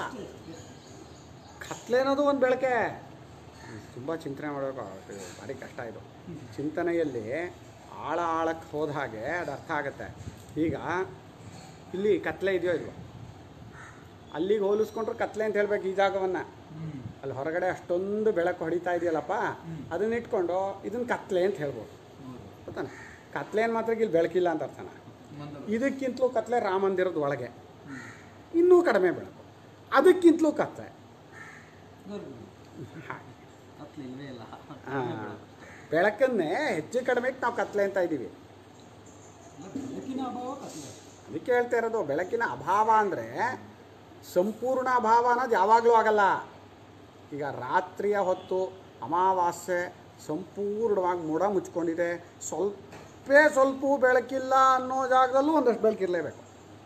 ಕತ್ಲೆ ಅನ್ನೋದು ಒಂದು ಬೆಳಕೆ ತುಂಬ ಚಿಂತನೆ ಮಾಡಬೇಕು ಇದು ಭಾರಿ ಕಷ್ಟ ಇದು ಚಿಂತನೆಯಲ್ಲಿ ಆಳ ಆಳಕ್ಕೆ ಹೋದ ಹಾಗೆ ಅದು ಅರ್ಥ ಆಗುತ್ತೆ ಈಗ ಇಲ್ಲಿ ಕತ್ಲೆ ಇದೆಯೋ ಇಲ್ವೋ ಅಲ್ಲಿಗೆ ಹೋಲಿಸ್ಕೊಂಡ್ರೆ ಕತ್ಲೆ ಅಂತ ಹೇಳ್ಬೇಕು ಈ ಜಾಗವನ್ನು ಹ್ಮ್ ಅಲ್ಲಿ ಹೊರಗಡೆ ಅಷ್ಟೊಂದು ಬೆಳಕು ಹೊಡಿತಾ ಇದೆಯಲ್ಲಪ್ಪ ಹ್ಮ್. ಅದನ್ನ ಇಟ್ಕೊಂಡು ಇದನ್ನ ಕತ್ಲೆ ಅಂತ ಹೇಳ್ಬೋದು ಹೌದು ಗೊತ್ತಾನ ಕತ್ಲೆ ಏನು ಮಾತ್ರ ಇಲ್ಲಿ ಬೆಳಕಿಲ್ಲ ಅಂತ ಅರ್ಥನ ಮಂದರ ಇದಕ್ಕಿಂತಲೂ ಕತ್ಲೆ ರಾಮ ಮಂದಿರದ ಒಳಗೆ ಇನ್ನೂ ಕಡಿಮೆ ಬೆಳಕು ಅದಕ್ಕಿಂತಲೂ ಕತ್ಲೆ ಗರ್ಭ. ಹಾಗೆ ಕತ್ಲೆ ಇಲ್ವೇ ಇಲ್ಲ ಆ, ಬೆಳಕನ್ನೇ ಹೆಚ್ಚು ಕಡಿಮೆಗೆ ನಾವು ಕತ್ಲೆ ಅಂತ ಇದ್ದೀವಿ ಅಲ್ಲ, ಬೆಳಕಿನ ಅಭಾವ ಕತ್ಲೆ ಅದಕ್ಕೆ ಹೇಳ್ತಾ ಇರೋದು ಬೆಳಕಿನ ಅಭಾವ ಅಂದರೆ ಸಂಪೂರ್ಣ ಅಭಾವ ಅನ್ನೋದು ಯಾವಾಗಲೂ ಆಗಲ್ಲ ಈಗ ರಾತ್ರಿಯ ಹೊತ್ತು ಅಮಾವಾಸ್ಯೆ ಸಂಪೂರ್ಣವಾಗಿ ಮೋಡ ಮುಚ್ಕೊಂಡಿದೆ ಸ್ವಲ್ಪೇ ಸ್ವಲ್ಪ ಬೆಳಕಿಲ್ಲ ಅನ್ನೋ ಜಾಗದಲ್ಲೂ ಒಂದಷ್ಟು ಬೆಳಕಿರಲೇಬೇಕು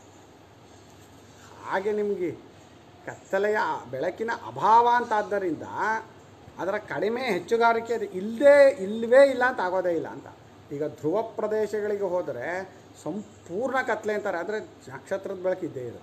ಹಾಗೆ ನಿಮಗೆ ಕತ್ತಲೆಯ ಬೆಳಕಿನ ಅಭಾವ ಅಂತ ಆದ್ದರಿಂದ ಅದರ ಕಡಿಮೆ ಹೆಚ್ಚುಗಾರಿಕೆ ಅದು ಇಲ್ಲದೇ ಇಲ್ಲವೇ ಇಲ್ಲ ಅಂತ ಆಗೋದೇ ಇಲ್ಲ ಅಂತ ಈಗ ಧ್ರುವ ಪ್ರದೇಶಗಳಿಗೆ ಹೋದರೆ ಸಂಪೂರ್ಣ ಕತ್ಲೆ ಅಂತಾರೆ ಆದರೆ ನಕ್ಷತ್ರದ ಬೆಳಕು ಇದ್ದೇ ಇರುತ್ತೆ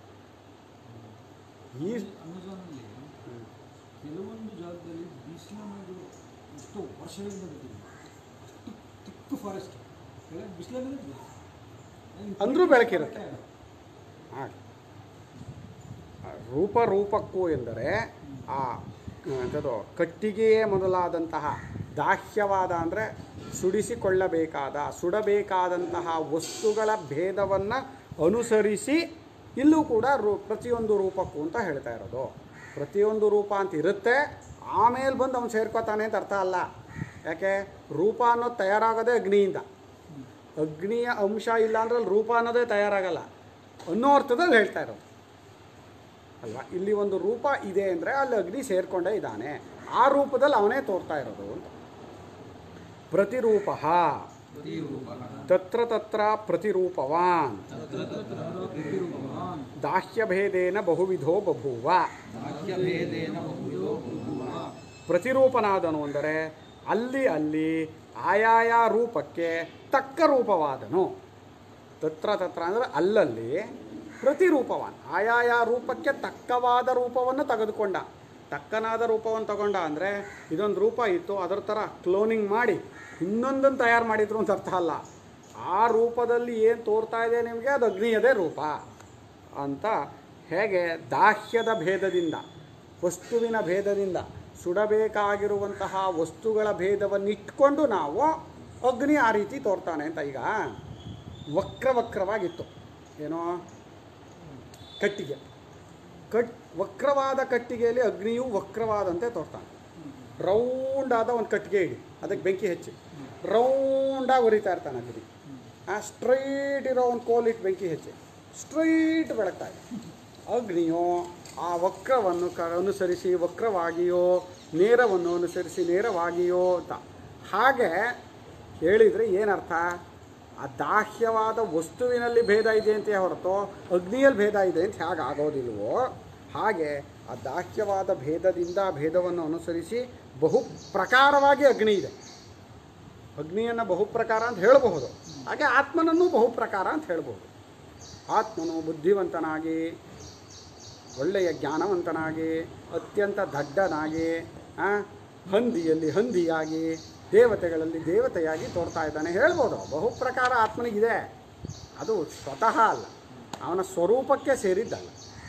ಈ ಅಮೆಝಾನಲ್ಲಿ ಕೆಲವೊಂದು ಜಾಗದಲ್ಲಿ ಬಿಸಿಲನ್ನೋದು ಎಷ್ಟೋ ವರ್ಷಗಳಿಂದ ಬಿಟ್ಟಿದೆ ಅಷ್ಟು ತಿಕ್ಕು ಫಾರೆಸ್ಟ್ ಕೆಳಗೆ ಬಿಸಿಲನ್ನೋದು ಅಂದ್ರೂ ಬೆಳಕಿರುತ್ತೆ. ಹಾಗೆ ಆ ರೂಪ ರೂಪಕ್ಕೂ ಎಂದರೆ ಆ ಎಂಥದ್ದು ಕಟ್ಟಿಗೆಯೇ ಮೊದಲಾದಂತಹ ದಾಹ್ಯವಾದ ಅಂದರೆ ಸುಡಿಸಿಕೊಳ್ಳಬೇಕಾದ ಸುಡಬೇಕಾದಂತಹ ವಸ್ತುಗಳ ಭೇದವನ್ನು ಅನುಸರಿಸಿ ಇಲ್ಲೂ ಕೂಡ ರೂ ಪ್ರತಿಯೊಂದು ರೂಪಕ್ಕೂ ಅಂತ ಹೇಳ್ತಾ ಇರೋದು ಪ್ರತಿಯೊಂದು ರೂಪ ಅಂತ ಇರುತ್ತೆ ಆಮೇಲೆ ಬಂದು ಅವ್ನು ಸೇರ್ಕೋತಾನೆ ಅಂತ ಅರ್ಥ ಅಲ್ಲ ಯಾಕೆ ರೂಪ ಅನ್ನೋದು ತಯಾರಾಗೋದೇ ಅಗ್ನಿಯಿಂದ ಅಗ್ನಿಯ ಅಂಶ ಇಲ್ಲ ಅಂದ್ರೆ ಅಲ್ಲಿ ರೂಪ ಅನ್ನೋದೇ ತಯಾರಾಗಲ್ಲ ಅನ್ನೋ ಅರ್ಥದಲ್ಲಿ ಹೇಳ್ತಾ ಇರೋದು ಅಲ್ವಾ ಇಲ್ಲಿ ಒಂದು ರೂಪ ಇದೆ ಅಂದರೆ ಅಲ್ಲಿ ಅಗ್ನಿ ಸೇರ್ಕೊಂಡೇ ಇದ್ದಾನೆ ಆ ರೂಪದಲ್ಲಿ ಅವನೇ ತೋರ್ತಾ ಇರೋದು ಅಂತ ಪ್ರತಿರೂಪ ತತ್ರ ತತ್ರ ಪ್ರತಿರೂಪವಾನ್ ದಾಹ್ಯಭೇದೇನ ಬಹುವಿಧೋ ಬಭೂವ ಪ್ರತಿರೂಪನಾದನು ಅಂದರೆ ಅಲ್ಲಿ ಅಲ್ಲಿ ಆಯಾಯ ರೂಪಕ್ಕೆ ತಕ್ಕ ರೂಪವಾದನು ತತ್ರ ತತ್ರ ಅಂದರೆ ಅಲ್ಲಲ್ಲಿ ಪ್ರತಿರೂಪವಾನ್ ಆಯಾಯ ರೂಪಕ್ಕೆ ತಕ್ಕವಾದ ರೂಪವನ್ನು ತೆಗೆದುಕೊಂಡ ತಕ್ಕನಾದ ರೂಪವನ್ನು ತಗೊಂಡ ಅಂದರೆ ಇದೊಂದು ರೂಪ ಇತ್ತು ಅದರ ಥರ ಕ್ಲೋನಿಂಗ್ ಮಾಡಿ ಇನ್ನೊಂದನ್ನು ತಯಾರು ಮಾಡಿದ್ರು ಅಂತ ಅರ್ಥ ಅಲ್ಲ ಆ ರೂಪದಲ್ಲಿ ಏನು ತೋರ್ತಾ ಇದೆ ನಿಮಗೆ ಅದು ಅಗ್ನಿಯದೇ ರೂಪ ಅಂತ ಹೇಗೆ ದಾಹ್ಯದ ಭೇದದಿಂದ ವಸ್ತುವಿನ ಭೇದದಿಂದ ಸುಡಬೇಕಾಗಿರುವಂತಹ ವಸ್ತುಗಳ ಭೇದವನ್ನಿಟ್ಕೊಂಡು ನಾವು ಅಗ್ನಿ ಆ ರೀತಿ ತೋರ್ತಾನೆ ಅಂತ ಈಗ ವಕ್ರ ವಕ್ರವಾಗಿತ್ತು ಏನೋ ಕಟ್ಟಿಗೆ ಕಟ್ ವಕ್ರವಾದ ಕಟ್ಟಿಗೆಯಲ್ಲಿ ಅಗ್ನಿಯು ವಕ್ರವಾದಂತೆ ತೋರ್ತಾನೆ ರೌಂಡ್ ಆದ ಒಂದು ಕಟ್ಟಿಗೆ ಇಡಿ ಅದಕ್ಕೆ ಬೆಂಕಿ ಹಚ್ಚಿ ರೌಂಡಾಗಿ ಉರಿತಾ ಇರ್ತಾನೆ ಅಗ್ನಿ ಆ ಸ್ಟ್ರೈಟ್ ಇರೋ ಒಂದು ಕೋಲಿಟ್ಟು ಬೆಂಕಿ ಹಚ್ಚಿ ಸ್ಟ್ರೈಟ್ ಬೆಳಗ್ತಾ ಇದೆ ಅಗ್ನಿಯು ಆ ವಕ್ರವನ್ನು ಕ ಅನುಸರಿಸಿ ವಕ್ರವಾಗಿಯೋ ನೇರವನ್ನು ಅನುಸರಿಸಿ ನೇರವಾಗಿಯೋ ಅಂತ ಹಾಗೆ ಹೇಳಿದರೆ ಏನರ್ಥ ಆ ದಾಹ್ಯವಾದ ವಸ್ತುವಿನಲ್ಲಿ ಭೇದ ಇದೆ ಅಂತ ಹೊರತು ಅಗ್ನಿಯಲ್ಲಿ ಭೇದ ಇದೆ ಅಂತ ಹೇಗೆ ಆಗೋದಿಲ್ವೋ ಹಾಗೆ ಆ ದಾಹ್ಯವಾದ ಭೇದದಿಂದ ಆ ಭೇದವನ್ನು ಅನುಸರಿಸಿ ಬಹು ಪ್ರಕಾರವಾಗಿ ಅಗ್ನಿ ಇದೆ ಅಗ್ನಿಯನ್ನು ಬಹುಪ್ರಕಾರ ಅಂತ ಹೇಳಬಹುದು ಹಾಗೆ ಆತ್ಮನನ್ನು ಬಹುಪ್ರಕಾರ ಅಂತ ಹೇಳ್ಬೋದು ಆತ್ಮನು ಬುದ್ಧಿವಂತನಾಗಿ ಒಳ್ಳೆಯ ಜ್ಞಾನವಂತನಾಗಿ ಅತ್ಯಂತ ದಡ್ಡನಾಗಿ ಆ, ಹಂದಿಯಲ್ಲಿ ಹಂದಿಯಾಗಿ ದೇವತೆಗಳಲ್ಲಿ ದೇವತೆಯಾಗಿ ತೋರ್ತಾ ಇದ್ದಾನೆ ಹೇಳ್ಬೋದು ಬಹುಪ್ರಕಾರ ಆತ್ಮನಿಗಿದೆ ಅದು ಸ್ವತಃ ಅಲ್ಲ ಅವನ ಸ್ವರೂಪಕ್ಕೆ ಸೇರಿದ್ದಲ್ಲ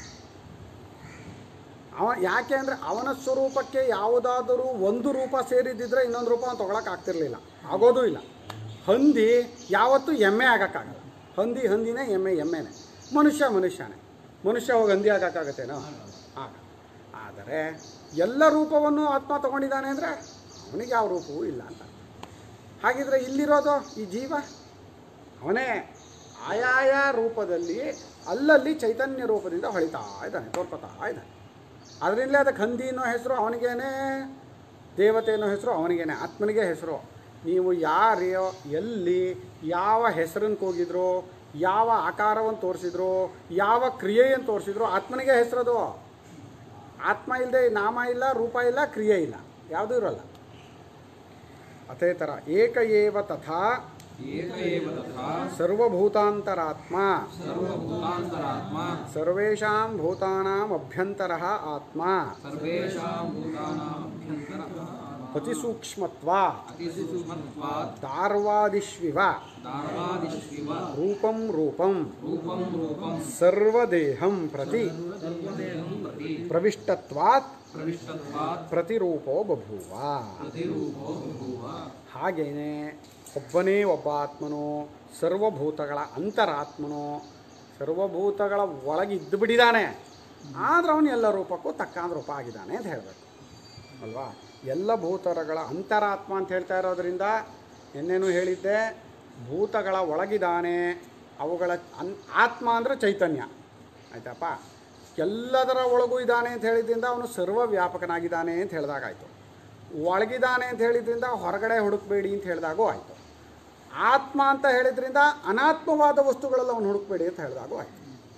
ಅವ ಯಾಕೆ ಅಂದರೆ ಅವನ ಸ್ವರೂಪಕ್ಕೆ ಯಾವುದಾದರೂ ಒಂದು ರೂಪ ಸೇರಿದ್ದಿದ್ರೆ ಇನ್ನೊಂದು ರೂಪ ಅವ್ನು ತೊಗೊಳಕ್ಕೆ ಆಗ್ತಿರ್ಲಿಲ್ಲ ಆಗೋದೂ ಇಲ್ಲ ಹಂದಿ ಯಾವತ್ತೂ ಎಮ್ಮೆ ಆಗೋಕ್ಕಾಗಲ್ಲ ಹಂದಿ ಹಂದಿನೇ ಎಮ್ಮೆ ಎಮ್ಮೆನೇ ಮನುಷ್ಯ ಮನುಷ್ಯನೇ ಮನುಷ್ಯ ಹೋಗಿ ಹಂದಿ ಆಗೋಕ್ಕಾಗತ್ತೇನೋ ಆಗ ಆದರೆ ಎಲ್ಲ ರೂಪವನ್ನು ಆತ್ಮ ತಗೊಂಡಿದ್ದಾನೆ ಅಂದರೆ ಅವನಿಗೆ ಯಾವ ರೂಪವೂ ಇಲ್ಲ ಅಂತ ಹಾಗಿದ್ರೆ ಇಲ್ಲಿರೋದು ಈ ಜೀವ ಅವನೇ ಆಯಾಯ ರೂಪದಲ್ಲಿ ಅಲ್ಲಲ್ಲಿ ಚೈತನ್ಯ ರೂಪದಿಂದ ಹೊಳಿತಾ ಇದ್ದಾನೆ ತೋರ್ಪತಾ ಇದ್ದಾನೆ ಅದರಿಂದಲೇ ಅದಕ್ಕೆ ಹಂದಿ ಅನ್ನೋ ಹೆಸರು ಅವನಿಗೇನೆ ದೇವತೆ ಅನ್ನೋ ಹೆಸರು ಅವನಿಗೇನೆ ಆತ್ಮನಿಗೆ ಹೆಸರು ನೀವು ಯಾರ್ಯೋ ಎಲ್ಲಿ ಯಾವ ಹೆಸರನ್ನು ಕೂಗಿದ್ರು ಯಾವ ಆಕಾರವನ್ನು ತೋರಿಸಿದ್ರು ಯಾವ ಕ್ರಿಯೆಯನ್ನು ತೋರಿಸಿದ್ರು ಆತ್ಮನಿಗೆ ಹೆಸರದು ಆತ್ಮ ಇಲ್ಲದೆ ನಾಮ ಇಲ್ಲ ರೂಪ ಇಲ್ಲ ಕ್ರಿಯೆ ಇಲ್ಲ ಯಾವುದೂ ಇರೋಲ್ಲ ಅದೇ ಥರ ಏಕ ಏವ ತಥಾ ಏಕ ಏವ ತಥಾ ಸರ್ವಭೂತಾಂತರಾತ್ಮ ಸರ್ವಭೂತಾಂತರಾತ್ಮ ಸರ್ವೇಷಾಂ ಭೂತಾನಾಂ ಅಭ್ಯಂತರ ಆತ್ಮ ಸರ್ವೇಷಾಂ ಭೂತಾನಾಭ್ಯಂತರಃ ಅತಿಸೂಕ್ಷ್ಮತ್ವ ಅತಿಸೂಕ್ಷ್ಮತ್ವಾತ್ ದಾರ್ವಾದಿಷ್ವಿವ ಧಾರವಾದಿಷ್ವಿವ ರೂಪಂ ರೂಪಂ ರೂಪಂ ರೂಪಂ ಸರ್ವದೇಹಂ ಪ್ರತಿ ಸರ್ವದೇಹಂ ಪ್ರತಿ ಪ್ರವಿಷ್ಟತ್ವಾತ್ ಪ್ರವಿಷ್ಟತ್ವಾತ್ ಪ್ರತಿರೂಪೋ ಬಭೂವ ಪ್ರತಿರೂಪೋ ಬಭೂವ ಹಾಗೇನೆ ಒಬ್ಬನೇ ಒಬ್ಬ ಆತ್ಮನು ಸರ್ವಭೂತಗಳ ಅಂತರಾತ್ಮನು ಸರ್ವಭೂತಗಳ ಒಳಗಿದ್ದು ಬಿಟ್ಟಿದ್ದಾನೆ ಆದ್ರೆ ಅವನು ಎಲ್ಲ ರೂಪಕ್ಕೂ ತಕ್ಕಾದ ರೂಪ ಆಗಿದ್ದಾನೆ ಅಂತ ಹೇಳಬೇಕು ಅಲ್ವಾ ಎಲ್ಲ ಭೂತರಗಳ ಅಂತರಾತ್ಮ ಅಂತ ಹೇಳ್ತಾ ಇರೋದ್ರಿಂದ ಎನ್ನೇನು ಹೇಳಿದ್ದೆ ಭೂತಗಳ ಒಳಗಿದ್ದಾನೆ ಅವುಗಳ ಅನ್ ಆತ್ಮ ಅಂದರೆ ಚೈತನ್ಯ ಆಯ್ತಪ್ಪ ಎಲ್ಲದರ ಒಳಗೂ ಇದ್ದಾನೆ ಅಂತ ಹೇಳಿದ್ರಿಂದ ಅವನು ಸರ್ವವ್ಯಾಪಕನಾಗಿದ್ದಾನೆ ಅಂತ ಹೇಳಿದಾಗಾಯಿತು ಒಳಗಿದ್ದಾನೆ ಅಂತ ಹೇಳಿದ್ರಿಂದ ಹೊರಗಡೆ ಹುಡುಕಬೇಡಿ ಅಂತ ಹೇಳಿದಾಗೂ ಆಯಿತು ಆತ್ಮ ಅಂತ ಹೇಳಿದ್ರಿಂದ ಅನಾತ್ಮವಾದ ವಸ್ತುಗಳಲ್ಲಿ ಅವನು ಹುಡುಕಬೇಡಿ ಅಂತ ಹೇಳಿದಾಗೂ ಆಯಿತು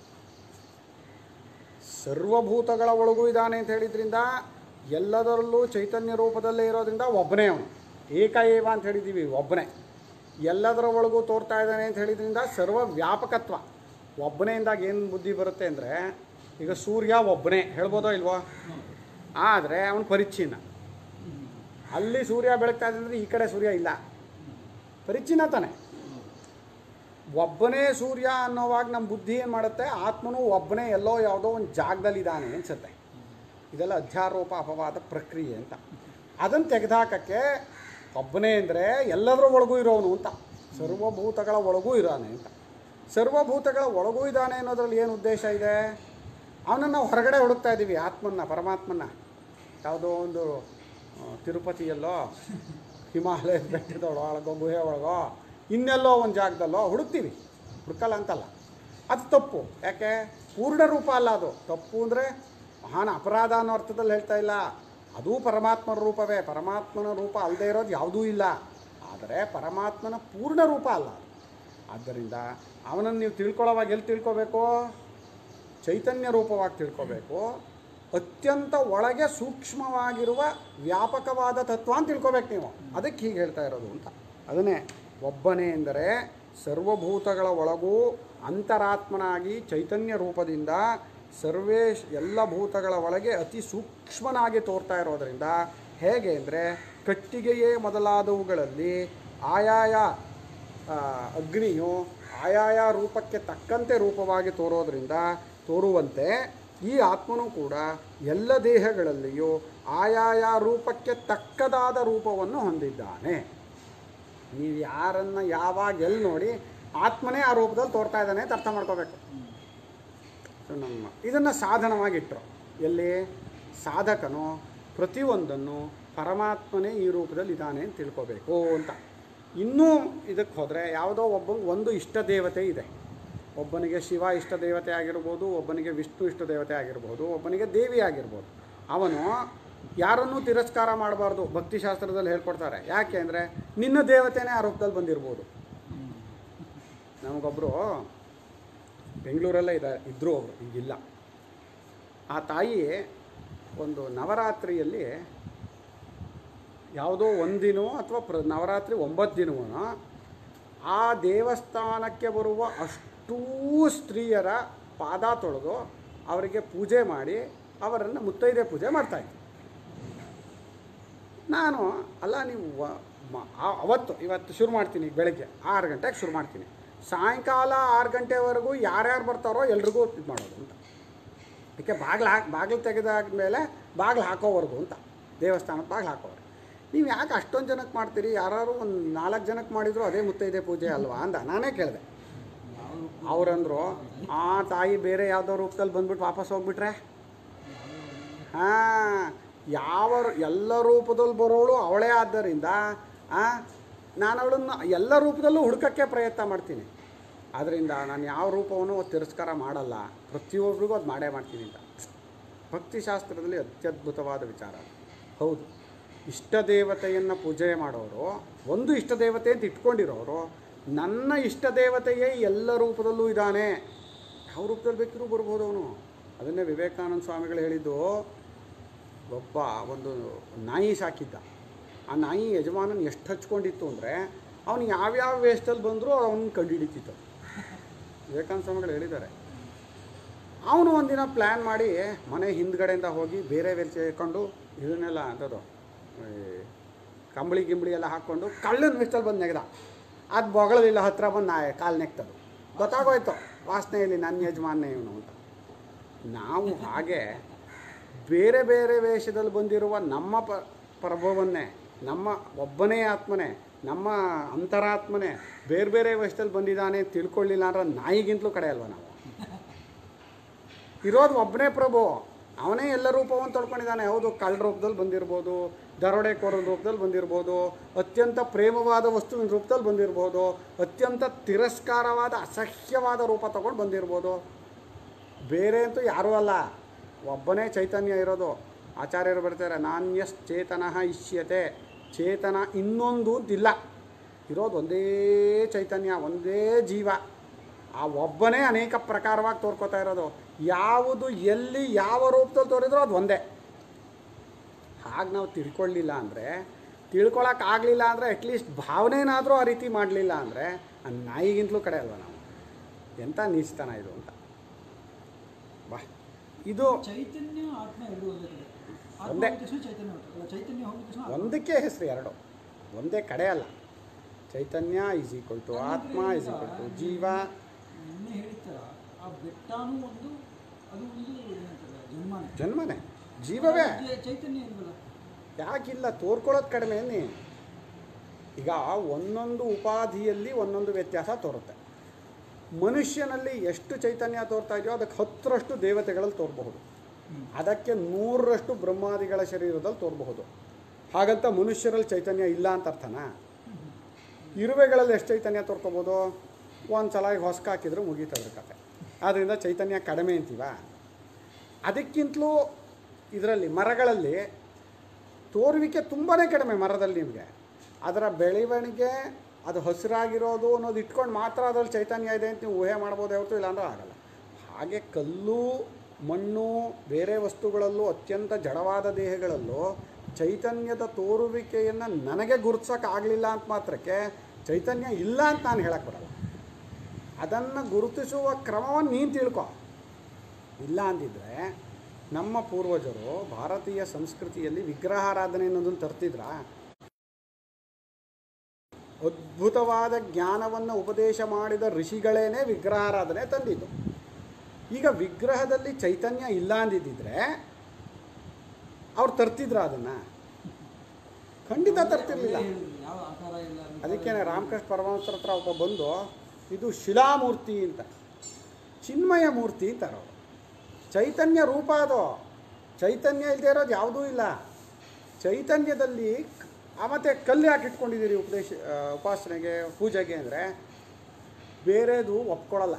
ಸರ್ವಭೂತಗಳ ಒಳಗೂ ಇದ್ದಾನೆ ಅಂತ ಹೇಳಿದ್ರಿಂದ ಎಲ್ಲದರಲ್ಲೂ ಚೈತನ್ಯ ರೂಪದಲ್ಲೇ ಇರೋದ್ರಿಂದ ಒಬ್ಬನೇ ಅವನು ಏಕ ಏವ ಅಂತ ಹೇಳಿದ್ದೀವಿ ಒಬ್ಬನೇ ಎಲ್ಲದರ ಒಳಗೂ ತೋರ್ತಾ ಇದ್ದಾನೆ ಅಂತ ಹೇಳಿದ್ರಿಂದ ಸರ್ವ ವ್ಯಾಪಕತ್ವ ಒಬ್ಬನೆಯಿಂದಾಗ ಏನು ಬುದ್ಧಿ ಬರುತ್ತೆ ಅಂದರೆ ಈಗ ಸೂರ್ಯ ಒಬ್ಬನೇ ಹೇಳ್ಬೋದೋ ಇಲ್ವೋ ಆದರೆ ಅವನು ಪರಿಚ್ಛಿನ್ನ ಅಲ್ಲಿ ಸೂರ್ಯ ಬೆಳಗ್ತಾ ಇದೆ ಅಂದರೆ ಈ ಕಡೆ ಸೂರ್ಯ ಇಲ್ಲ ಪರಿಚ್ಛಿನ್ನ ತಾನೆ ಒಬ್ಬನೇ ಸೂರ್ಯ ಅನ್ನೋವಾಗ ನಮ್ಮ ಬುದ್ಧಿ ಏನು ಮಾಡುತ್ತೆ ಆತ್ಮನು ಒಬ್ಬನೇ ಎಲ್ಲೋ ಯಾವುದೋ ಒಂದು ಜಾಗದಲ್ಲಿ ಇದ್ದಾನೆ ಅನ್ಸುತ್ತೆ ಇದೆಲ್ಲ ಅಧ್ಯಾರೋಪ ಅಪವಾದ ಪ್ರಕ್ರಿಯೆ ಅಂತ ಅದನ್ನು ತೆಗೆದುಹಾಕಕ್ಕೆ ಒಬ್ಬನೇ ಅಂದರೆ ಎಲ್ಲದರ ಒಳಗೂ ಇರೋನು ಅಂತ ಸರ್ವಭೂತಗಳ ಒಳಗೂ ಇರಾನೆ ಅಂತ ಸರ್ವಭೂತಗಳ ಒಳಗೂ ಇದ್ದಾನೆ ಅನ್ನೋದ್ರಲ್ಲಿ ಏನು ಉದ್ದೇಶ ಇದೆ ಅವನನ್ನು ನಾವು ಹೊರಗಡೆ ಹುಡುಕ್ತಾ ಇದ್ದೀವಿ ಆತ್ಮನ್ನ ಪರಮಾತ್ಮನ್ನ ಯಾವುದೋ ಒಂದು ಆ, ತಿರುಪತಿಯಲ್ಲೋ ಹಿಮಾಲಯ ಬೆಟ್ಟದ ಒಳಗೋ ಗುಹೆ ಒಳಗೋ ಇನ್ನೆಲ್ಲೋ ಒಂದು ಜಾಗದಲ್ಲೋ ಹುಡುಕ್ತೀವಿ ಹುಡುಕಲ್ಲ ಅಂತಲ್ಲ ಅದು ತಪ್ಪು ಯಾಕೆ ಪೂರ್ಣ ರೂಪ ಅಲ್ಲ ಅದು ತಪ್ಪು ಅಂದರೆ ಮಹಾನ್ ಅಪರಾಧ ಅನ್ನೋ ಅರ್ಥದಲ್ಲಿ ಹೇಳ್ತಾ ಇಲ್ಲ ಅದೂ ಪರಮಾತ್ಮನ ರೂಪವೇ ಪರಮಾತ್ಮನ ರೂಪ ಅಲ್ಲದೆ ಇರೋದು ಯಾವುದೂ ಇಲ್ಲ ಆದರೆ ಪರಮಾತ್ಮನ ಪೂರ್ಣ ರೂಪ ಅಲ್ಲ ಅದು. ಆದ್ದರಿಂದ ಅವನನ್ನು ನೀವು ತಿಳ್ಕೊಳ್ಳೋವಾಗ ಎಲ್ಲಿ ತಿಳ್ಕೊಬೇಕು ಚೈತನ್ಯ ರೂಪವಾಗಿ ತಿಳ್ಕೊಬೇಕು ಅತ್ಯಂತ ಒಳಗೆ ಸೂಕ್ಷ್ಮವಾಗಿರುವ ವ್ಯಾಪಕವಾದ ತತ್ವ ಅಂತ ತಿಳ್ಕೊಬೇಕು ನೀವು ಅದಕ್ಕೆ ಹೀಗೆ ಹೇಳ್ತಾ ಇರೋದು ಅಂತ ಅದನ್ನೇ ಒಬ್ಬನೇ ಎಂದರೆ ಸರ್ವಭೂತಗಳ ಒಳಗೂ ಅಂತರಾತ್ಮನಾಗಿ ಚೈತನ್ಯ ರೂಪದಿಂದ ಸರ್ವೇಶ್ ಎಲ್ಲ ಭೂತಗಳ ಒಳಗೆ ಅತಿ ಸೂಕ್ಷ್ಮನಾಗಿ ತೋರ್ತಾ ಇರೋದರಿಂದ ಹೇಗೆ ಅಂದರೆ ಕಟ್ಟಿಗೆಯೇ ಮೊದಲಾದವುಗಳಲ್ಲಿ ಆಯಾಯ ಆ, ಅಗ್ನಿಯು ಆಯಾಯ ರೂಪಕ್ಕೆ ತಕ್ಕಂತೆ ರೂಪವಾಗಿ ತೋರೋದ್ರಿಂದ ತೋರುವಂತೆ ಈ ಆತ್ಮನು ಕೂಡ ಎಲ್ಲ ದೇಹಗಳಲ್ಲಿಯೂ ಆಯಾಯ ರೂಪಕ್ಕೆ ತಕ್ಕದಾದ ರೂಪವನ್ನು ಹೊಂದಿದ್ದಾನೆ ನೀವು ಯಾರನ್ನು ಯಾವಾಗ ಎಲ್ಲಿ ನೋಡಿ ಆತ್ಮನೇ ಆ ರೂಪದಲ್ಲಿ ತೋರ್ತಾ ಇದ್ದಾನೆ ಅಂತ ಅರ್ಥ ಮಾಡ್ಕೋಬೇಕು ಸೊ ನಮ್ಮ ಇದನ್ನು ಸಾಧನವಾಗಿಟ್ಟರು ಎಲ್ಲಿ ಸಾಧಕನು ಪ್ರತಿಯೊಂದನ್ನು ಪರಮಾತ್ಮನೇ ಈ ರೂಪದಲ್ಲಿ ಇದ್ದಾನೆ ಅಂತ ತಿಳ್ಕೋಬೇಕು ಅಂತ ಇನ್ನೂ ಇದಕ್ಕೆ ಹೋದರೆ ಯಾವುದೋ ಒಬ್ಬ ಒಂದು ಇಷ್ಟ ದೇವತೆ ಇದೆ ಒಬ್ಬನಿಗೆ ಶಿವ ಇಷ್ಟ ದೇವತೆ ಆಗಿರ್ಬೋದು ಒಬ್ಬನಿಗೆ ವಿಷ್ಣು ಇಷ್ಟ ದೇವತೆ ಆಗಿರ್ಬೋದು ಒಬ್ಬನಿಗೆ ದೇವಿ ಆಗಿರ್ಬೋದು ಅವನು ಯಾರನ್ನೂ ತಿರಸ್ಕಾರ ಮಾಡಬಾರ್ದು ಭಕ್ತಿಶಾಸ್ತ್ರದಲ್ಲಿ ಹೇಳ್ಕೊಡ್ತಾರೆ ಯಾಕೆ ಅಂದರೆ ನಿನ್ನ ದೇವತೆನೇ ಆ ರೂಪದಲ್ಲಿ ಬಂದಿರ್ಬೋದು ನಮಗೊಬ್ಬರು ಬೆಂಗಳೂರಲ್ಲೇ ಇದೆ ಇದ್ದರು ಅವರು ಈಗಿಲ್ಲ ಆ ತಾಯಿ ಒಂದು ನವರಾತ್ರಿಯಲ್ಲಿ ಯಾವುದೋ ಒಂದಿನವೋ ಅಥವಾ ಪ್ರ ನವರಾತ್ರಿ ಒಂಬತ್ತು ದಿನವೋ ಆ ದೇವಸ್ಥಾನಕ್ಕೆ ಬರುವ ಅಷ್ಟೂ ಸ್ತ್ರೀಯರ ಪಾದ ತೊಳೆದು ಅವರಿಗೆ ಪೂಜೆ ಮಾಡಿ ಅವರನ್ನು ಮುತ್ತೈದೆ ಪೂಜೆ ಮಾಡ್ತಾಯಿದ್ರು ನಾನು ಅಲ್ಲ ನೀವು ವ- ಮ- ಆ- ಅವತ್ತು ಇವತ್ತು ಶುರು ಮಾಡ್ತೀನಿ ಬೆಳಗ್ಗೆ ಆರು ಗಂಟೆಗೆ ಶುರು ಮಾಡ್ತೀನಿ ಸಾಯಂಕಾಲ ಆರು ಗಂಟೆವರೆಗೂ ಯಾರ್ಯಾರು ಬರ್ತಾರೋ ಎಲ್ರಿಗೂ ಇದು ಮಾಡೋದು ಅಂತ ಅದಕ್ಕೆ ಬಾಗಿಲು ಹಾಕಿ ಬಾಗಿಲು ತೆಗೆದಾದ್ಮೇಲೆ ಬಾಗಿಲು ಹಾಕೋವರೆಗೂ ಅಂತ ದೇವಸ್ಥಾನದ ಬಾಗಿಲು ಹಾಕೋರು ನೀವು ಯಾಕೆ ಅಷ್ಟೊಂದು ಜನಕ್ಕೆ ಮಾಡ್ತೀರಿ ಯಾರು ಒಂದು ನಾಲ್ಕು ಜನಕ್ಕೆ ಮಾಡಿದ್ರು ಅದೇ ಮುತ್ತೈದೆ ಪೂಜೆ ಅಲ್ವಾ ಅಂದ ನಾನೇ ಕೇಳಿದೆ ಅವರಂದ್ರು ಆ ತಾಯಿ ಬೇರೆ ಯಾವುದೋ ರೂಪದಲ್ಲಿ ಬಂದ್ಬಿಟ್ಟು ವಾಪಸ್ ಹೋಗ್ಬಿಟ್ರೆ ಹಾಂ ಯಾವ ರೂ- ಎಲ್ಲ ರೂಪದಲ್ಲಿ ಬರೋಳು ಅವಳೇ ಆದ್ದರಿಂದ ನಾನು ಅವಳನ್ನು ಎಲ್ಲ ರೂಪದಲ್ಲೂ ಹುಡುಕಕ್ಕೆ ಪ್ರಯತ್ನ ಮಾಡ್ತೀನಿ ಆದ್ದರಿಂದ ನಾನು ಯಾವ ರೂಪವನ್ನು ತಿರಸ್ಕಾರ ಮಾಡಲ್ಲ ಪ್ರತಿಯೊಬ್ಬರಿಗೂ ಅದು ಮಾಡೇ ಮಾಡ್ತೀನಿ ಅಂತ ಭಕ್ತಿಶಾಸ್ತ್ರದಲ್ಲಿ ಅತ್ಯದ್ಭುತವಾದ ವಿಚಾರ ಅದು. ಹೌದು ಇಷ್ಟ ದೇವತೆಯನ್ನು ಪೂಜೆ ಮಾಡೋರು ಒಂದು ಇಷ್ಟ ದೇವತೆ ಅಂತ ಇಟ್ಕೊಂಡಿರೋರು ನನ್ನ ಇಷ್ಟ ದೇವತೆಯೇ ಎಲ್ಲ ರೂಪದಲ್ಲೂ ಇದ್ದಾನೆ ಯಾವ ರೂಪದಲ್ಲಿ ಬೇಕಿದ್ರೂ ಬರ್ಬೋದು ಅವನು ಅದನ್ನೇ ವಿವೇಕಾನಂದ ಸ್ವಾಮಿಗಳು ಹೇಳಿದ್ದು ಒಬ್ಬ ಒಂದು ನಾಯಿ ಸಾಕಿದ್ದ ಆ ನಾಯಿ ಯಜಮಾನನ ಎಷ್ಟು ಹಚ್ಕೊಂಡಿತ್ತು ಅಂದರೆ ಅವನು ಯಾವ್ಯಾವ ವೇಷದಲ್ಲಿ ಬಂದರೂ ಅವನು ಕಂಡುಹಿಡಿತಿತ್ತು ವಿವೇಕಾನಂದ ಸ್ವಾಮಿಗಳು ಹೇಳಿದ್ದಾರೆ ಅವನು ಒಂದಿನ ಪ್ಲ್ಯಾನ್ ಮಾಡಿ ಮನೆ ಹಿಂದ್ಗಡೆಯಿಂದ ಹೋಗಿ ಬೇರೆ ಬೇರೆ ಸೇರ್ಕೊಂಡು ಇದನ್ನೆಲ್ಲ ಅಂಥದ್ದು ಈ ಕಂಬಳಿ ಗಿಂಬಳಿ ಎಲ್ಲ ಹಾಕ್ಕೊಂಡು ಕಳ್ಳನ ವೇಷದಲ್ಲಿ ಬಂದು ನೆಗೆದ ಅದು ಬೊಗಳಲಿಲ್ಲ ಹತ್ರ ಬಂದು ನಾ ಕಾಲು ನೆಕ್ತದು ಗೊತ್ತಾಗೋಯ್ತು ವಾಸನೆಯಲ್ಲಿ ನನ್ನ ಯಜಮಾನೇ ಇವನು ಅಂತ ನಾವು ಹಾಗೆ ಬೇರೆ ಬೇರೆ ವೇಷದಲ್ಲಿ ಬಂದಿರುವ ನಮ್ಮ ಪ ಪ್ರಭುವನ್ನೇ ನಮ್ಮ ಒಬ್ಬನೇ ಆತ್ಮನೇ ನಮ್ಮ ಅಂತರಾತ್ಮನೇ ಬೇರೆ ಬೇರೆ ವೇಷದಲ್ಲಿ ಬಂದಿದ್ದಾನೆ ಅಂತ ತಿಳ್ಕೊಳ್ಳಿಲ್ಲ ಅಂದ್ರೆ ನಾಯಿಗಿಂತಲೂ ಕಡೆ ಅಲ್ವ ನಾವು ಇರೋದು ಒಬ್ಬನೇ ಪ್ರಭು ಅವನೇ ಎಲ್ಲ ರೂಪವನ್ನು ತೊಳ್ಕೊಂಡಿದ್ದಾನೆ ಹೌದು ಕಳ್ಳ ರೂಪದಲ್ಲಿ ಬಂದಿರ್ಬೋದು ದರೋಡೆಕೋರನ ರೂಪದಲ್ಲಿ ಬಂದಿರ್ಬೋದು ಅತ್ಯಂತ ಪ್ರೇಮವಾದ ವಸ್ತುವಿನ ರೂಪದಲ್ಲಿ ಬಂದಿರ್ಬೋದು ಅತ್ಯಂತ ತಿರಸ್ಕಾರವಾದ ಅಸಹ್ಯವಾದ ರೂಪ ತಗೊಂಡು ಬಂದಿರ್ಬೋದು ಬೇರೆ ಅಂತೂ ಯಾರೂ ಅಲ್ಲ ಒಬ್ಬನೇ ಚೈತನ್ಯ ಇರೋದು ಆಚಾರ್ಯರು ಬರ್ತಾರೆ ನಾಣ್ಯಸ್ ಚೇತನಃ ಇಷ್ಯತೆ ಚೇತನ ಇನ್ನೊಂದು ಅಂತಿಲ್ಲ ಇರೋದು ಒಂದೇ ಚೈತನ್ಯ ಒಂದೇ ಜೀವ ಆ ಒಬ್ಬನೇ ಅನೇಕ ಪ್ರಕಾರವಾಗಿ ತೋರ್ಕೋತಾ ಇರೋದು ಯಾವುದು ಎಲ್ಲಿ ಯಾವ ರೂಪದಲ್ಲಿ ತೋರಿದ್ರೋ ಅದು ಒಂದೇ ಹಾಗೆ ನಾವು ತಿಳ್ಕೊಳ್ಳಿಲ್ಲ ಅಂದರೆ ತಿಳ್ಕೊಳಕ್ಕಾಗಲಿಲ್ಲ ಅಂದರೆ ಅಟ್ಲೀಸ್ಟ್ ಭಾವನೆನಾದರೂ ಆ ರೀತಿ ಮಾಡಲಿಲ್ಲ ಅಂದರೆ ಆ ನಾಯಿಗಿಂತಲೂ ಕಡೆ ಅಲ್ವ ನಾವು ಎಂಥ ನೀಚತನ ಇದು ಅಂತ ಬಾ ಇದು ಚೈತನ್ಯ ಆತ್ಮ ಎರಡು ಒಂದೇ ಕಡೆ ಆತ್ಮ ಒಂದೇ. ಹೋದ ತಕ್ಷಣ ಚೈತನ್ಯ ಹೊರಟು. ಅಲ್ಲ ಚೈತನ್ಯ ಹೋದ ತಕ್ಷಣ ಆತ್ಮ. ಒಂದಕ್ಕೆ ಹೆಸರು ಎರಡು ಒಂದೇ ಕಡೆ ಅಲ್ಲ ಚೈತನ್ಯ ಈಸ್ ಈಕ್ವಲ್ ಟು ಆತ್ಮ ಈಸ್ ಈಕ್ವಲ್ ಟು ಜೀವ ನಿನ್ನೆ ಹೇಳಿದ ಥರ ಆ ಬೆಟ್ಟನೂ ಒಂದು ಅದು ಒಂದು ಏನಂತಾರೆ ಜನ್ಮನೇ ಜನ್ಮನೇ ಜೀವವೇ ಜೀ- ಚೈತನ್ಯ ಇಲ್ವಲ್ಲ ಯಾಕಿಲ್ಲ ತೋರ್ಕೊಳ್ಳೋದು ಕಡಿಮೆ ನೀ ಈಗ ಒಂದೊಂದು ಉಪಾಧಿಯಲ್ಲಿ ಒಂದೊಂದು ವ್ಯತ್ಯಾಸ ತೋರುತ್ತೆ ಮನುಷ್ಯನಲ್ಲಿ ಎಷ್ಟು ಚೈತನ್ಯ ತೋರ್ತಾ ಇದೆಯೋ ಅದಕ್ಕೆ ಹತ್ತರಷ್ಟು ದೇವತೆಗಳಲ್ಲಿ ತೋರಬಹುದು ಅದಕ್ಕೆ ನೂರರಷ್ಟು ಬ್ರಹ್ಮಾದಿಗಳ ಶರೀರದಲ್ಲಿ ತೋರಬಹುದು ಹಾಗಂತ ಮನುಷ್ಯರಲ್ಲಿ ಚೈತನ್ಯ ಇಲ್ಲ ಅಂತ ಅರ್ಥನಾ ಇರುವೆಗಳಲ್ಲಿ ಎಷ್ಟು ಚೈತನ್ಯ ತೋರ್ಕೋಬೋದು ಒಂದು ಸಲ ಈಗ ಹೊಸ್ಕ ಹಾಕಿದ್ರು ಮುಗೀತದ್ರ ಕತೆ ಆದ್ದರಿಂದ ಚೈತನ್ಯ ಕಡಿಮೆ ಅಂತೀವ ಅದಕ್ಕಿಂತಲೂ ಇದರಲ್ಲಿ ಮರಗಳಲ್ಲಿ ತೋರುವಿಕೆ ತುಂಬಾ ಕಡಿಮೆ ಮರದಲ್ಲಿ ನಿಮಗೆ ಅದರ ಬೆಳವಣಿಗೆ ಅದು ಹಸಿರಾಗಿರೋದು ಅನ್ನೋದು ಇಟ್ಕೊಂಡು ಮಾತ್ರ ಅದರಲ್ಲಿ ಚೈತನ್ಯ ಇದೆ ಅಂತ ನೀವು ಊಹೆ ಮಾಡ್ಬೋದು ಹೊರತು ಇಲ್ಲಾಂದ್ರೆ ಆಗಲ್ಲ ಹಾಗೆ ಕಲ್ಲು ಮಣ್ಣು ಬೇರೆ ವಸ್ತುಗಳಲ್ಲೂ ಅತ್ಯಂತ ಜಡವಾದ ದೇಹಗಳಲ್ಲೂ ಚೈತನ್ಯದ ತೋರುವಿಕೆಯನ್ನು ನನಗೆ ಗುರುತಿಸೋಕ್ಕಾಗಲಿಲ್ಲ ಅಂತ ಮಾತ್ರಕ್ಕೆ ಚೈತನ್ಯ ಇಲ್ಲ ಅಂತ ನಾನು ಹೇಳಕ್ಕೆ ಬರಲ್ಲ ಅದನ್ನು ಗುರುತಿಸುವ ಕ್ರಮವನ್ನು ನೀನು ತಿಳ್ಕೊ ಇಲ್ಲ ಅಂದಿದ್ರೆ ನಮ್ಮ ಪೂರ್ವಜರು ಭಾರತೀಯ ಸಂಸ್ಕೃತಿಯಲ್ಲಿ ವಿಗ್ರಹಾರಾಧನೆ ಅನ್ನೋದನ್ನು ತರ್ತಿದ್ರಾ ಅದ್ಭುತವಾದ ಜ್ಞಾನವನ್ನು ಉಪದೇಶ ಮಾಡಿದ ಋಷಿಗಳೇನೆ ವಿಗ್ರಹಾರಾಧನೆ ತಂದಿದ್ದು ಈಗ ವಿಗ್ರಹದಲ್ಲಿ ಚೈತನ್ಯ ಇಲ್ಲ ಅಂದಿದ್ದಿದ್ರೆ ಅವ್ರು ತರ್ತಿದ್ರ ಅದನ್ನು ಖಂಡಿತ ತರ್ತಿರ್ಲಿಲ್ಲ ಅದೇ ಹೇಳಿದ್ರು, ಯಾವ ಆಕಾರ ಇಲ್ಲ ವಿಕಾರ ಅದಕ್ಕೇನೆ ಇಲ್ಲ. ರಾಮಕೃಷ್ಣ ಪರಮಹಂಸರ ಹತ್ರ ಒಬ್ಬ ಬಂದು ಇದು ಶಿಲಾಮೂರ್ತಿ ಅಂತ ಚಿನ್ಮಯ ಮೂರ್ತಿ ಅಂತಾರೆ ಅವರು ಚೈತನ್ಯ ರೂಪ ಅದು ಚೈತನ್ಯ ಇಲ್ಲದೆ ಇರೋದು ಯಾವುದೂ ಇಲ್ಲ ಚೈತನ್ಯದಲ್ಲಿ ಕ- ಆ ಮತ್ತೆ ಕಲ್ಲು ಯಾಕೆ ಇಟ್ಕೊಂಡಿದ್ದೀರಿ ಉಪದೇಶ ಆ, ಉಪಾಸನೆಗೆ ಪೂಜೆಗೆ ಅಂದರೆ ಬೇರೆದು ಒಪ್ಕೊಳ್ಳಲ್ಲ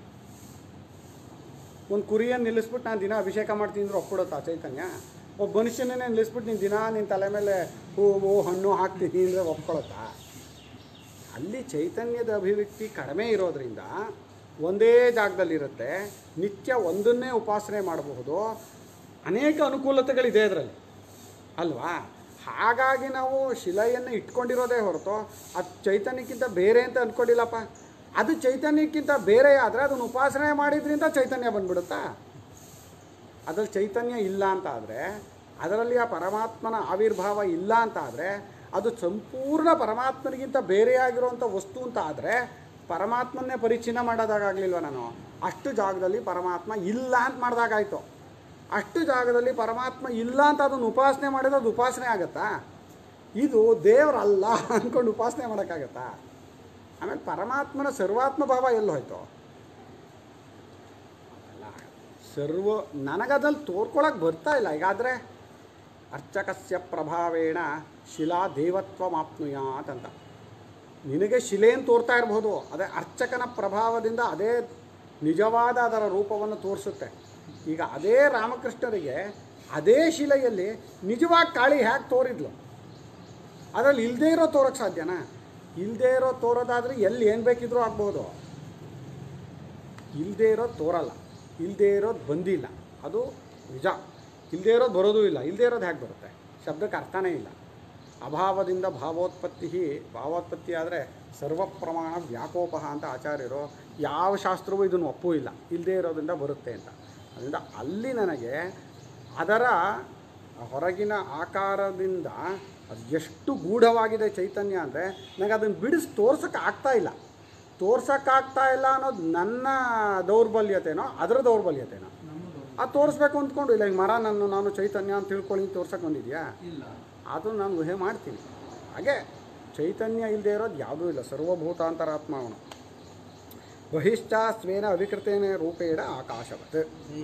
ಒಂದು ಕುರಿಯನ್ನು ನಿಲ್ಲಿಸ್ಬಿಟ್ಟು ನಾನು ದಿನ ಅಭಿಷೇಕ ಮಾಡ್ತೀನಿ ಅಂದ್ರೆ ಒಪ್ಕೊಡುತ್ತಾ ಚೈತನ್ಯ ಒಬ್ಬ ಮನುಷ್ಯನೇ ನಿಲ್ಲಿಸ್ಬಿಟ್ಟು ನೀನು ದಿನ ನಿನ್ನ ತಲೆ ಮೇಲೆ ಹೂವು ಹಣ್ಣು ಹಾಕ್ತೀನಿ ಅಂದರೆ ಒಪ್ಕೊಳುತ್ತಾ ಅಲ್ಲಿ ಚೈತನ್ಯದ ಅಭಿವ್ಯಕ್ತಿ ಕಡಿಮೆ ಇರೋದ್ರಿಂದ ಒಂದೇ ಜಾಗದಲ್ಲಿರುತ್ತೆ ನಿತ್ಯ ಒಂದನ್ನೇ ಉಪಾಸನೆ ಮಾಡಬಹುದು ಅನೇಕ ಅನುಕೂಲತೆಗಳಿದೆ ಅದರಲ್ಲಿ ಅಲ್ವಾ ಹಾಗಾಗಿ ನಾವು ಶಿಲೆಯನ್ನು ಇಟ್ಕೊಂಡಿರೋದೇ ಹೊರತು ಅದು ಚೈತನ್ಯಕ್ಕಿಂತ ಬೇರೆ ಅಂತ ಅಂದ್ಕೊಂಡಿಲ್ಲಪ್ಪ ಅದು ಚೈತನ್ಯಕ್ಕಿಂತ ಬೇರೆ ಆದರೆ ಅದನ್ನು ಉಪಾಸನೆ ಮಾಡಿದ್ರಿಂದ ಚೈತನ್ಯ ಬಂದ್ಬಿಡುತ್ತಾ ಅದ್ರಲ್ಲಿ ಚೈತನ್ಯ ಇಲ್ಲ ಅಂತ ಆದರೆ ಅದರಲ್ಲಿ ಆ ಪರಮಾತ್ಮನ ಆವಿರ್ಭಾವ ಇಲ್ಲ ಅಂತ ಆದರೆ ಅದು ಸಂಪೂರ್ಣ ಪರಮಾತ್ಮನಿಗಿಂತ ಬೇರೆಯಾಗಿರುವಂಥ ವಸ್ತು ಅಂತ ಆದರೆ ಪರಮಾತ್ಮನ್ನೇ ಪರಿಚ್ಛಿನ್ನ ಮಾಡೋದಾಗಲಿಲ್ವ ನಾನು ಅಷ್ಟು ಜಾಗದಲ್ಲಿ ಪರಮಾತ್ಮ ಇಲ್ಲ ಅಂತ ಮಾಡಿದಾಗಾಯ್ತು ಅಷ್ಟು ಜಾಗದಲ್ಲಿ ಪರಮಾತ್ಮ ಇಲ್ಲ ಅಂತ ಅದನ್ನು ಉಪಾಸನೆ ಮಾಡಿದ್ರೆ ಅದು ಉಪಾಸನೆ ಆಗತ್ತಾ ಇದು ದೇವರಲ್ಲ ಅಂದ್ಕೊಂಡು ಉಪಾಸನೆ ಮಾಡೋಕ್ಕಾಗತ್ತಾ ಆಮೇಲೆ ಪರಮಾತ್ಮನ ಸರ್ವಾತ್ಮ ಭಾವ ಎಲ್ಲಿ ಹೋಯ್ತು ಅಲ್ಲ ಸರ್ವ ನನಗದಲ್ಲಿ ತೋರ್ಕೊಳಕ್ಕೆ ಬರ್ತಾ ಇಲ್ಲ ಈಗಾದರೆ ಅರ್ಚಕಸ್ಯ ಪ್ರಭಾವೇಣ ಶಿಲಾ ದೇವತ್ವ ಮಾಪ್ನುಯಾತ್ ಅಂತ ನಿನಗೆ ಶಿಲೆಯನ್ನು ತೋರ್ತಾ ಇರಬಹುದು ಅದೇ ಅರ್ಚಕನ ಪ್ರಭಾವದಿಂದ ಅದೇ ನಿಜವಾದ ಅದರ ರೂಪವನ್ನು ತೋರಿಸುತ್ತೆ ಈಗ ಅದೇ ರಾಮಕೃಷ್ಣರಿಗೆ ಅದೇ ಶಿಲೆಯಲ್ಲಿ ನಿಜವಾಗಿ ಕಾಳಿ ಹ್ಯಾಕೆ ತೋರಿದ್ಲು ಅದರಲ್ಲಿ ಇಲ್ಲದೇ ಇರೋ ತೋರಕ್ಕೆ ಸಾಧ್ಯನಾ ಇಲ್ಲದೇ ಇರೋ ತೋರೋದಾದ್ರೆ ಎಲ್ಲಿ ಏನು ಬೇಕಿದ್ರೂ ಆಗ್ಬೋದು ಇಲ್ಲದೇ ಇರೋದು ತೋರಲ್ಲ ಇಲ್ಲದೇ ಇರೋದು ಬಂದಿಲ್ಲ ಅದು ನಿಜ ಇಲ್ಲದೇ ಇರೋದು ಬರೋದೂ ಇಲ್ಲ ಇಲ್ಲದೇ ಇರೋದು ಹೇಗೆ ಬರುತ್ತೆ ಶಬ್ದಕ್ಕೆ ಅರ್ಥನೇ ಇಲ್ಲ ಅಭಾವದಿಂದ ಭಾವೋತ್ಪತ್ತಿ ಭಾವೋತ್ಪತ್ತಿ ಆದರೆ ಸರ್ವ ಪ್ರಮಾಣ ವ್ಯಾಕೋಪ ಅಂತ ಆಚಾರ್ಯರು ಯಾವ ಶಾಸ್ತ್ರವೂ ಇದನ್ನು ಒಪ್ಪೂ ಇಲ್ಲ ಇಲ್ಲದೇ ಇರೋದ್ರಿಂದ ಬರುತ್ತೆ ಅಂತ ಅದರಿಂದ ಅಲ್ಲಿ ನನಗೆ ಅದರ ಹೊರಗಿನ ಆಕಾರದಿಂದ ಅದು ಎಷ್ಟು ಗೂಢವಾಗಿದೆ ಚೈತನ್ಯ ಅಂದರೆ ನನಗೆ ಅದನ್ನು ಬಿಡಿಸಿ ತೋರ್ಸೋಕ್ಕೆ ಆಗ್ತಾ ಇಲ್ಲ ತೋರ್ಸೋಕ್ಕಾಗ್ತಾ ಇಲ್ಲ ಅನ್ನೋದು ನನ್ನ ದೌರ್ಬಲ್ಯತೆನೋ ಅದರ ದೌರ್ಬಲ್ಯತೆನೋ ನಮ್ಮದು ಅದು ತೋರಿಸ್ಬೇಕು ಅಂದ್ಕೊಂಡು ಇಲ್ಲ ಈಗ ಮರ ನನ್ನ ನಾನು ಚೈತನ್ಯ ಅಂತ ತಿಳ್ಕೊಳ್ಳಿ ತೋರ್ಸಕ್ಕೆ ಬಂದಿದ್ಯಾ ಇಲ್ಲ ಅದು ನಾನು ಊಹೆ ಮಾಡ್ತೀನಿ ಹಾಗೆ ಚೈತನ್ಯ ಇಲ್ಲದೆ ಇರೋದು ಯಾವುದೂ ಇಲ್ಲ ಸರ್ವಭೂತಾಂತರಾತ್ಮ ಅವನು ಬಹಿಶ್ಚ ಸ್ವೇನ ಅವಿಕೃತೇನ ರೂಪೇಣ ಆಕಾಶವತ್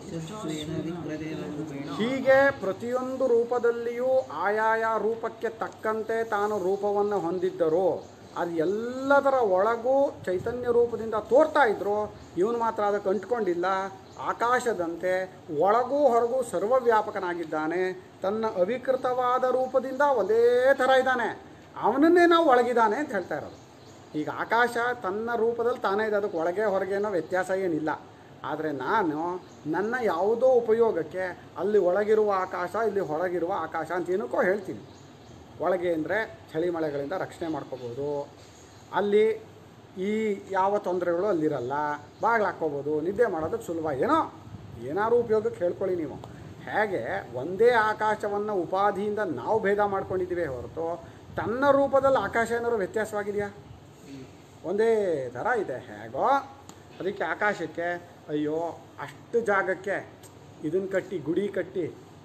ಹೀಗೆ ಪ್ರತಿಯೊಂದು ರೂಪದಲ್ಲಿಯೂ ಆಯಾಯ ರೂಪಕ್ಕೆ ತಕ್ಕಂತೆ ತಾನು ರೂಪವನ್ನು ಹೊಂದಿದ್ದರು ಅದು ಎಲ್ಲದರ ಒಳಗೂ ಚೈತನ್ಯ ರೂಪದಿಂದ ತೋರ್ತಾ ಇದ್ರು ಇವನು ಮಾತ್ರ ಅದಕ್ಕೆ ಅಂಟ್ಕೊಂಡಿಲ್ಲ ಆಕಾಶದಂತೆ ಒಳಗೂ ಹೊರಗೂ ಸರ್ವವ್ಯಾಪಕನಾಗಿದ್ದಾನೆ ತನ್ನ ಅವಿಕೃತವಾದ ರೂಪದಿಂದ ಒಂದೇ ಥರ ಇದ್ದಾನೆ ಅವನನ್ನೇ ನಾವು ಒಳಗಿದ್ದಾನೆ ಅಂತ ಹೇಳ್ತಾ ಇರೋದು ಈಗ ಆಕಾಶ ತನ್ನ ರೂಪದಲ್ಲಿ ತಾನೇ ಇದೆ ಅದಕ್ಕೆ ಒಳಗೆ ಹೊರಗೇನೋ ವ್ಯತ್ಯಾಸ ಏನಿಲ್ಲ ಆದರೆ ನಾನು ನನ್ನ ಯಾವುದೋ ಉಪಯೋಗಕ್ಕೆ ಅಲ್ಲಿ ಒಳಗಿರುವ ಆಕಾಶ ಇಲ್ಲಿ ಹೊರಗಿರುವ ಆಕಾಶ ಅಂತ ಏನಕ್ಕೋ ಹೇಳ್ತೀನಿ ಒಳಗೆ ಅಂದರೆ ಚಳಿ ಮಳೆಗಳಿಂದ ರಕ್ಷಣೆ ಮಾಡ್ಕೋಬೋದು ಅಲ್ಲಿ ಈ ಯಾವ ತೊಂದರೆಗಳು ಅಲ್ಲಿರಲ್ಲ ಬಾಗಿಲು ಹಾಕ್ಕೋಬೋದು ನಿದ್ದೆ ಮಾಡೋದಕ್ಕೆ ಸುಲಭ ಏನೋ ಏನಾದ್ರು ಉಪಯೋಗಕ್ಕೆ ಹೇಳ್ಕೊಳ್ಳಿ ನೀವು ಹೇಗೆ ಒಂದೇ ಆಕಾಶವನ್ನು ಉಪಾಧಿಯಿಂದ ನಾವು ಭೇದ ಮಾಡ್ಕೊಂಡಿದ್ದೀವಿ ಹೊರತು ತನ್ನ ರೂಪದಲ್ಲಿ ಆಕಾಶ ಏನಾದ್ರು ವ್ಯತ್ಯಾಸವಾಗಿದೆಯಾ ಒಂದೇ ಥರ ಇದೆ ಹೇಗೋ ಅದಕ್ಕೆ ಆಕಾಶಕ್ಕೆ ಅಯ್ಯೋ ಅಷ್ಟು ಜಾಗಕ್ಕೆ ಇದನ್ನು ಕಟ್ಟಿ ಗುಡಿ ಕಟ್ಟಿ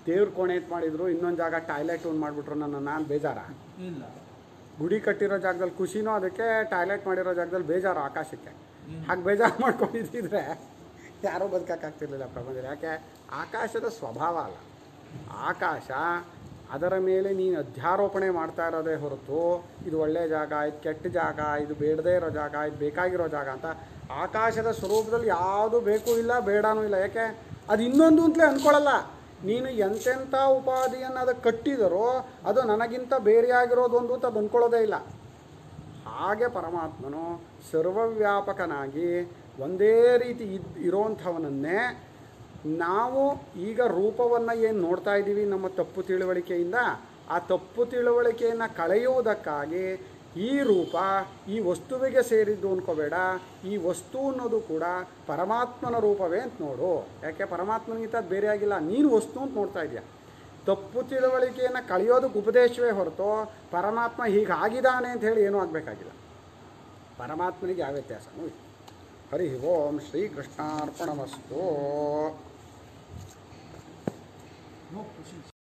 ದೇವ್ರ ಕೋಣೆ ಅಂತ ಮಾಡಿದ್ರು ಇನ್ನೊಂದು ಜಾಗ ಟಾಯ್ಲೆಟ್ ಒಂದು ಮಾಡಿಬಿಟ್ರು ನನ್ನ ನಾನು ಬೇಜಾರ ಇಲ್ಲ ಗುಡಿ ಕಟ್ಟಿರೋ ಜಾಗದಲ್ಲಿ ಖುಷಿನೂ ಅದಕ್ಕೆ ಟಾಯ್ಲೆಟ್ ಮಾಡಿರೋ ಜಾಗದಲ್ಲಿ ಬೇಜಾರು ಆಕಾಶಕ್ಕೆ ಹ್ಮ್. ಹಾಗೆ ಬೇಜಾರು ಮಾಡ್ಕೊಂಡಿದ್ದಿದ್ರೆ ಯಾರೂ ಬದುಕಕ್ಕಾಗ್ತಿರ್ಲಿಲ್ಲ ಪ್ರಪಂಚದಲ್ಲಿ ಯಾಕೆ ಆಕಾಶದ ಸ್ವಭಾವ ಅಲ್ಲ ಆಕಾಶ ಅದರ ಮೇಲೆ ನೀನು ಅಧ್ಯಾರೋಪಣೆ ಮಾಡ್ತಾ ಇರೋದೇ ಹೊರತು ಇದು ಒಳ್ಳೆಯ ಜಾಗ ಇದು ಕೆಟ್ಟ ಜಾಗ ಇದು ಬೇಡದೇ ಇರೋ ಜಾಗ ಇದು ಬೇಕಾಗಿರೋ ಜಾಗ ಅಂತ ಆಕಾಶದ ಸ್ವರೂಪದಲ್ಲಿ ಯಾವುದು ಬೇಕು ಇಲ್ಲ ಬೇಡನೂ ಇಲ್ಲ ಯಾಕೆ ಅದು ಇನ್ನೊಂದು ಅಂತಲೇ ಅಂದ್ಕೊಳ್ಳಲ್ಲ ನೀನು ಎಂತೆಂಥ ಉಪಾಧಿಯನ್ನು ಅದಕ್ಕೆ ಕಟ್ಟಿದರೋ ಅದು ನನಗಿಂತ ಬೇರೆಯಾಗಿರೋದು ಒಂದು ಅಂತ ಅದು ಅಂದ್ಕೊಳ್ಳೋದೇ ಇಲ್ಲ ಹಾಗೆ ಪರಮಾತ್ಮನು ಸರ್ವವ್ಯಾಪಕನಾಗಿ ಒಂದೇ ರೀತಿ ಇದ್ ಇರೋಂಥವನನ್ನೇ ನಾವು ಈಗ ರೂಪವನ್ನು ಏನು ನೋಡ್ತಾ ಇದ್ದೀವಿ ನಮ್ಮ ತಪ್ಪು ತಿಳುವಳಿಕೆಯಿಂದ ಆ ತಪ್ಪು ತಿಳುವಳಿಕೆಯನ್ನು ಕಳೆಯುವುದಕ್ಕಾಗಿ ಈ ರೂಪ ಈ ವಸ್ತುವಿಗೆ ಸೇರಿದ್ದು ಅನ್ಕೋಬೇಡ ಈ ವಸ್ತು ಅನ್ನೋದು ಕೂಡ ಪರಮಾತ್ಮನ ರೂಪವೇ ಅಂತ ನೋಡು ಯಾಕೆ ಪರಮಾತ್ಮನಿಗಿಂತ ಅದು ಬೇರೆ ಆಗಿಲ್ಲ ನೀನು ವಸ್ತು ಅಂತ ನೋಡ್ತಾ ಇದೆಯಾ ತಪ್ಪು ತಿಳುವಳಿಕೆಯನ್ನು ಕಳೆಯೋದಕ್ಕೆ ಉಪದೇಶವೇ ಹೊರತು ಪರಮಾತ್ಮ ಹೀಗಾಗಿದ್ದಾನೆ ಅಂತ ಹೇಳಿ ಏನೂ ಆಗಬೇಕಾಗಿಲ್ಲ ಪರಮಾತ್ಮನಿಗೆ ಯಾವ ವ್ಯತ್ಯಾಸನೂ ಇಲ್ಲ ಹರಿ ಓಂ ಶ್ರೀಕೃಷ್ಣಾರ್ಪಣಮಸ್ತು ನೋ ಕ್ವಶನ್ಸ್